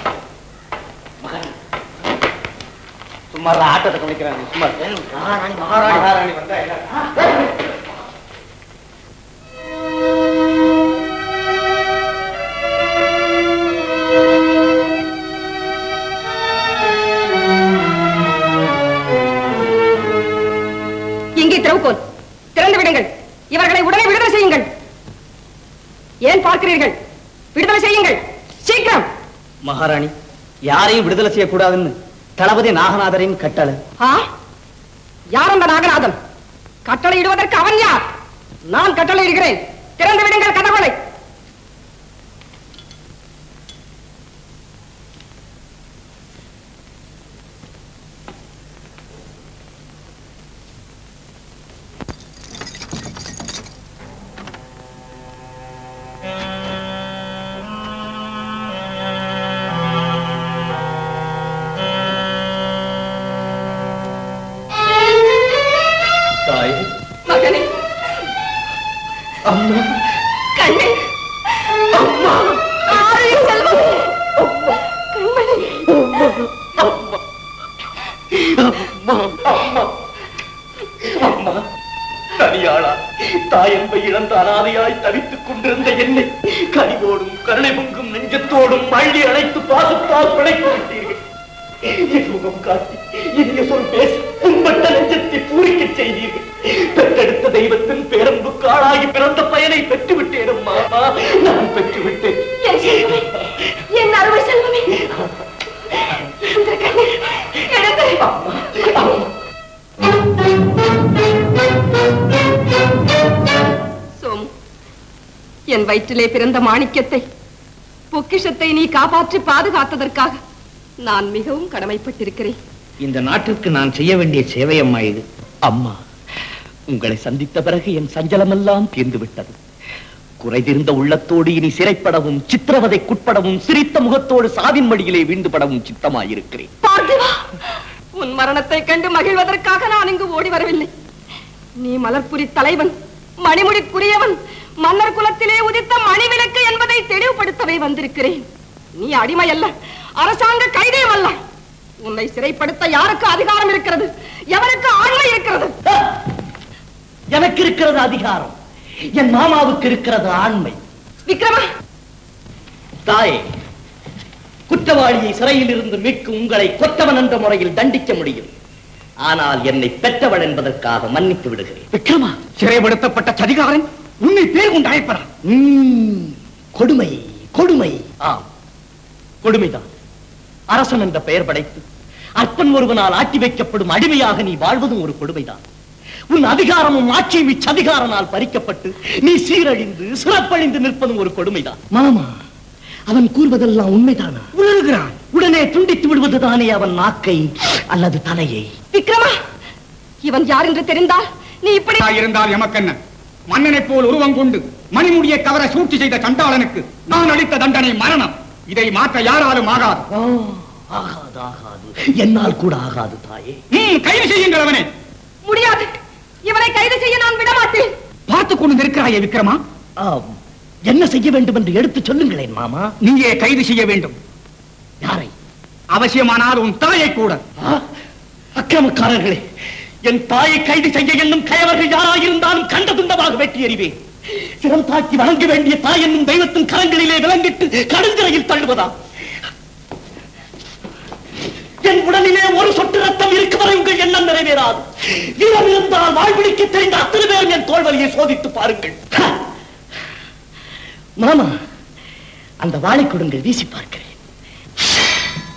சும்மாறா ஆட்டத்தை கவனிக்கிறாங்க சும்மா மகாராணி மகாராணி மகாராணி வந்தா என்ன இங்கே திறவுகோல் திறந்து விடுங்கள் இவர்களை உடனே விடுதலை செய்யுங்கள் ஏன் பார்க்கிறீர்கள் விடுதலை செய்யுங்கள் சீக்கிரம் மகாராணி யாரையும் விடுதலை செய்யக்கூடாதுன்னு தளபதி நாகநாதரின் கட்டளை ஆ? யார் அந்த நாகநாதன் கட்டளை இடுவதற்கு அவன் யார் நான் கட்டளை இடுகிறேன் திறந்து விடுங்கள் கதவுகளை தாய் மகனே அம்மா கண்ணே அம்மா ஆரிய செல்வமே கண்மணி அம்மா அம்மா அம்மா தனியாளா தாயன்பை இழந்த அனாதையாய் தவித்துக் கொண்டிருந்த என்னை கனிவோடும் கருணை பொங்கும் நெஞ்சத்தோடும் அள்ளி அழைத்து பாசத்தால் பிழைத்து விட்டீர்கள் என் முகம் காட்டி இனிய சொல் பேசி உண்பட்ட நெஞ்சத்தை பூரிக்கச் செய்தீர்கள் பெற்றெடுத்த தெய்வத்தின் பேரன்புக்கு ஆளாகி பிறந்த பயனை பெற்று விட்டேன் அம்மா நான் பெற்று விட்டேன் என் செல்வமே என் அருமை செல்வமே இந்த கண்ணே எழுந்து சோமு என் வயிற்றிலே பிறந்த மாணிக்கத்தை பொக்கிஷத்தை நீ காப்பாற்றி பாதுகாத்ததற்காக நான் மிகவும் கடமைப்பட்டிருக்கிறேன் இந்த நாட்டிற்கு நான் செய்ய வேண்டிய சேவை அம்மா இது அம்மா உங்களை சந்தித்த பிறகு என் சஞ்சலமெல்லாம் தீர்ந்து விட்டது குறைதிருந்த உள்ளத்தோடு இனி சிறைப்படவும் சித்திரவதைக்குட்படவும் சிரித்த முகத்தோடு சாவின் மடியிலே வீண்டுபடவும் சித்தமாயிருக்கிறேன் பார்த்திவா உன் மரணத்தை கண்டு மகிழ்வதற்காக நான் இங்கு ஓடி வரவில்லை நீ மலர்புரி தலைவன் மணிமுடிக்குரியவன் மன்னர் குலத்திலே உதித்த மணிவிளக்கு என்பதை தெளிவுபடுத்தவே வந்திருக்கிறேன் நீ அடிமை அல்ல அரசாங்க கைதியும் அல்ல உன்னை சிறைப்படுத்த யாருக்கு அதிகாரம் இருக்கிறது எவருக்கு ஆண்மை இருக்கிறது எனக்கு இருக்கிறது அதிகாரம் என் மாமாவுக்கு இருக்கிறது ஆண்மை விக்ரமா தாயே குற்றவாளியை சிறையில் இருந்து மீட்கும் உங்களை கொற்றவன் என்ற முறையில் தண்டிக்க முடியும் ஆனால் என்னை பெற்றவள் என்பதற்காக மன்னித்து விடுகிறேன் விக்ரமா சிறைப்படுத்தப்பட்ட சதிகாரன் உன்னை பேர் கொண்டு அழைப்பறான் உம், கொடுமை கொடுமை ஆம் கொடுமைதான் அரசன் என்ற பெயர் படைத்து அற்பன் ஒருவனால் ஆட்டி வைக்கப்படும் அடிமையாக நீ வாழ்வதும் ஒரு கொடுமைதான் உன் அதிகாரமும் ஆட்சியும் இச்சதிகாரனால் பறிக்கப்பட்டு நீ சீரழிந்து சிறப்பழிந்து நிற்பதும் ஒரு கொடுமைதான் மாமா அவன் கூறுவதெல்லாம் உண்மைதானா உணர்கிறான் உடனே துண்டித்து விடுவதுதானே அவன் நாக்கை அல்லது தலையை விக்ரமா இவன் யார் என்று தெரிந்தால் நீ இப்படி இருந்தால் எமக்கென்ன மன்னனைப் போல் உருவம் கொண்டு மணிமுடியை கவர சூழ்ச்சி செய்த சண்டாளனுக்கு நான் அளித்த தண்டனை மரணம் இதை மாற்ற யாராலும் ஆகாது ஆகாது ஆகாது என்னால் கூட ஆகாது தாயே ம், கைது செய்யுங்கள் அவனை முடியாது இவனை கைது செய்ய நான் விடமாட்டேன் பார்த்துக் கொண்டு இருக்கிறாயே விக்ரமா ஆம். என்ன செய்ய வேண்டும் என்று எடுத்து சொல்லுங்களேன் மாமா நீயே கைது செய்ய வேண்டும் யாரை அவசியமானால் உன் தாயை கூட ஆ, அக்கிரமக்காரர்களே என் தாயை கைது செய்ய என்னும் கயவர்கள் யாராயிருந்தாலும் கண்ட துண்டமாக வெட்டி எறிவேன் சிரம் தாக்கி வணங்க வேண்டிய தாய் என்னும் தெய்வத்தின் கரங்களிலே விளங்கிட்டு கடுஞ்சிறையில் தள்ளுவதா என் உடலிலே ஒரு சொட்டு ரத்தம் இருக்கு வரை உங்கள் எண்ணம் நிறைவேறாது வீரம் இருந்தால் வாழ்விடிக்க தெரிந்த அத்தனை பேரும் என் தோல்வலியை சோதித்து பாருங்கள் ஹ! மாமா அந்த வாழை கொடுங்கள் வீசி பார்க்கிறேன்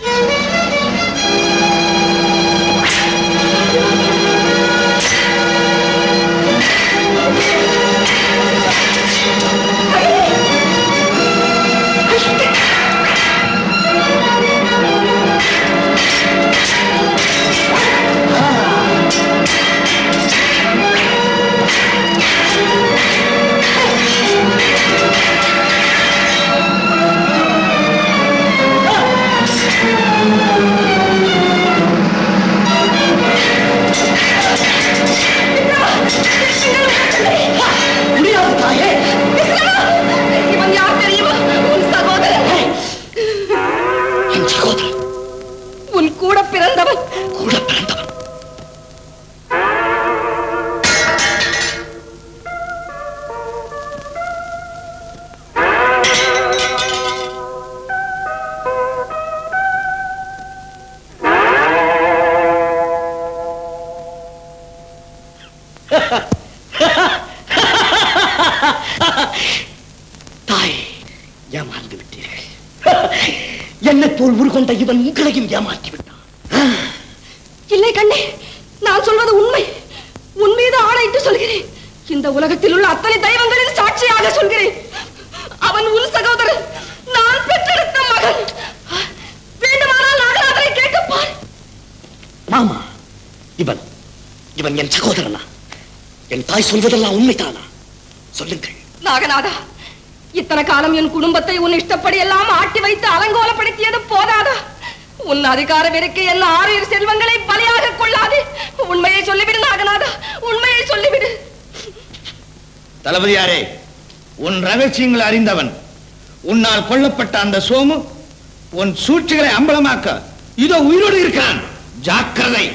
தாய் ஏமாந்து விட்டீர்கள் என்னை போல் உருகொண்ட இவன் உங்களையும் ஏமாற்றி விட்டான் இல்லை கண்ணே நான் சொல்வது உண்மை உன் மீது ஆணையிட்டு சொல்கிறேன் இந்த உலகத்தில் உள்ள அத்தனை தெய்வங்களின் சாட்சியாக சொல்கிறேன் அவன் உன் சகோதரன் நான் பெற்றெடுத்த மகன் வேண்டுமானால் நாகராஜரை கேட்டுப்பார் மாமா இவன் இவன் என் சகோதரனா என் தாய் சொல்வதெல்லாம் உண்மைதானா சொல்லுங்கள் நாகநாதா இத்தனை காலம் என் குடும்பத்தை உன் இஷ்டப்படி எல்லாம் ஆட்டி வைத்து அலங்கோலப்படுத்தியது போதாதா உன் அதிகார வெறுக்கு என் ஆறு செல்வங்களை பலியாக கொள்ளாதே உண்மையை சொல்லிவிடு நாகநாதா உண்மையை சொல்லிவிடு தளபதியாரே உன் ரகசியங்களை அறிந்தவன் உன்னால் கொல்லப்பட்ட அந்த சோமு உன் சூழ்ச்சிகளை அம்பலமாக்க இதோ உயிரோடு இருக்கிறான் ஜாக்கிரதை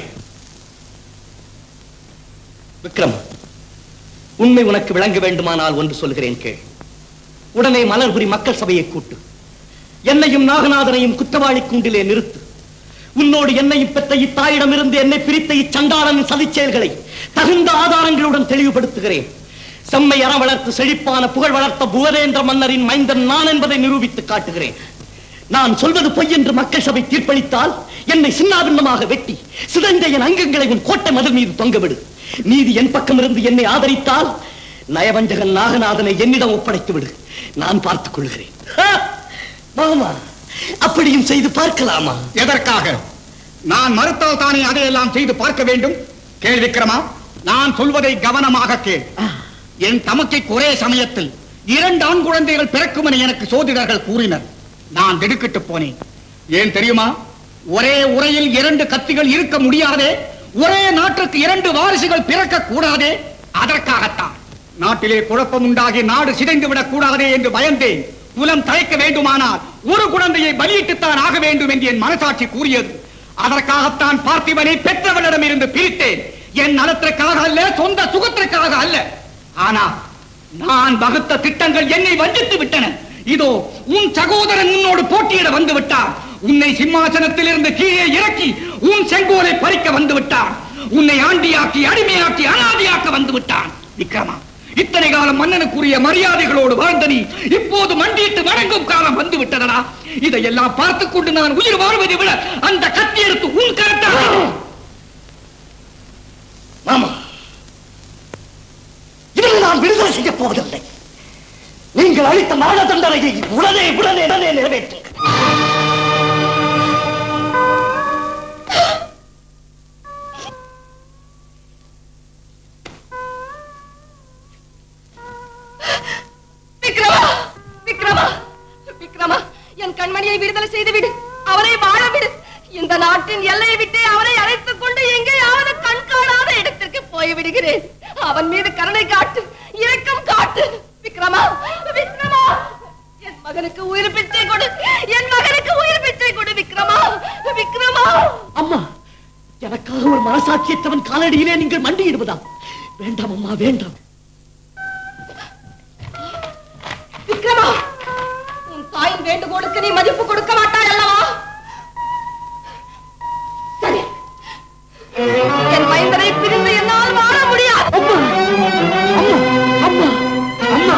விக்ரம் உண்மை உனக்கு விளங்க வேண்டுமானால் ஒன்று சொல்கிறேன் கேள் உடனே மலர்புரி மக்கள் சபையை கூட்டு என்னையும் நாகநாதனையும் குற்றவாளி கூண்டிலே நிறுத்து உன்னோடு என்னையும் பெற்ற இத்தாயிடமிருந்து என்னை பிரித்த இச்சண்டாளனின் சதிச்செயல்களை தகுந்த ஆதாரங்களுடன் தெளிவுபடுத்துகிறேன் செம்மை அறம் வளர்த்து செழிப்பான புகழ் வளர்த்த புவரேந்திர மன்னரின் மைந்தன் நான் என்பதை நிரூபித்து காட்டுகிறேன் நான் சொல்வது பொய் என்று மக்கள் சபை தீர்ப்பளித்தால் என்னை சின்னாபின்னமாக வெட்டி சிதைந்த என் அங்கங்களை உன் கோட்டை மதில் மீது தொங்கவிடு நீதி என் பக்கம் இருந்து என்னை ஆதரித்தால் நயவஞ்சகன் நாகநாதனை என்னிடம் ஒப்படைத்து விடு நான் பார்த்துக் கொள்கிறேன் ஆ! மாமா அப்படியும் செய்து பார்க்கலாமா எதற்காக நான் மறுத்தால் தானே அதையெல்லாம் செய்து பார்க்க வேண்டும் கேள் விக்ரமா நான் சொல்வதை கவனமாக கேள் என் தமக்கைக்கு ஒரே சமயத்தில் இரண்டு ஆண் குழந்தைகள் பிறக்கும் என எனக்கு சோதிடர்கள் கூறினர் நான் திடுக்கிட்டு போனேன் ஏன் தெரியுமா ஒரே உரையில் இரண்டு கத்திகள் இருக்க முடியாதே ஒரே நாட்டுக்கு இரண்டு வாரிசுகள் பிறக்க கூடாதே அதற்காகத்தான் நாட்டிலே குழப்பம் உண்டாகி நாடு சிதைந்து விடக் கூடாதே என்று பயந்தேன் குலம் தழைக்க வேண்டுமானால் ஒரு குழந்தையை பலியிட்டுத்தான் ஆக வேண்டும் என்று என் மனசாட்சி கூறியது அதற்காகத்தான் பார்த்திபனை பெற்றவனிடம் இருந்து பிரித்தேன் என் நலத்திற்காக அல்ல சொந்த சுகத்திற்காக அல்ல ஆனா நான் வகுத்த திட்டங்கள் என்னை வஞ்சித்து விட்டன இதோ உன் சகோதரன் உன்னோடு போட்டியிட வந்து விட்டார் உன்னை சிம்மாசனத்தில் இருந்து கீழே இறக்கி உன் செங்கோலை பறிக்க வந்து விட்டார் உன்னை ஆண்டியாக்கி அடிமையாக்கி அனாதியாக்க வந்து விட்டான் விக்ரமா இத்தனை காலம் மன்னனுக்குரிய மரியாதைகளோடு வாழ்ந்த நீ இப்போது மண்டியிட்டு வணங்கும் காலம் வந்து விட்டதடா இதையெல்லாம் பார்த்துக் கொண்டு நான் உயிர் வாழ்வதை விட அந்த கத்தி எடுத்து உன் கருத்தா மாமா இவனை நான் விடுதலை செய்ய போவதில்லை நீங்கள் அளித்த மரண தண்டனையை உடனே உடனே உடனே நிறைவேற்று விக்ரமா விக்ரமா விக்ரமா என் கண்மணியை விடுதலை செய்து விடு அவனை வாழ விடு இந்த நாட்டின் எல்லையை விட்டு அவனை அழைத்துக் கொண்டு எங்கேயாவது கண் காணாத இடத்திற்கு போய் விடுகிறேன் அவன் மீது கருணை காட்டு இரக்கம் காட்டு விக்ரமா விக்ரமா என் மகனுக்கு உயிர் பிச்சை கொடு என் மகனுக்கு உயிர் பிச்சை கொடு விக்ரமா விக்ரமா அம்மா எனக்காக ஒரு மனசாட்சியற்றவன் காலடியிலே நீங்கள் மண்டியிடுவதா வேண்டாம் அம்மா வேண்டாம் விக்ரமா உன் தாயின் வேண்டுகோளுக்கு நீ மதிப்பு கொடுக்க மாட்டாய் அல்லவா சரி என் மைந்தனை பிரிந்து என்னால் வாழ முடியாது அம்மா அம்மா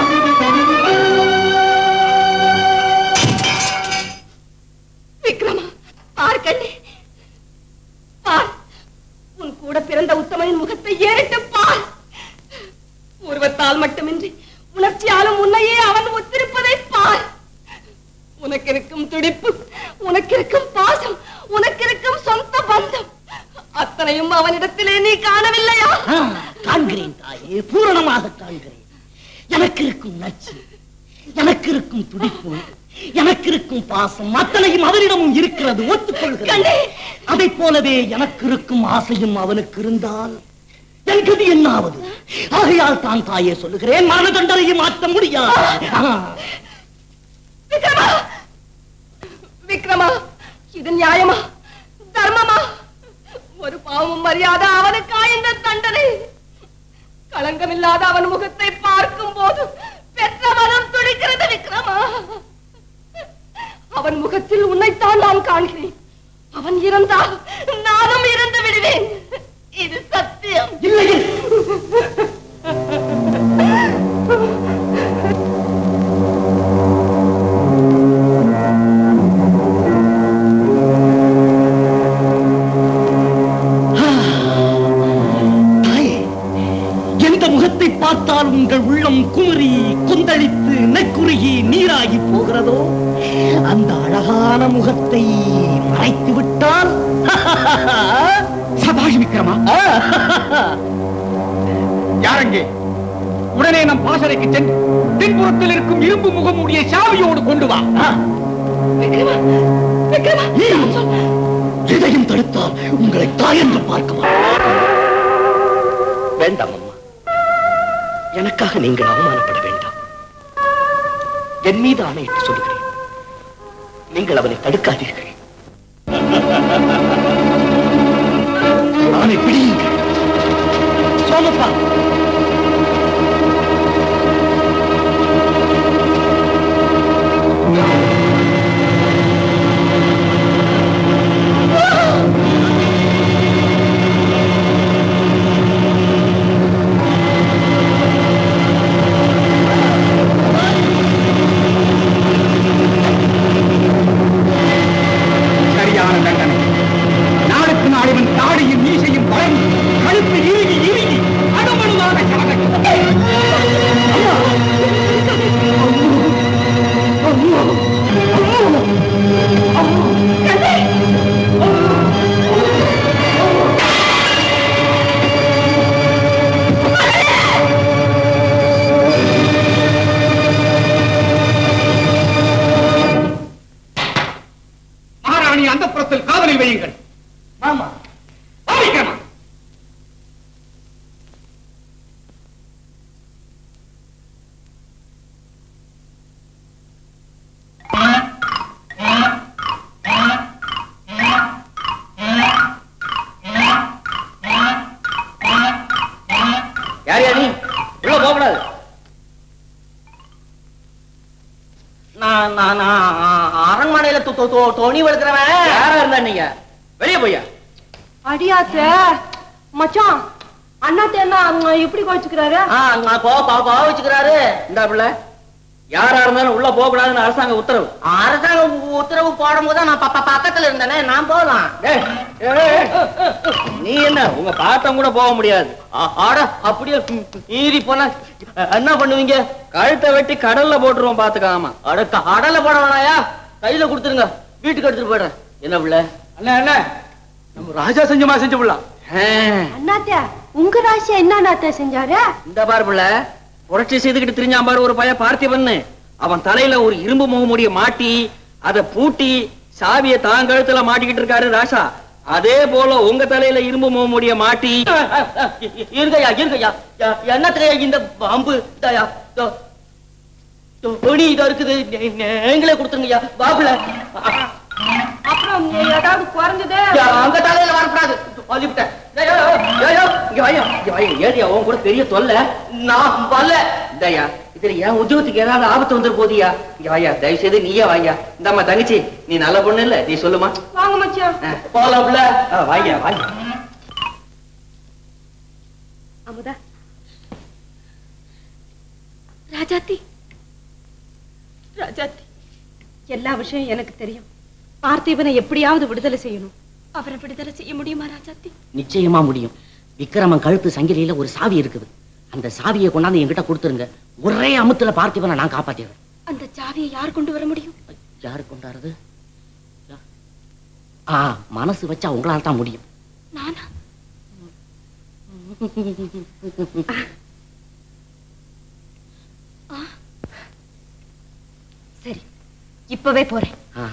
விக்ரமா பார் கண்ணே பார் உன் கூட பிறந்த உத்தமனின் முகத்தை ஏறிட்டு பார் உருவத்தால் மட்டுமின்றி உணர்ச்சியாலும் உன்னையே அவன் ஒத்திருப்பதை பார் உனக்கு இருக்கும் துடிப்பு உனக்கு இருக்கும் பாசம் உனக்கு இருக்கும் சொந்த பந்தம் அத்தனையும் அவனிடத்திலே நீ காணவில்லையா ஆ, காண்கிறேன் தாயே பூரணமாக காண்கிறேன் எனக்கு இருக்கும் நச்சு எனக்கு இருக்கும் துடிப்பு எனக்கு இருக்கும் பாசம் அத்தனையும் அவனிடமும் இருக்கிறது ஒத்துக்கொள்கிறேன் அதை போலவே எனக்கு இருக்கும் ஆசையும் அவனுக்கு இருந்தால் என் கதி என்னாவது ஆகையால் தான் தாயே சொல்லுகிறேன் மரண தண்டனையை மாற்ற முடியாது ஆ. விக்ரமா விக்ரமா இது நியாயமா தர்மமா ஒரு பாவமும் மரியாதை அவனுக்கா இந்த தண்டனை களங்கமில்லாத அவன் முகத்தை பார்க்கும் போது பெற்ற மனம் துடிக்கிறது விக்ரமா அவன் முகத்தில் உன்னைத்தான் நான் காண்கிறேன் அவன் இறந்தால் நானும் இறந்து விடுவேன் இது சத்தியம் இல்லை உருகி நீராகி போகிறதோ அந்த அழகான முகத்தை மறைத்து விட்டால் சபாஷ் விக்ரமா யாரங்கே உடனே நம் பாசறைக்கு சென்று பின்புறத்தில் இருக்கும் இரும்பு முகமூடிய சாவியோடு கொண்டு வா எதையும் தடுத்தால் உங்களை தாயென்று பார்க்குமா வேண்டாம் அம்மா எனக்காக நீங்கள் அவமானப்பட வேண்டாம் என் மீது ஆணையிட்டு சொல்லுகிறேன் நீங்கள் அவனை தடுக்காதீர்கள் அவனை பிடியுங்கள் சோமப்பா சரியான தண்டனை நாளுக்கு நாள் இவன் தாடியும் மீசையும் வளர்ந்து கழுத்து இறுகி இறுகி அணுமணுவாக மகாராணி அந்த புறத்தில் காவலில் வையுங்கள் மாமா வா விக்ரமா யார் யார் நீ உள்ள போகக்கூடாது நான் நான் நான் அரண்மனையில தொ- தொ- தொ- துணி வளர்க்கிறவன் யாரா இருந்தா நீங்க வெளியே போய்யா அடியாத்த மச்சான் அண்ணாத்த என்ன அங்க இப்படி கோச்சுக்கிறாரு கோ கோ கோ வச்சுக்கிறாரு இந்த பிள்ளை யாரா இருந்தாலும் உள்ள போக கூடாதுன்னு அரசாங்க உத்தரவு அரசாங்க உ- உத்தரவு போடும் போது நான் ப- ப- பக்கத்துல இருந்தேனே நான் போகலாம் டேய், ஏய், ஏய், நீ என்ன உங்க பாட்டம் கூட போக முடியாது ஆ- ஆட அப்படியே மீறி போனா என்ன பண்ணுவீங்க கழுத்தை வெட்டி கடல்ல போட்டுருவோம் பாத்துக்காம அட கடல்ல போட வேணாயா கையில கொடுத்துருங்க வீட்டுக்கு எடுத்துட்டு போயிடுறேன் என்ன பிள்ளை அண்ணா அண்ணா நம்ம ராஜா செஞ்சமா செஞ்சு விடலாம் அண்ணாத்த உங்க ராசியா என்ன அண்ணாத்த செஞ்சாரு இந்த பாரு பிள்ளை புரட்சி செய்துகிட்டு திரிஞ்சான் பாரு ஒரு பையன் பார்த்திபன்னு அவன் தலையில ஒரு இரும்பு முகமுடிய மாட்டி அதை பூட்டி சாவியை தான் கழுத்துல மாட்டிக்கிட்டு இருக்காரு ராசா அதே போல உங்க தலையில இரும்பு முகமுடிய மாட்டி இருங்கய்யா இருங்கய்யா யா- என்னத்துக்கு இந்த அம்பு இதாயா இதோ, இதோ, துணி இதோ இருக்குது நீ- நீங்களே கொடுத்துருங்கய்யா பாபுல அப்புறம் ஏதாவது குறைஞ்சது அங்க தலையில வரக்கூடாது சொல்லிவிட்டேன் ஏய், ஏய், ஏய், ஏய், ஏய், இங்க வாயா, இங்க வாயா. ஏடியா, உன் கூட பெரிய தொல்லை நான் வரல இந்தாயா இதுல என் உத்தியோகத்துக்கு ஏதாவது ஆபத்து வந்துரு போதியா இங்க வாயா தயவு செய்து நீயே வாயா இந்தாம்மா தங்கச்சி நீ நல்ல பொண்ணு இல்ல நீ சொல்லுமா வாங்க மச்சான் போலாம்ல வாயா வாயா அமுதா ராஜாத்தி ராஜாத்தி எல்லா விஷயம் எனக்கு தெரியும் பார்த்திபனை எப்படியாவது விடுதலை செய்யணும் அவரை விடுதலை செய்ய முடியுமா ராஜாத்தி நிச்சயமா முடியும் விக்ரமன் கழுத்து சங்கிலியில ஒரு சாவி இருக்குது அந்த சாவியை கொண்டாந்து என்கிட்ட கொடுத்துருங்க ஒரே அமுத்துல பார்த்திபனை நான் காப்பாத்திடுறேன் அந்த சாவியை யார் கொண்டு வர முடியும் யாரு கொண்டாடுறது ஆ மனசு வச்சா உங்களால தான் முடியும் நானா ஆ. சரி இப்பவே போறேன் ஆ.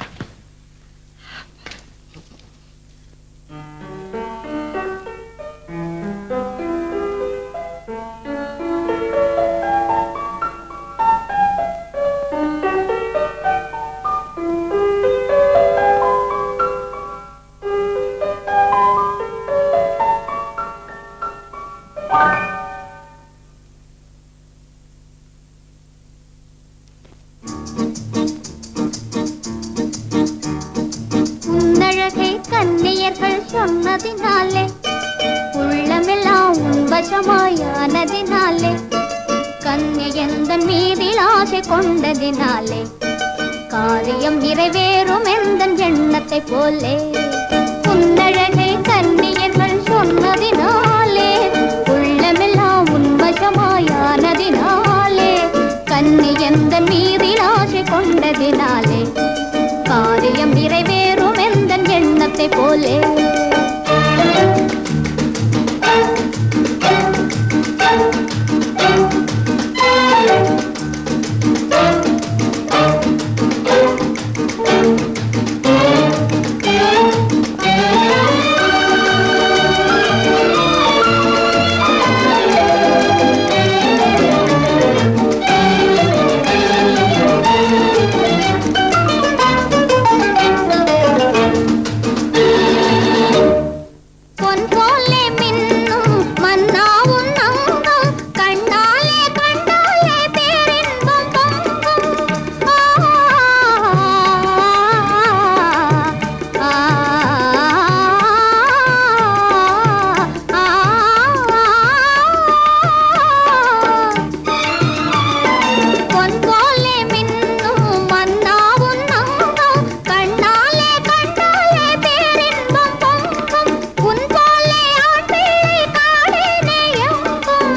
உன்னழகை கன்னியர்கள் சொன்னதினாலே உள்ளமெல்லாம் உன் வசமாயானதினாலே கன்னியந்தன் மீதில் ஆசை கொண்டதினாலே காரியம் நிறைவேறும் எந்தன் எண்ணத்தை போலே உன்னழகை கன்னியர்கள் சொன்னதினாலே உள்ளமெல்லாம் உன் வசமாயானதினாலே கன்னியந்தன் மீதி போலே பொன் போலே மின்னும் மன்னாவும் நங்கும் கண்ணாலே கண்டாலே பேரின்பம் பொங்கும் ஆ, ஆ, ஆ, பொன் போலே மின்னும் மன்னாவும் நங்கும் கண்ணாலே கண்டாலே பேரின்பம் பொங்கும் உன் போலே ஆண் பிள்ளை காடேனே எங்கும்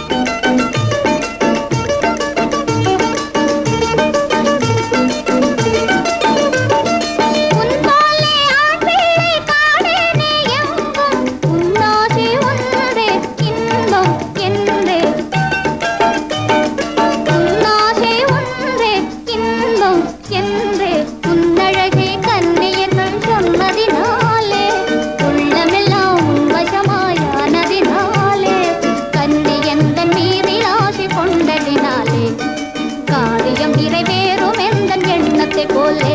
உன் போலே ஆண் பிள்ளை காடேனே எங்கும் உன்னாசி ஒன்றே இன்பம் என்றே உன்னாசை ஒன்றே இன்பம் என்றே உன்னழகை கண்ணியர்கள் சொன்னதினாலே உள்ளமெல்லாம் உன் வசமாயானதினாலே கண்ணி எந்த மீதில் ஆசை கொண்டதினாலே காரியம் நிறைவேறும் எந்த எண்ணத்தை போலே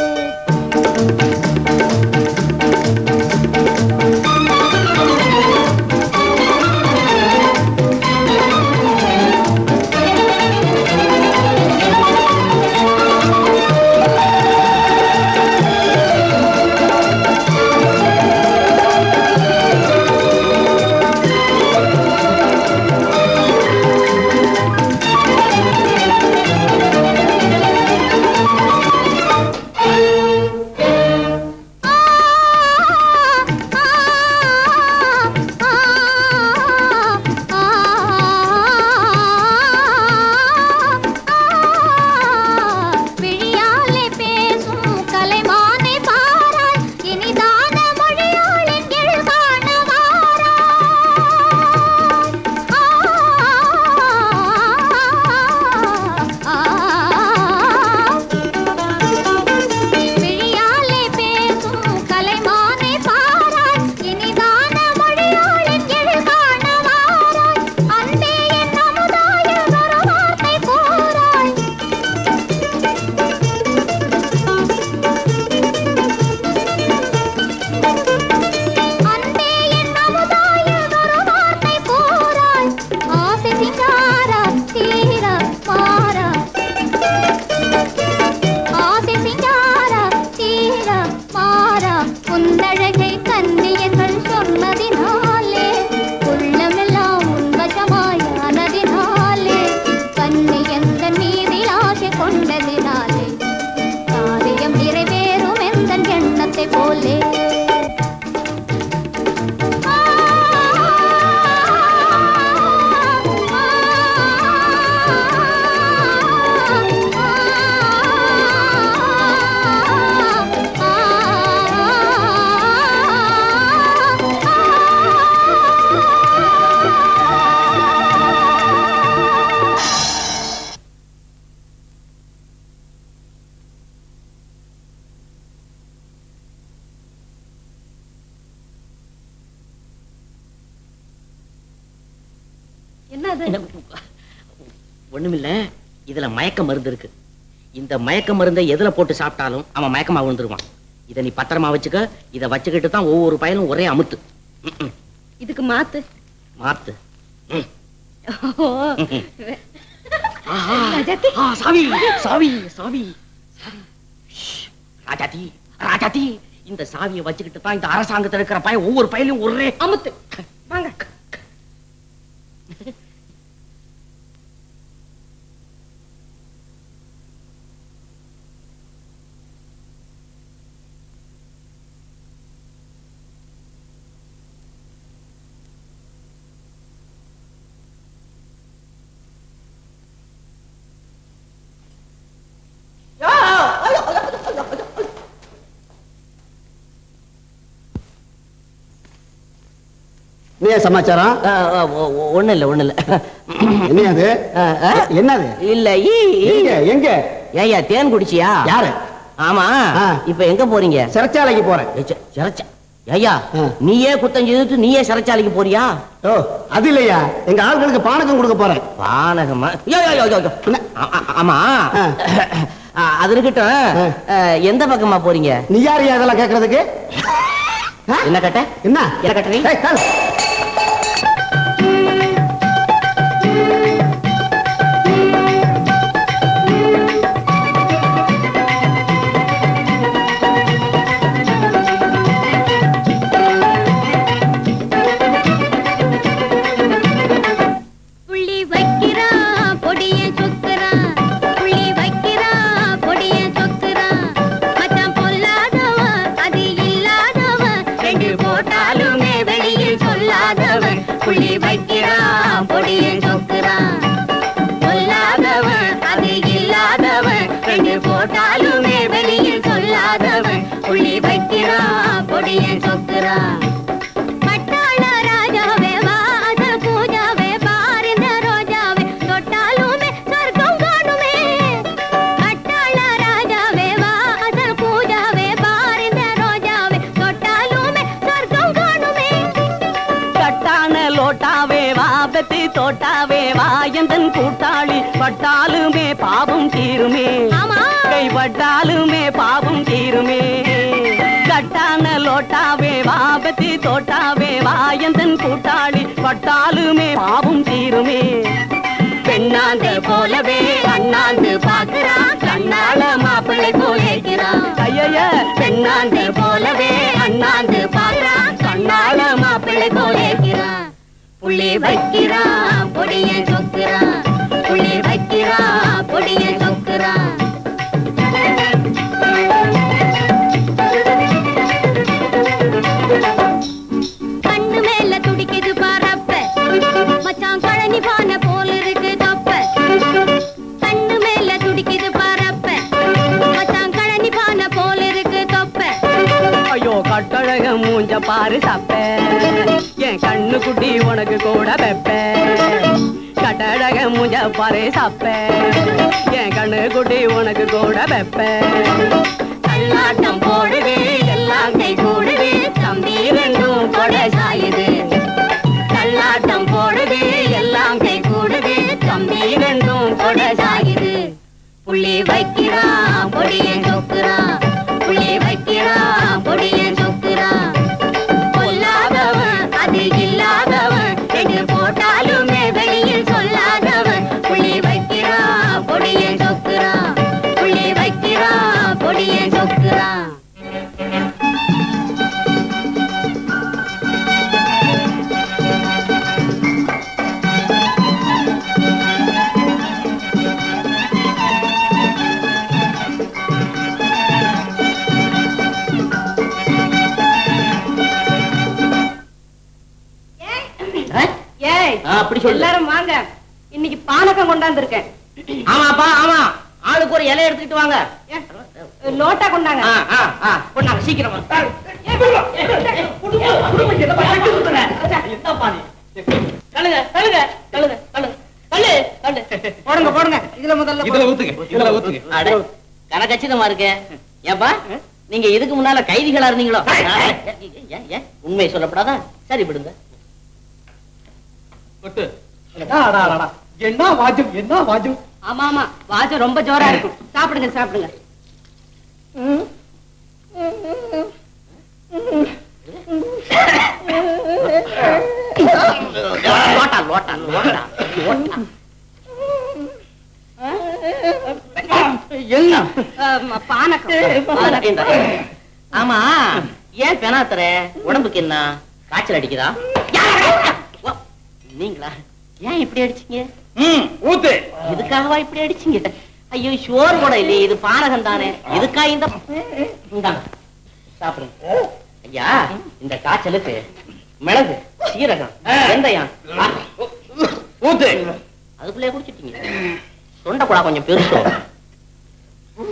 விழியாலே பேசும் கலைமானை பாராய் இனிதான மொழியாளின் எழுகான விழியாலே பேசும் கலைமானை பாராய் இனிதான மொழியாளின் எழுகான வாராய் அன்பே என் அமுதாய ஒரு வார்த்தை கூறாய் அன்பே என் அமுதாய ஒரு வார்த்தை கூறாய் ஆசை சிங்காரா தீரா மாறா ஆசை சிங்காரா தீரா மாறா உன்னழகை கண்ணியர்கள் சொன்னதினாலே உள்ளமெல்லாம் உன் வசமாயானதினாலே கண்ணி எந்த மீதில் ஆசை கொண்டதினாலே காரியம் நிறைவேறும் எந்த எண்ணத்தை போலே என்னது ஒண்ணுமில்ல இதுல மயக்க மருந்து இருக்கு இந்த மயக்க மருந்தை எதுல போட்டு சாப்பிட்டாலும் அவன் மயக்கமா விழுந்துருவான் இத நீ பத்திரமா வச்சுக்க இத வச்சுக்கிட்டு தான் ஒவ்வொரு பயலும் ஒரே அமுத்து ம்ம். இதுக்கு மாத்து மாத்து ம். ஓ. ஆஹா. ராஜாத்தி. ஆ, சாவி சாவி சாவி சாவி. ஷ். ராஜாத்தி ராஜாத்தி இந்த சாவியை வச்சுக்கிட்டு தான் இந்த அரசாங்கத்துல இருக்கிற பையன் ஒவ்வொரு பயலும் ஒரே அமுத்து வாங்க என்ன சமாச்சாரம் ஒண்ணு இல்ல ஒண்ணு இல்ல என்ன அது என்னது இல்ல எங்க எங்க ஏய்யா தேன் குடிச்சியா யாரு ஆமா இப்ப எங்க போறீங்க சிறைச்சாலைக்கு போறேன் சிறைச்சா ஐயா நீயே குத்தம் செய்துட்டு நீயே சிறைச்சாலைக்கு போறியா ஓ அது இல்லையா எங்க ஆட்களுக்கு பானகம் கொடுக்க போறேன் பானகமா யோ, யோ, யோ, யோ, யோ. ஆ, ஆ, ஆமா ஆ, அது இருக்கட்டும் ஆ, எந்த பக்கமா போறீங்க நீ யார் அதெல்லாம் கேக்குறதுக்கு என்ன கட்ட என்ன என்ன கட்ட நீ ஏய், கால். புள்ளி வைக்கிறா பொடிய சொக்குறா புள்ளி வைக்கிறா பொடிய சொக்குறா மச்சான் பொல்லாதவன் அது இல்லாதவன் ரெண்டு போட்டாலுமே வெளியில் சொல்லாதவன் புள்ளி வைக்கிறா பொடிய சொக்குறா பொல்லாதவன் அது இல்லாதவன் ரெண்டு போட்டாலுமே வெளியில் சொல்லாதவன் புள்ளி வைக்கிறா பொடிய சொக்குறா பட்டாள ராஜாவே வாத பூஜாவே பாரிந்த ரோஜாவே தொட்டாலுமே சொர்க்கம் காணுமே பட்டாள ராஜாவே வாத பூஜாவே பாரிந்த ரோஜாவே தொட்டாலுமே சொர்க்கம் காணுமே கட்டான லோட்டாவே வா பெத்தி தோட்டாவே வா எந்தன் கூட்டாளி பட்டாலுமே பாவம் தீருமே கை பட்டாலுமே பாவம் தீருமே கட்டான லோட்டாவே வா பெத்தி தோட்டாவே வா எந்தன் கூட்டாளி பட்டாலுமே பாவம் தீருமே பெண்ணாந்த போலவே அண்ணாந்து பாக்குறான் கண்ணால மாப்பிள்ளை போலேக்கிறான் ஐய பெண்ணாந்த போலவே அண்ணாந்து பாக்குறான் கண்ணால மாப்பிள்ளை போலேக்கிறான் புள்ளி வைக்கிறான் பொடிய சொக்குறான் புள்ளி வைக்கிறான் பொடிய சொக்குறான் கண்ணு மேல துடிக்குது பாரப்ப மச்சான் கழனி பானை போல இருக்கு தொப்ப கண்ணு மேல துடிக்குது பாரப்ப மச்சான் கழனி பானை போல இருக்கு தொப்ப ஐயோ கட்டழக மூஞ்ச பாரு சப்ப என் கண்ணு குட்டி உனக்கு கூட வெப்ப கட்டழக மூஞ்ச பாரு சப்ப என் கண்ணு குட்டி உனக்கு கூட வெப்ப கல்லாட்டம் போடுது எல்லாம் கை கூடுது தம்பி ரெண்டும் கொட சாயுது கல்லாட்டம் போடுது எல்லாம் கை கூடுது தம்பி ரெண்டும் கொட சாயுது புள்ளி வைக்கிறான் பொடிய சொக்குறான் புள்ளி வைக்கிறான் பொடிய சொக்குறான் பொல்லாதவன் அது இல்லாதவன் ரெண்டு போட்டாலுமே வெளியில் சொல்லாதவன் புள்ளி வைக்கிறான் பொடிய சொக்குறான் புள்ளி வைக்கிறான் பொடிய சொக்குறான் ஏய் ஆ, அப்படி சொல்லு. எல்லாரும் வாங்க இன்னைக்கு பானகம் கொண்டாந்துருக்கேன் ஆமாப்பா ஆமா ஆளுக்கு ஒரு இலை எடுத்துக்கிட்டு வாங்க லோட்டா கொண்டாங்க ஆ, ஆ, ஆ, கொண்டாங்க சீக்கிரமா தள்ளுங்க தள்ளுங்க தள்ளுங்க தள்ளுங்க தள்ளு தள்ளு போடுங்க போடுங்க இதுல முதல்ல இதுல ஊத்துங்க, இதுல ஊத்துங்க. அட, கனகச்சிதமா இருக்கு ஏப்பா நீங்க இதுக்கு முன்னால கைதிகளா இருந்தீங்களோ ஏன், ஏன்? உண்மையை சொல்லப்படாதா சரி விடுங்க என்ன வாஜம் என்ன வாஜம் ஆமா ஆமா வாஜம் ரொம்ப ஜோரா இருக்கும் சாப்பிடுங்க சாப்பிடுங்க லோட்டா லோட்டா லோட்டா லோட்டா என்ன ஆமா, பானகம் பானகம். இந்த, ஆமா ஏன் பெனாத்துற உடம்புக்கு என்ன காய்ச்சல் அடிக்குதா ஓ, நீங்களா ஏன் இப்படி அடிச்சீங்க ஊத்து இதுக்காகவா இப்படி அடிச்சீங்க ஐயோ சோறு கூட இல்லையே இது பானகம் தானே இதுக்கா இந்த இந்தாங்க, சாப்பிடுங்க ஐயா இந்த காய்ச்சலுக்கு மிளகு சீரகம் வெந்தயம் ஆ, ஊத்து அதுக்குள்ளே குடிச்சிட்டீங்க தொண்டை கூட கொஞ்சம் பெருசு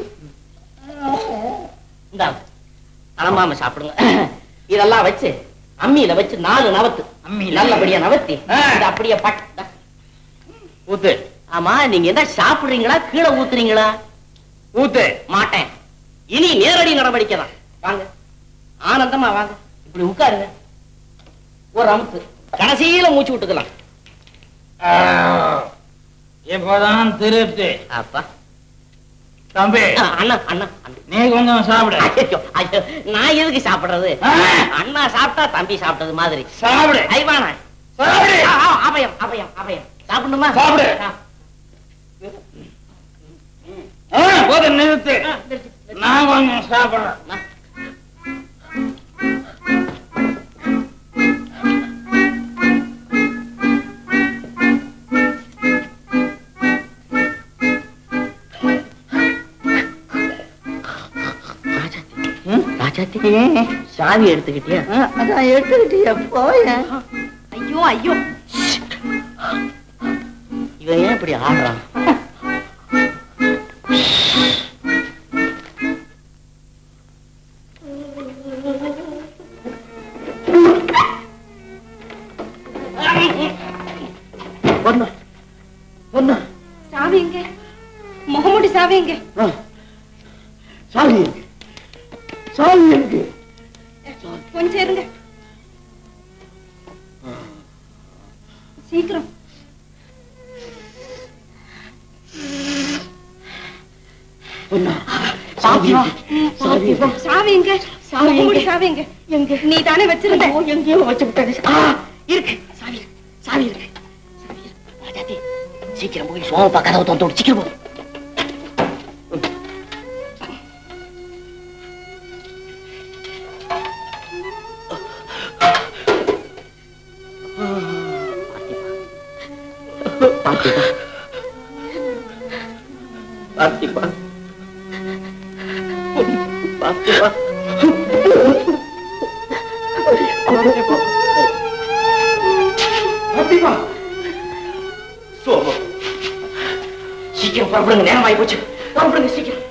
இந்தாங்க கிளம்பாம சாப்பிடுங்க இதெல்லாம் வச்சு அம்மியில வச்சு நாலு நவத்து நல்லபடியா நவத்தி இது அப்படியே பட் ஊத்து ஆமா நீங்க என்ன சாப்பிடுறீங்களா கீழே ஊத்துறீங்களா ஊத்து மாட்டேன் இனி நேரடி நடவடிக்கை தான் வாங்க ஆனந்தமா வாங்க இப்படி உட்காருங்க ஒரு அமுத்து கடைசியில மூச்சு விட்டுக்கலாம் இப்பதான் திருட்டு அப்பா தம்பி அண்ணா அண்ணா நீ கொஞ்சம் சாப்பிடு ஐயோ, ஐயோ, நான் எதுக்கு சாப்பிடுறது அண்ணா சாப்பிட்டா தம்பி சாப்பிட்டது மாதிரி சாப்பிடு. ஐவானா சாப்பிடு. ஆ, ஆ, அபயம் அபயம் அபயம் சாப்பிடணுமா சாப்பிடு. ஆ. ஆ, போதும் நிறுத்து நான் கொஞ்சம் சாப்பிடுறேன் ராஜாத்தி சாவி எடுத்துக்கிட்டியா அதான் எடுத்துக்கிட்டியா போய ஐயோ ஐயோ இவன் ஏன் இப்படி ஆடுறான் பொண்ணு பொண்ணு சாவி எங்க முகமுடி சாவி எங்க சாவி இருக்கு சாவி இருக்கு கொஞ்சம் இருங்க சீக்கிரம் பொண்ணு சாவி சாவி சாவி எங்க சாவி முகமுடி எங்க? சாவி எங்க எங்க நீ தானே வச்சிருந்த எங்கேயோ வச்சு விட்டாரு இருக்கு சாவி இருக்கு சாவி இருக்கு ராஜாத்தி சீக்கிரம் போய் சோமப்பா கதவை தொண்டு சீக்கிரம் போ பார்த்திபா பார்த்திபா பார்த்திபா பார்த்திபா சோமம் சீக்கிரம் புறப்படுங்க நேரம் ஆகி போச்சு புறப்படுங்க சீக்கிரம்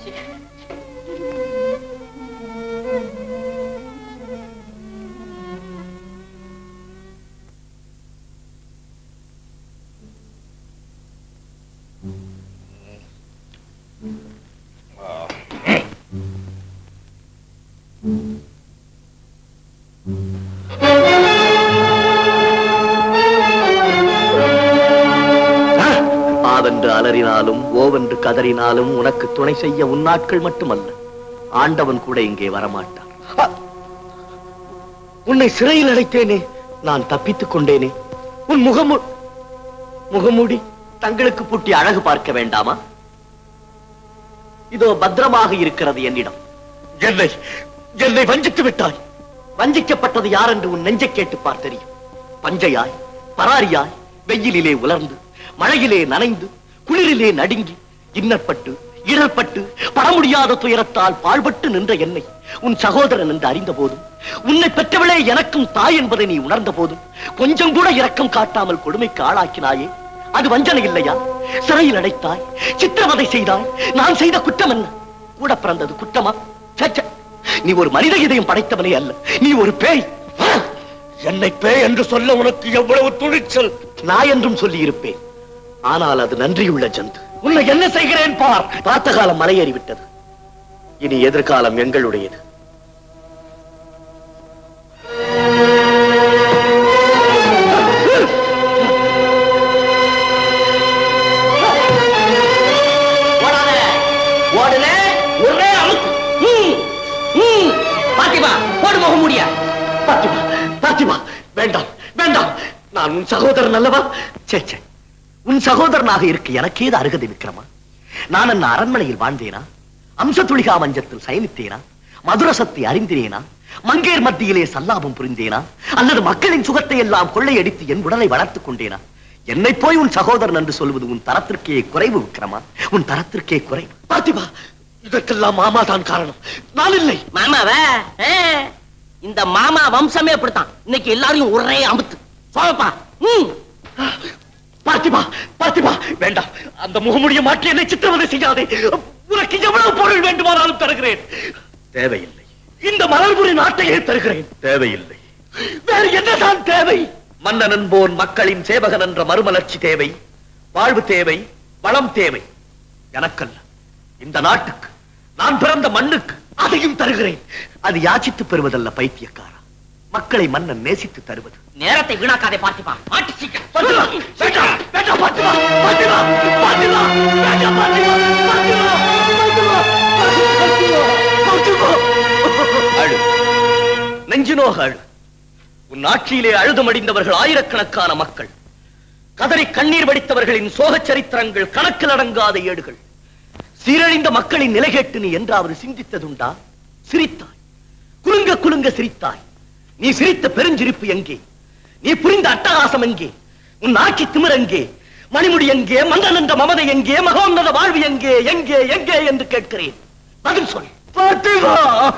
ஆவென்று அலறினாலும் ஓவென்று கதறினாலும் உனக்கு துணை செய்ய உன் நாட்கள் மட்டுமல்ல ஆண்டவன் கூட இங்கே வரமாட்டான் அ! உன்னை சிறையில் அடைத்தேனே நான் தப்பித்துக் கொண்டேனே உன் முகமு முகமூடி தங்களுக்கு பூட்டி அழகு பார்க்க வேண்டாமா இதோ பத்திரமாக இருக்கிறது என்னிடம் என்னை என்னை வஞ்சித்து விட்டாய் வஞ்சிக்கப்பட்டது யார் என்று உன் நெஞ்சை கேட்டு பார் தெரியும் பஞ்சையாய் பராரியாய் வெயிலிலே உலர்ந்து மழையிலே நனைந்து குளிரிலே நடுங்கி இன்னற்பட்டு இடர்பட்டு பட முடியாத துயரத்தால் பாழ்பட்டு நின்ற என்னை உன் சகோதரன் என்று அறிந்த போதும் உன்னை பெற்றவளே எனக்கும் தாய் என்பதை நீ உணர்ந்த போதும் கொஞ்சம் கூட இரக்கம் காட்டாமல் கொடுமைக்கு ஆளாக்கினாயே அது வஞ்சனை இல்லையா சிறையில் அடைத்தாய் சித்திரவதை செய்தாய் நான் செய்த குற்றம் என்ன கூட பிறந்தது குற்றமா ச்சே, ச்சே. நீ ஒரு மனித இதயம் படைத்தவனே அல்ல நீ ஒரு பேய் என்னை பேய் என்று சொல்ல உனக்கு எவ்வளவு துணிச்சல் நான் என்றும் சொல்லி இருப்பேன் ஆனால் அது நன்றியுள்ள ஜந்து உன்னை என்ன செய்கிறேன் பார் பார்த்த காலம் மலையேறி விட்டது இனி எதிர்காலம் எங்களுடையது ஓடாத ஓடுன ஒரே அமுக்கு ம், ம். பாத்திமா போடு முக முடியா பாத்திமா பாத்திமா வேண்டாம் வேண்டாம் நான் உன் சகோதரன் அல்லவா சே சே உன் சகோதரனாக இருக்க எனக்கேது அருகதை விக்ரமா நான் என்ன அரண்மனையில் வாழ்ந்தேனா அம்சத்துளிகா மஞ்சத்தில் சயனித்தேனா மதுரசத்தை அறிந்தினேனா மங்கையர் மத்தியிலே சல்லாபம் புரிந்தேனா அல்லது மக்களின் சுகத்தை எல்லாம் கொள்ளையடித்து என் உடலை வளர்த்துக் கொண்டேனா என்னை போய் உன் சகோதரன் என்று சொல்வது உன் தரத்திற்கே குறைவு விக்ரமா உன் தரத்திற்கே குறைவு பாத்திமா இதற்கெல்லாம் மாமா தான் காரணம் நான் இல்லை மாமாவ இந்த மாமா வம்சமே அப்படித்தான் இன்னைக்கு எல்லாரையும் ஒரே அமுத்து சோமப்பா ம் பார்த்திபா பார்த்திபா வேண்டாம் அந்த முகமுடிய மாற்றி என்னை சித்திரவதை செய்யாதே உனக்கு எவ்வளவு பொருள் வேண்டுமானாலும் தருகிறேன் தேவையில்லை இந்த மலர்புரி நாட்டையே தருகிறேன் தேவையில்லை வேறு என்னதான் தேவை மன்னன் என்போன் மக்களின் சேவகன் என்ற மறுமலர்ச்சி தேவை வாழ்வு தேவை வளம் தேவை எனக்கல்ல இந்த நாட்டுக்கு நான் பிறந்த மண்ணுக்கு அதையும் தருகிறேன் அது யாச்சித்து பெறுவதல்ல பைத்தியக்காரா மக்களை மன்னன் நேசித்து தருவது நேரத்தை வீணாக்காதே பார்த்திபா மாட்டு சீக்கிரம் பாத்திமா, வேண்டாம், வேண்டாம், பாத்திமா, பாத்திமா, பாத்திமா, வேண்டாம், பாத்திமா, பாத்திமா, பாத்திமா, பாத்திமா, பாத்திமா. அழு நெஞ்சினோக அழு உன் ஆட்சியிலே அழுதுமடிந்தவர்கள் ஆயிரக்கணக்கான மக்கள் கதறி கண்ணீர் வடித்தவர்களின் சோகச் சரித்திரங்கள் கணக்கில் அடங்காத ஏடுகள் சீரழிந்த மக்களின் நிலை கேட்டு நீ என்றாவது சிந்தித்ததுண்டா சிரித்தாய் குலுங்க குலுங்க சிரித்தாய் நீ சிரித்த பெருஞ்சிரிப்பு எங்கே நீ புரிந்த அட்டகாசம் எங்கே உன் ஆட்சி திமிர் எங்கே மணிமுடி எங்கே மன்னன் என்ற மமதை எங்கே மகோன்னத வாழ்வு எங்கே எங்கே எங்கே என்று கேட்கிறேன் பதில் சொல் பாத்திமா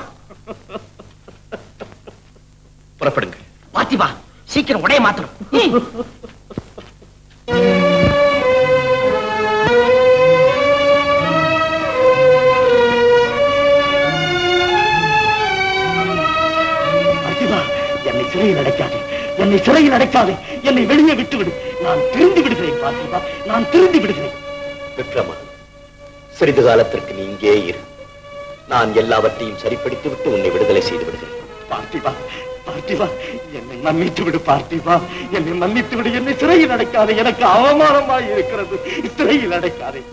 புறப்படுங்கள் பார்த்திபா சீக்கிரம் உடைய மாத்தணும் ம். பார்த்திபா என்னை சிறையில் அடைக்காதே என்னை சிறையில் அடைக்காதே என்னை வெளியே விட்டு விடு நான் திருந்து விடுகிறேன் பார்த்திபா நான் திருந்து விடுகிறேன் விக்ரமா சிறிது காலத்திற்கு நீ இங்கே இரு நான் எல்லாவற்றையும் சரிப்படுத்தி விட்டு உன்னை விடுதலை செய்து விடுகிறேன் பார்த்திபா பார்த்திபா என்னை மன்னித்து விடு பார்த்திபா என்னை மன்னித்து விடு என்னை சிறையில் அடைக்காதே எனக்கு அவமானமாய் இருக்கிறது சிறையில் அடைக்காதே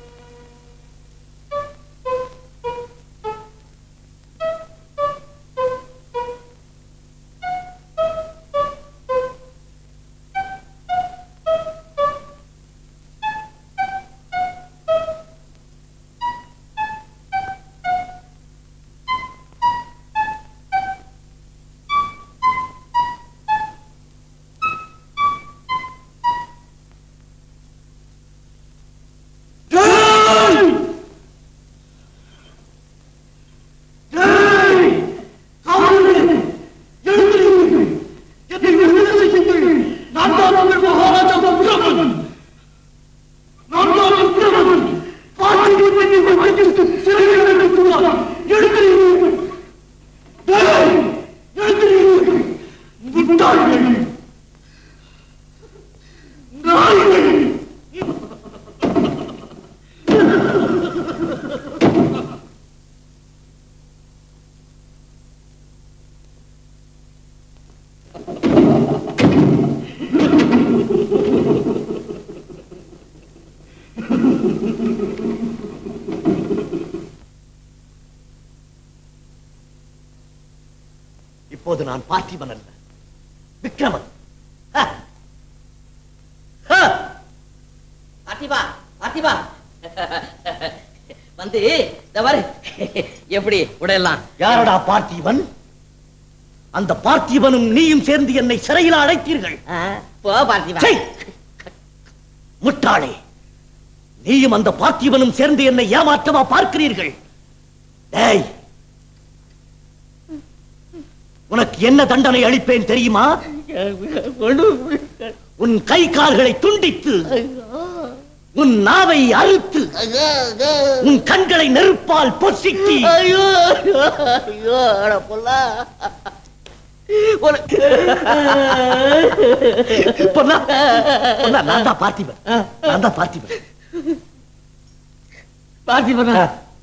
இப்போது நான் பார்த்திபன் அல்ல விக்ரமன் ஹ! ஹ! பார்த்திபா பார்த்திபா வந்து இந்த பாரு எப்படி உடையலாம் யாரடா பார்த்திபன் அந்த பார்த்திபனும் நீயும் சேர்ந்து என்னை சிறையில் அடைத்தீர்கள் போ பார்த்திபா சை! முட்டாளே நீயும் அந்த பார்த்திபனும் சேர்ந்து என்னை ஏமாற்றமா பார்க்கிறீர்கள் டேய் உனக்கு என்ன தண்டனை அளிப்பேன் தெரியுமா உன் கை கால்களை துண்டித்து உன் நாவை அறுத்து உன் கண்களை நெருப்பால் பொசிக்கி ஐயோ ஐயோ அட பொல்லா பொன்னா, பொன்னா, நான் தான் பார்த்திபன் நான் தான் பார்த்திபன் பார்த்திபனா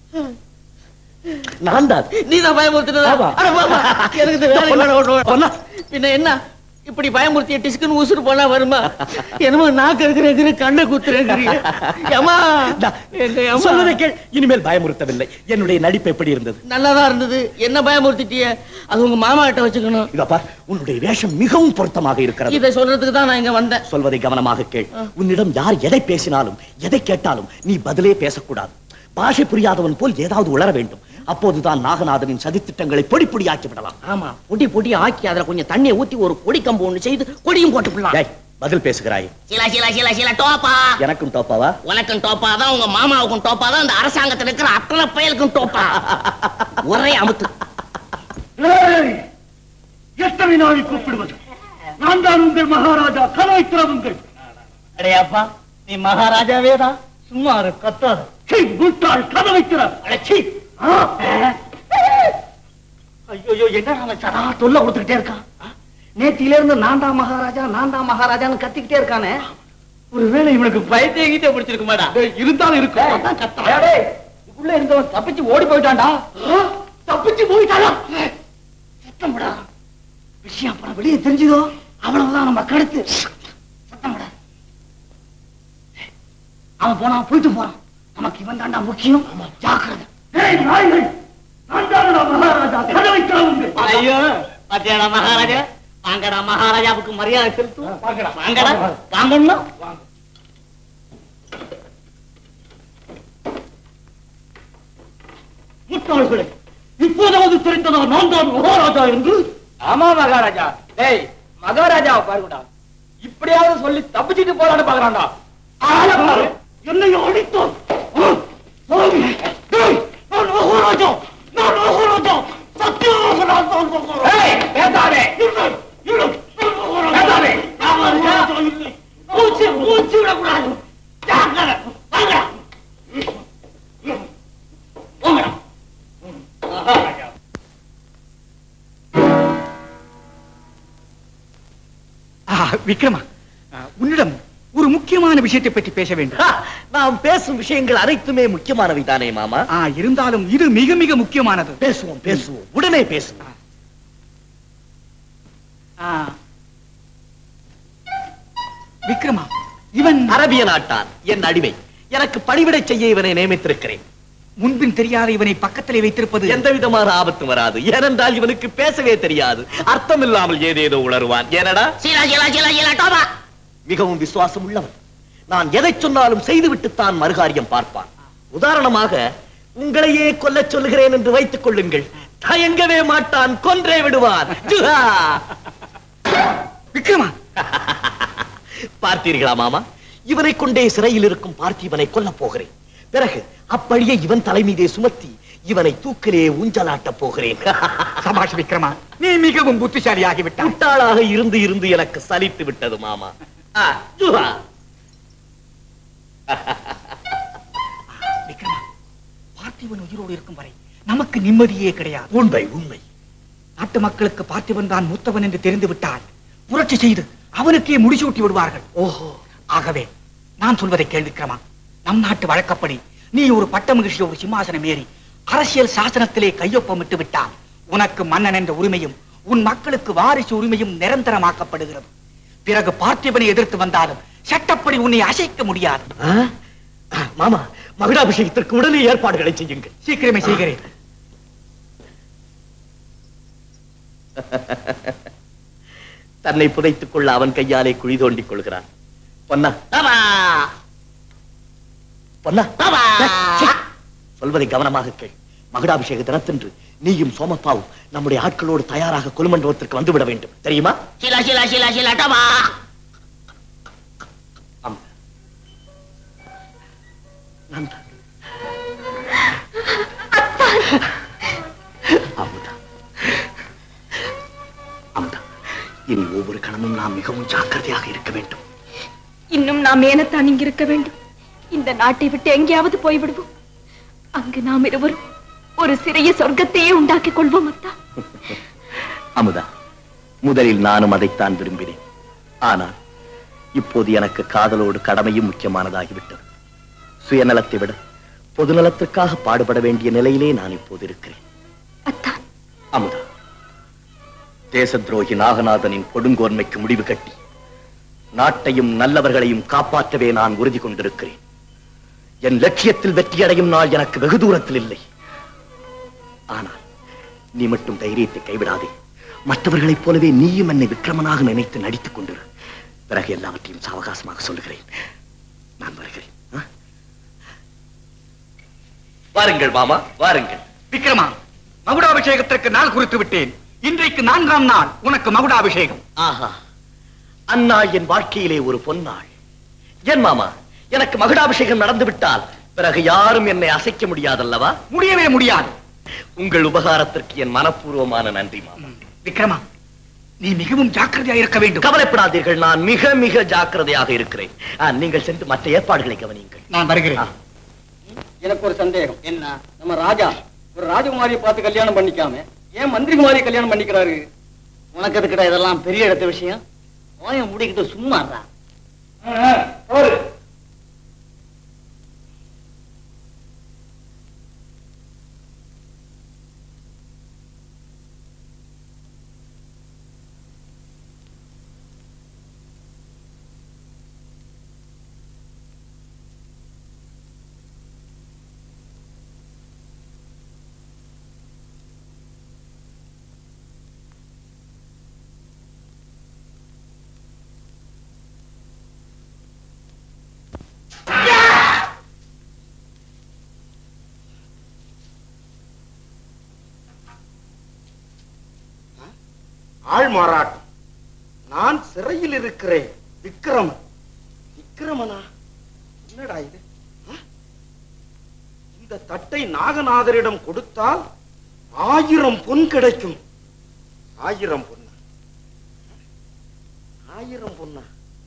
நான் தான் நீ தான் பயமுறுத்தினதா ஆமா. அட பாப்பா, எனக்கு இந்த வேலை பொன்னா, வேணும், வேணும். பொன்னா. பின்ன என்ன இப்படி பயமுறுத்திய டிஸ்குன்னு உசுறு போனா வருமா என்னமோ நாக்கு இருக்கிற கண்ணை குத்துறேங்கிறிய ஏமா எங்க ஏம்மா? சொல்வதை கேள் இனிமேல் பயமுறுத்தவில்லை என்னுடைய நடிப்பு எப்படி இருந்தது நல்லாதான் இருந்தது என்ன பயமுறுத்திட்டிய அது உங்க மாமா கிட்ட வச்சுக்கணும் இதோ பார் உன்னுடைய வேஷம் மிகவும் பொருத்தமாக இருக்கிறது இதை சொல்றதுக்கு தான் நான் இங்க வந்தேன் சொல்வதை கவனமாக கேள் உன்னிடம் யார் எதை பேசினாலும் எதை கேட்டாலும் நீ பதிலே பேசக்கூடாது பாஷை புரியாதவன் போல் ஏதாவது உளர வேண்டும் அப்போதுதான் நாகநாதனின் சதித்திட்டங்களை பொடி பொடியாக்கி விடலாம் ஆமா பொடி பொடி ஆக்கி அதுல கொஞ்சம் தண்ணியை ஊத்தி ஒரு கொடி கம்பு ஒண்ணு செய்து கொடியும் போட்டுக்கலாம் டேய், பதில் பேசுகிறாய் சிலா சிலா சிலா சிலா டோப்பா எனக்கும் டோப்பாவா உனக்கும் டோப்பா தான் உங்க மாமாவுக்கும் டோப்பா தான் இந்த அரசாங்கத்துல இருக்கிற அத்தனை பயலுக்கும் டோப்பா ஒரே அமுத்து எத்தனை நாள் கூப்பிடுவது நான் தான் உங்கள் மகாராஜா கலாய்த்திரவுங்கள் அடையாப்பா நீ மகாராஜாவே தான் சும்மா இரு, கத்தாத முட்டாள் கதவை திற அடச்சி ஐயோ என்ன அவன் சதா தொல்லை கொடுத்துக்கிட்டே இருக்கான் ஆ? நேத்தியில இருந்து நான் தான் மகாராஜா நான் தான் மகாராஜான்னு கத்திக்கிட்டே இருக்கானே ஒருவேளை இவனுக்கு பயத்தேகிட்டே பிடிச்சிருக்க மாட்டா இருந்தாலும் இருக்கு உள்ள இருந்தவன் தப்பிச்சு ஓடி போயிட்டான்டா தப்பிச்சு போயிட்டானா சத்தம்டா விஷயம் அப்புறம் வெளியே தெரிஞ்சதோ அவ்வளவுதான் நம்ம கடுத்து சத்தம்டா அவன் போனா போயிட்டு போறான் நமக்கு இவன் தாண்டா முக்கியம் ஜாக்கிரதை ஏய், நாய்கள் நான் தானடா மகாராஜா கதவை திறவுங்கள். ஐயோ பாத்தியாடா மகாராஜா வாங்கடா மகாராஜாவுக்கு மரியாதை செலுத்தும் வாங்கடா வாங்கணும் முட்டாள்களே இப்போதாவது தெரிந்ததா நான் தான் மகாராஜா என்று ஆமா மகாராஜா டேய் மகாராஜாவை பாருங்கடா இப்படியாவது சொல்லி தப்பிச்சிட்டு போலான்னு பாக்குறான்டா ஆளப்பாரு, என்னை அடித்தான் ஆ, சாமி, டேய், நான் மகாராஜா நான் மகாராஜா சத்தியமாக நான் தான் மகாராஜா ஏய், பேசாதே. இல்லை, இல்லை, நான் மகாராஜா. பேசாதே. நான் மகாராஜா இல்லை. மூச்சு மூச்சு விடக்கூடாது ஜாக்கிரதை. வாங்கடா. வாங்கடா. மகாராஜா விக்ரமா ஆ, உன்னிடம் ஒரு முக்கியமான விஷயத்தை பற்றி பேச வேண்டும் நாம் பேசும் விஷயங்கள் அனைத்துமே முக்கியமானவை தானே மாமா ஆ, இருந்தாலும் இது மிக மிக முக்கியமானது பேசுவோம் பேசுவோம் உடனே பேசுவோம் ஆ. விக்ரமா இவன் அரபிய நாட்டான் என் அடிமை எனக்கு பணிவிடை செய்ய இவனை நியமித்திருக்கிறேன் முன்பின் தெரியாத இவனை பக்கத்திலே வைத்திருப்பது எந்த விதமான ஆபத்தும் வராது ஏனென்றால் இவனுக்கு பேசவே தெரியாது அர்த்தம் இல்லாமல் ஏதேதோ உணருவான் ஏனடா சீலா சீலா சீலா சீலா டோபா மிகவும் விசுவாசம் உள்ளவன் நான் எதை சொன்னாலும் செய்துவிட்டு தான் மறுகாரியம் பார்ப்பான் உதாரணமாக உங்களையே கொல்லச் சொல்லுகிறேன் என்று வைத்துக் கொள்ளுங்கள் தயங்கவே மாட்டான் கொன்றே விடுவான் ஜுஹா! விக்ரமா பார்த்தீர்களா மாமா இவனை கொண்டே சிறையில் இருக்கும் பார்த்திபனை கொல்லப் போகிறேன் பிறகு அப்பழியை இவன் தலை மீதே சுமத்தி இவனை தூக்கிலே ஊஞ்சலாட்டப் போகிறேன் சபாஷ் விக்ரமா நீ மிகவும் புத்திசாலியாகி விட்டாய் முட்டாளாக இருந்து இருந்து எனக்கு சலித்து விட்டது மாமா ஆ, ஜுஹா! விக்ரமா பார்த்திபன் உயிரோடு இருக்கும் வரை நமக்கு நிம்மதியே கிடையாது உண்மை உண்மை நாட்டு மக்களுக்கு பார்த்திபன் தான் மூத்தவன் என்று தெரிந்து விட்டால் புரட்சி செய்து அவனுக்கே முடிசூட்டி விடுவார்கள் ஓஹோ ஆகவே நான் சொல்வதை கேள் விக்ரமா நம் நாட்டு வழக்கப்படி நீ ஒரு பட்ட மகிழ்ச்சி ஒரு சிம்மாசனம் ஏறி அரசியல் சாசனத்திலே கையொப்பமிட்டு விட்டால் உனக்கு மன்னன் என்ற உரிமையும் உன் மக்களுக்கு வாரிசு உரிமையும் நிரந்தரமாக்கப்படுகிறது பிறகு பார்த்திபனை எதிர்த்து வந்தாலும் சட்டப்படி உன்னை அசைக்க முடியாது ஆ? ஆ, மாமா மகுடாபிஷேகத்திற்கு உடனே ஏற்பாடுகளை செய்யுங்கள் சீக்கிரமே செய்கிறேன் தன்னை புதைத்துக் கொள்ள அவன் கையாலே குழி தோண்டிக் கொள்கிறான் பொன்னா டோபா பொன்னா டோபா சீ! சொல்வதை கவனமாக கேள் மகுடாபிஷேக தினத்தன்று நீயும் சோமப்பாவும் நம்முடைய ஆட்களோடு தயாராக குலுமண்டபத்திற்கு வந்துவிட வேண்டும் தெரியுமா சீலா சீலா சீலா சீலா டோபா நன்றா அமுதா அமுதா இனி ஒவ்வொரு கணமும் நாம் மிகவும் ஜாக்கிரதையாக இருக்க வேண்டும் இன்னும் நாம் ஏனத்தான் இங்கு இருக்க வேண்டும் இந்த நாட்டை விட்டு எங்கேயாவது போய்விடுவோம் அங்கு நாம் இருவரும் ஒரு சிறிய சொர்க்கத்தையே உண்டாக்கிக் கொள்வோம் அத்தா அமுதா முதலில் நானும் அதைத்தான் விரும்பினேன் ஆனால் இப்போது எனக்கு காதலோடு கடமையும் முக்கியமானதாகிவிட்டது சுயநலத்தை விட பொதுநலத்திற்காக பாடுபட வேண்டிய நிலையிலே நான் இப்போது இருக்கிறேன் அமுதா தேச துரோகி நாகநாதனின் கொடுங்கோன்மைக்கு முடிவு கட்டி நாட்டையும் நல்லவர்களையும் காப்பாற்றவே நான் உறுதி கொண்டிருக்கிறேன் என் லட்சியத்தில் வெற்றியடையும் நாள் எனக்கு வெகு தூரத்தில் இல்லை ஆனால் நீ மட்டும் தைரியத்தை கைவிடாதே மற்றவர்களைப் போலவே நீயும் என்னை விக்ரமனாக நினைத்து நடித்துக் கொண்டிரு பிறகு எல்லாவற்றையும் சாவகாசமாக சொல்லுகிறேன் நான் வருகிறேன் ஆ? வாருங்கள் மாமா வாருங்கள் விக்ரமா மகுடாபிஷேகத்திற்கு நாள் குறித்து விட்டேன் இன்றைக்கு நான்காம் நாள் உனக்கு மகுடாபிஷேகம் ஆஹா அந்நாள் என் வாழ்க்கையிலே ஒரு பொன்னாள் ஏன் மாமா எனக்கு மகுடாபிஷேகம் நடந்து விட்டால் பிறகு யாரும் என்னை அசைக்க முடியாதல்லவா முடியவே முடியாது உங்கள் உபகாரத்திற்கு என் மனப்பூர்வமான நன்றி மாமா விக்ரமா நீ மிகவும் ஜாக்கிரதையா இருக்க வேண்டும் கவலைப்படாதீர்கள் நான் மிக மிக ஜாக்கிரதையாக இருக்கிறேன் ஆ, நீங்கள் சென்று மற்ற ஏற்பாடுகளை கவனியுங்கள் நான் வருகிறேன் எனக்கு ஒரு சந்தேகம் என்ன நம்ம ராஜா ஒரு ராஜகுமாரியை பார்த்து கல்யாணம் பண்ணிக்காம ஏன் மந்திரிகுமாரியை கல்யாணம் பண்ணிக்கிறாரு உனக்கு எதுக்குடா இதெல்லாம் பெரிய இடத்த விஷயம் ஓயம் முடிக்கிட்டு சும்மாறா ஆள்மாறாட்டம் நான் சிறையில் இருக்கிறேன் விக்ரமன் விக்ரமனா என்னடா இது ஆ? இந்த தட்டை நாகநாதரிடம் கொடுத்தால் ஆயிரம் பொன் கிடைக்கும் ஆயிரம் பொன்னா ஆயிரம் பொன்னா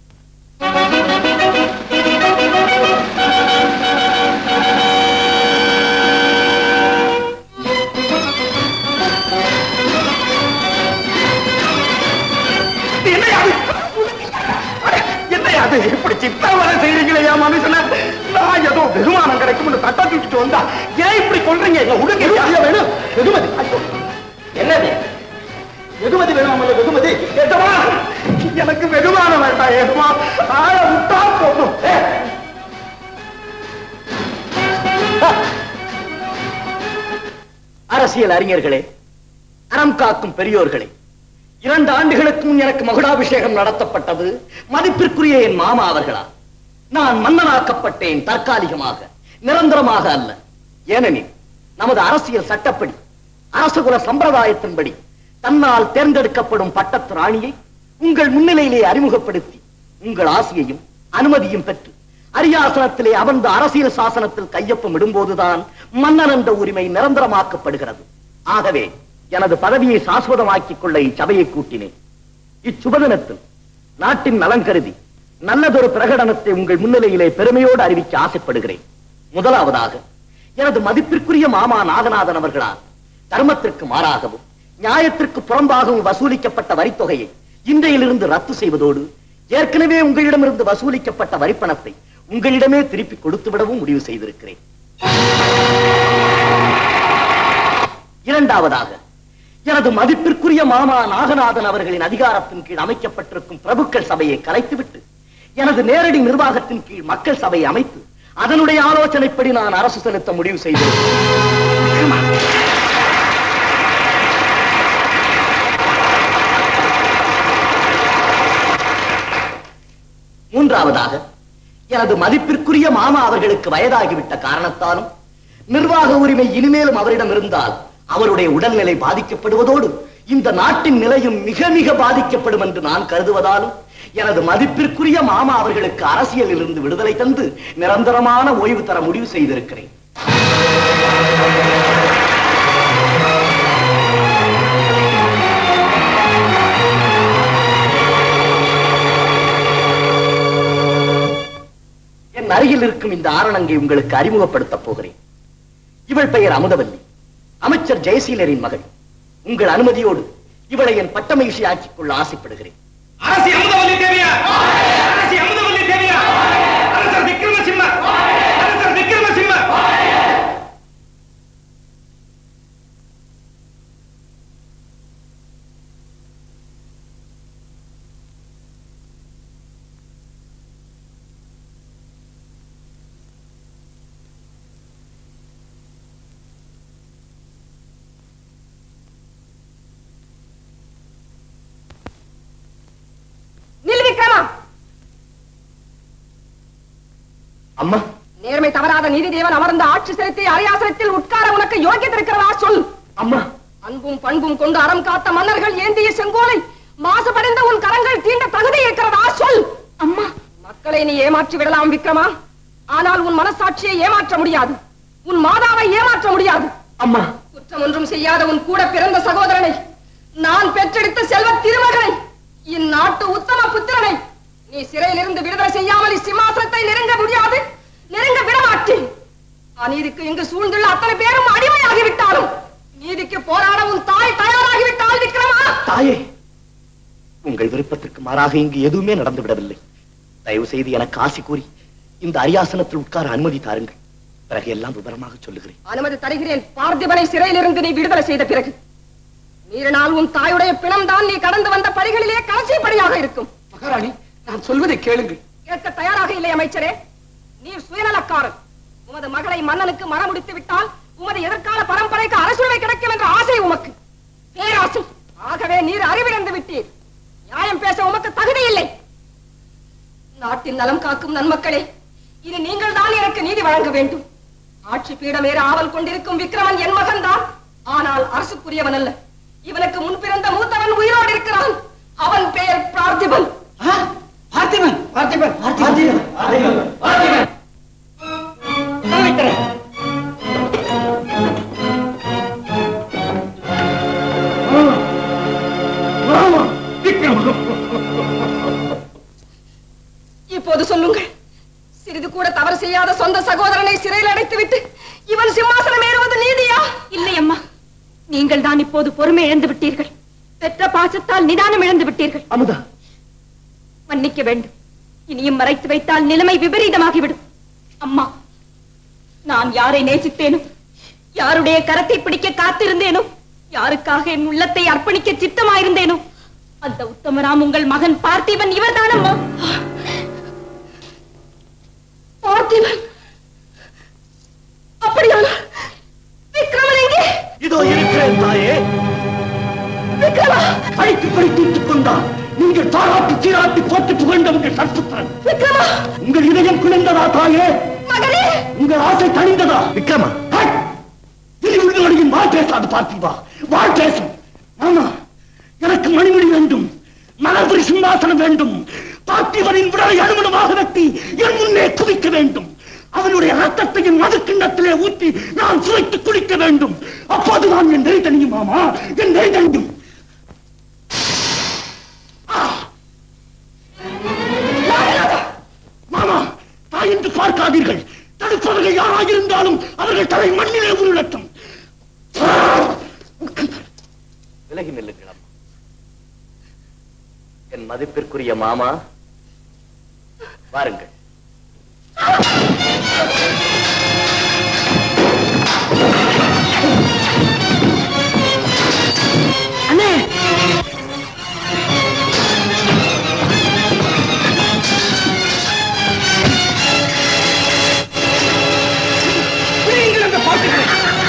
என்னையா அது இப்படி சித்திரவதை செய்றீங்களே என் மனுஷன நான் ஏதோ வெகுமானம் கிடைக்கும்னு தட்ட தூக்கிட்டு வந்தா ஏன் இப்படி கொள்றீங்க இல்ல உடுங்க ஐயா வேணும் வெகுமதி ஐயோ, என்னது வெகுமதி வேணுமாமல்ல வெகுமதி ஏட்டமா எனக்கு வெகுமானம் வேண்டாம் ஏட்டுமா ஆள விட்டா போதும் ஏ. அரசியல் அறிஞர்களே அறம் காக்கும் பெரியோர்களே இரண்டு ஆண்டுகளுக்கு முன் எனக்கு மகுடாபிஷேகம் நடத்தப்பட்டது மதிப்பிற்குரிய என் மாமா அவர்களா நான் மன்னனாக்கப்பட்டேன் தற்காலிகமாக நிரந்தரமாக அல்ல ஏனெனில் நமது அரசியல் சட்டப்படி அரசகுல சம்பிரதாயத்தின்படி தன்னால் தேர்ந்தெடுக்கப்படும் பட்டத்து ராணியை உங்கள் முன்னிலையிலே அறிமுகப்படுத்தி உங்கள் ஆசையையும் அனுமதியும் பெற்று அரியாசனத்திலே அமர்ந்த அரசியல் சாசனத்தில் கையொப்பம் இடும்போதுதான் மன்னன் என்ற உரிமை நிரந்தரமாக்கப்படுகிறது ஆகவே எனது பதவியை சாஸ்வதமாக்கிக் கொள்ள இச்சபையை கூட்டினேன் இச்சுபதினத்தில் நாட்டின் நலன் கருதி நல்லதொரு பிரகடனத்தை உங்கள் முன்னிலையிலே பெருமையோடு அறிவிக்க ஆசைப்படுகிறேன் முதலாவதாக எனது மதிப்பிற்குரிய மாமா நாகநாதன் அவர்களால் தர்மத்திற்கு மாறாகவும் நியாயத்திற்கு புறம்பாகவும் வசூலிக்கப்பட்ட வரித்தொகையை இன்றையிலிருந்து ரத்து செய்வதோடு ஏற்கனவே உங்களிடமிருந்து வசூலிக்கப்பட்ட வரிப்பணத்தை உங்களிடமே திருப்பி கொடுத்து விடவும் முடிவு செய்திருக்கிறேன் இரண்டாவதாக எனது மதிப்பிற்குரிய மாமா நாகநாதன் அவர்களின் அதிகாரத்தின் கீழ் அமைக்கப்பட்டிருக்கும் பிரபுக்கள் சபையை கலைத்துவிட்டு எனது நேரடி நிர்வாகத்தின் கீழ் மக்கள் சபை அமைத்து அதனுடைய ஆலோசனைப்படி நான் அரசு செலுத்த முடிவு செய்தேன் மூன்றாவதாக எனது மதிப்பிற்குரிய மாமா அவர்களுக்கு வயதாகிவிட்ட காரணத்தாலும் நிர்வாக உரிமை இனிமேலும் அவரிடம் இருந்தால் அவருடைய உடல்நிலை பாதிக்கப்படுவதோடு இந்த நாட்டின் நிலையும் மிக மிக பாதிக்கப்படும் என்று நான் கருதுவதாலும் எனது மதிப்பிற்குரிய மாமா அவர்களுக்கு அரசியலில் இருந்து விடுதலை தந்து நிரந்தரமான ஓய்வு தர முடிவு செய்திருக்கிறேன் என் அருகில் இருக்கும் இந்த ஆரணங்கை உங்களுக்கு அறிமுகப்படுத்தப் போகிறேன் இவள் பெயர் அமுதவல்லி அமைச்சர் ஜெயசீலரின் மகள் உங்கள் அனுமதியோடு இவளை என் பட்டமகிழ்ச்சி ஆக்கிக் கொள்ள ஆசைப்படுகிறேன் அரசி அமுதவல்லி தேவியா அரசி அமுதவல்லி தேவியா அரசர் விக்ரமசிம்ம அரசர் விக்ரமசிம்ம நில் விக்ரமா அம்மா நேர்மை தவறாத நீதி தேவன் அமர்ந்த ஆட்சி செலுத்தி அரியாசனத்தில் உட்கார உனக்கு யோகியத்தை இருக்கிறதா சொல் அம்மா அன்பும் பண்பும் கொண்டு அறம் காத்த மன்னர்கள் ஏந்திய செங்கோலை மாசுபடைந்த உன் கரங்கள் தீண்ட தகுதி இருக்கிறதா சொல் அம்மா மக்களை நீ ஏமாற்றி விடலாம் விக்ரமா ஆனால் உன் மனசாட்சியை ஏமாற்ற முடியாது உன் மாதாவை ஏமாற்ற முடியாது அம்மா குற்றம் ஒன்றும் செய்யாத உன் கூட பிறந்த சகோதரனை நான் பெற்றெடுத்த செல்வ திருமகனை இந்நாட்டு உத்தம புத்திரனை நீ சிறையிலிருந்து விடுதலை செய்யாமல் இச்சிம்மாசனத்தை நெருங்க முடியாது நெருங்க விடமாட்டேன் அநீதிக்கு இங்கு சூழ்ந்துள்ள அத்தனை பேரும் அடிமையாகிவிட்டாலும் நீதிக்கு போராட உன் தாய் தயாராகிவிட்டால் விக்ரமா தாயே உங்கள் விருப்பத்திற்கு மாறாக இங்கு எதுவுமே நடந்து விடவில்லை தயவு செய்து எனக்கு ஆசி கூறி இந்த அரியாசனத்தில் உட்கார அனுமதி தாருங்கள் பிறகு எல்லாம் விவரமாக சொல்லுகிறேன் அனுமதி தருகிறேன் பார்த்திபனை சிறையிலிருந்து நீ விடுதலை செய்த பிறகு மீறினால் உன் தாயுடைய பிணம் தான் நீ கடந்து வந்த படிகளிலே கடைசி படியாக இருக்கும் மகாராணி நான் சொல்வதை கேளுங்கள் கேட்க தயாராக இல்லை அமைச்சரே நீர் சுயநலக்காரன் உமது மகளை மன்னனுக்கு மரமுடித்து விட்டால் உமது எதிர்கால பரம்பரைக்கு அரசுரிமை கிடைக்கும் என்ற ஆசை உமக்கு பேராசை ஆகவே நீர் அறிவிழந்து விட்டீர் நியாயம் பேச உமக்கு தகுதி இல்லை நாட்டின் நலம் காக்கும் நன்மக்களே இது நீங்கள் தான் எனக்கு நீதி வழங்க வேண்டும் ஆட்சி பீடமேற ஆவல் கொண்டிருக்கும் விக்ரமன் என் மகன்தான் ஆனால் அரசுக்குரியவன் அல்ல இவனுக்கு முன் பிறந்த மூத்தவன் உயிரோடு இருக்கிறான் அவன் பெயர் பார்த்திபன் பார்த்திபன் பார்த்திபன் பார்த்திபன் பார்த்திபன் இப்போது சொல்லுங்கள் சிறிது கூட தவறு செய்யாத சொந்த சகோதரனை சிறையில் அடைத்துவிட்டு இவன் சிம்மாசனம் ஏறுவது நீதியா இல்லை அம்மா நீங்கள் தான் இப்போது பொறுமை இழந்து விட்டீர்கள் பெற்ற பாசத்தால் நிதானம் இழந்து விட்டீர்கள் அமுதா மன்னிக்க வேண்டும் இனியும் மறைத்து வைத்தால் நிலைமை விபரீதமாகிவிடும் அம்மா நான் யாரை நேசித்தேனோ யாருடைய கரத்தை பிடிக்க காத்திருந்தேனோ யாருக்காக என் உள்ளத்தை அர்ப்பணிக்க சித்தமாயிருந்தேனோ அந்த உத்தமராம் உங்கள் மகன் பார்த்திபன் இவர்தானம்மா பார்த்திபன் அப்படியானால் விக்ரமன் எங்கே இதோ இருக்கிறேன் தாயே விக்ரமா அழைத்து படித்துக் கொண்டான் நீங்கள் தாராட்டி சீராட்டி போட்டு புகழ்ந்த உங்கள் சற்புத்திரன் விக்ரமா உங்கள் இதயம் குளிர்ந்ததா தாயே மகனே உங்கள் ஆசை தணிந்ததா விக்ரமா இனி உள்ளவரையும் வாழ் பேசாது பார்த்திவா வாழ் பேசும் ஆமா எனக்கு மணிமணி வேண்டும் மலர்புரி சிம்மாசனம் வேண்டும் பார்த்திவனின் விடலை அனுமணமாக வெட்டி என் முன்னே குவிக்க வேண்டும் அவனுடைய ரத்தத்தையும் மது கிண்ணத்திலே ஊற்றி நான் சுவைத்து குடிக்க வேண்டும் அப்போதுதான் என் நெறி தணியும் மாமா என் நெறி தணியும் மாமா தாய் என்று பார்க்காதீர்கள் தடுப்பவர்கள் யாராயிருந்தாலும் அவர்கள் தலை மண்ணிலே உருளட்டும் விலகி நில்லுங்கள் அம்மா என் மதிப்பிற்குரிய மாமா வாருங்கள் அண்ணே நீங்கள் அந்த பாட்டுகளை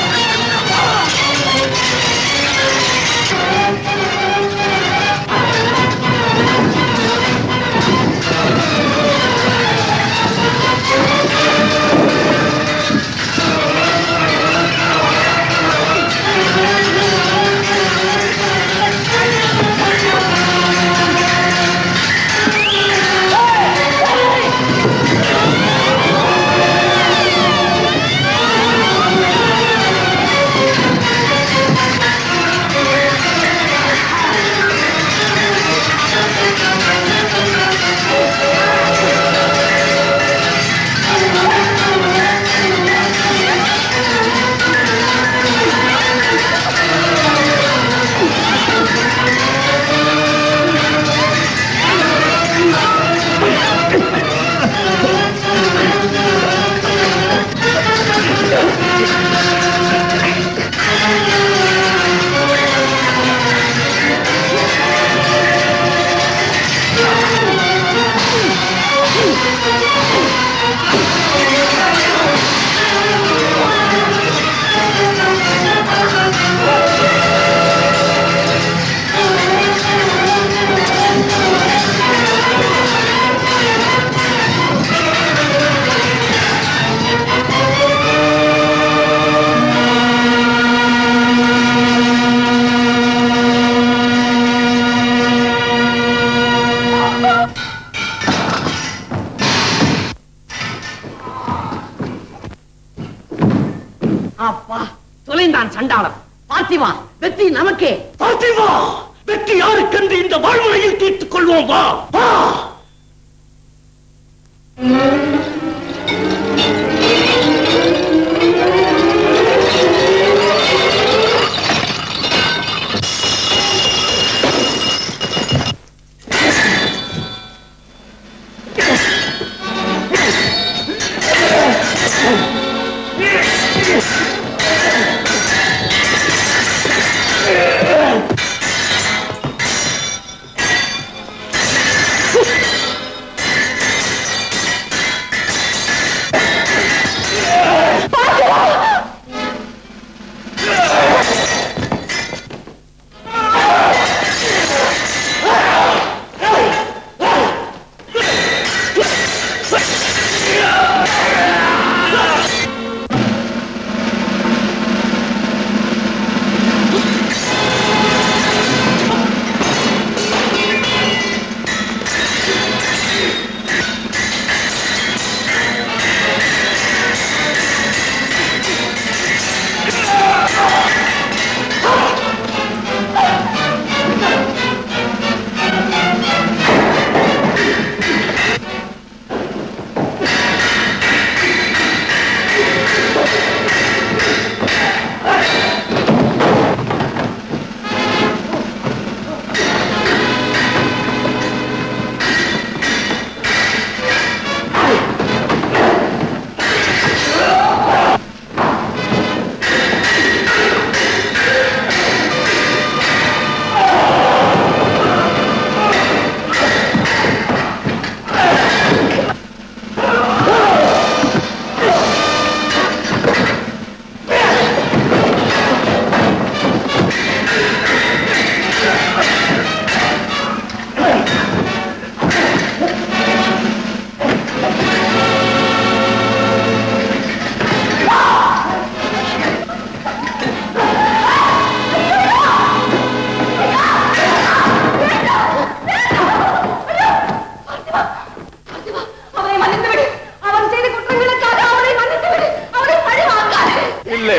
அப்பா தொலைந்தான் சண்டாளம் பார்த்திவா வெற்றி நமக்கே பார்த்திவா வெற்றி யாருக்கென்று இந்த வாழ்முறையில் தீர்த்துக் கொள்வோம் வா வா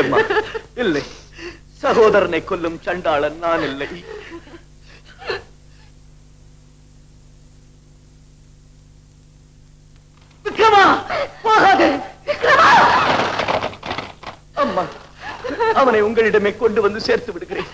அம்மா இல்லை சகோதரனை கொல்லும் சண்டாளன் நான் இல்லை விக்ரமா போகாதே விக்ரமா அம்மா அவனை உங்களிடமே கொண்டு வந்து சேர்த்து விடுகிறேன்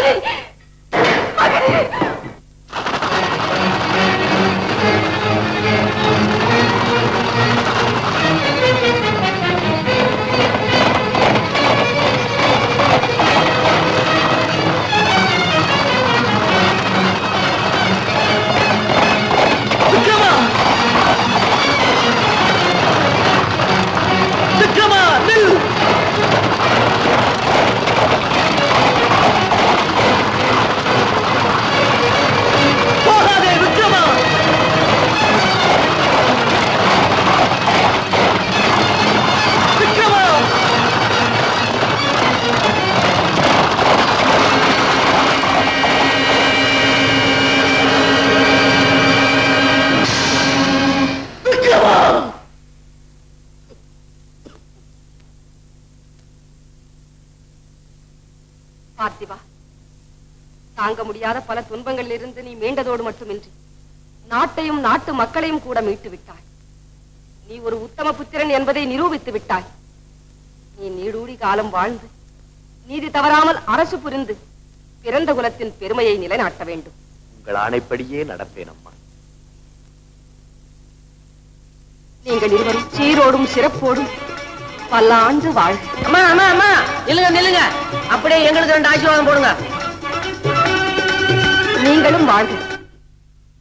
விக்ரமா விக்ரமா நில் போகாதே விக்ரமா விக்ரமா விக்ரமா பார்த்திபா தாங்க முடியாத பல துன்பங்களில் இருந்து நீ மீண்டதோடு மட்டுமின்றி நாட்டையும் நாட்டு மக்களையும் கூட மீட்டு விட்டாய் நீ ஒரு உத்தம புத்திரன் என்பதை நிரூபித்து விட்டாய் நீ நீடூடி காலம் வாழ்ந்து நீதி தவறாமல் அரசு புரிந்து பிறந்த குலத்தின் பெருமையை நிலைநாட்ட வேண்டும் உங்கள் ஆணைப்படியே நடப்பேன் அம்மா நீங்கள் இருவரும் சீரோடும் சிறப்போடும் பல ஆண்டு வாழ்க அம்மா அம்மா அம்மா நில்லுங்க நில்லுங்க அப்படியே எங்களுக்கு ரெண்டு ஆசீர்வாதம் போடுங்க நீங்களும் வாழ்க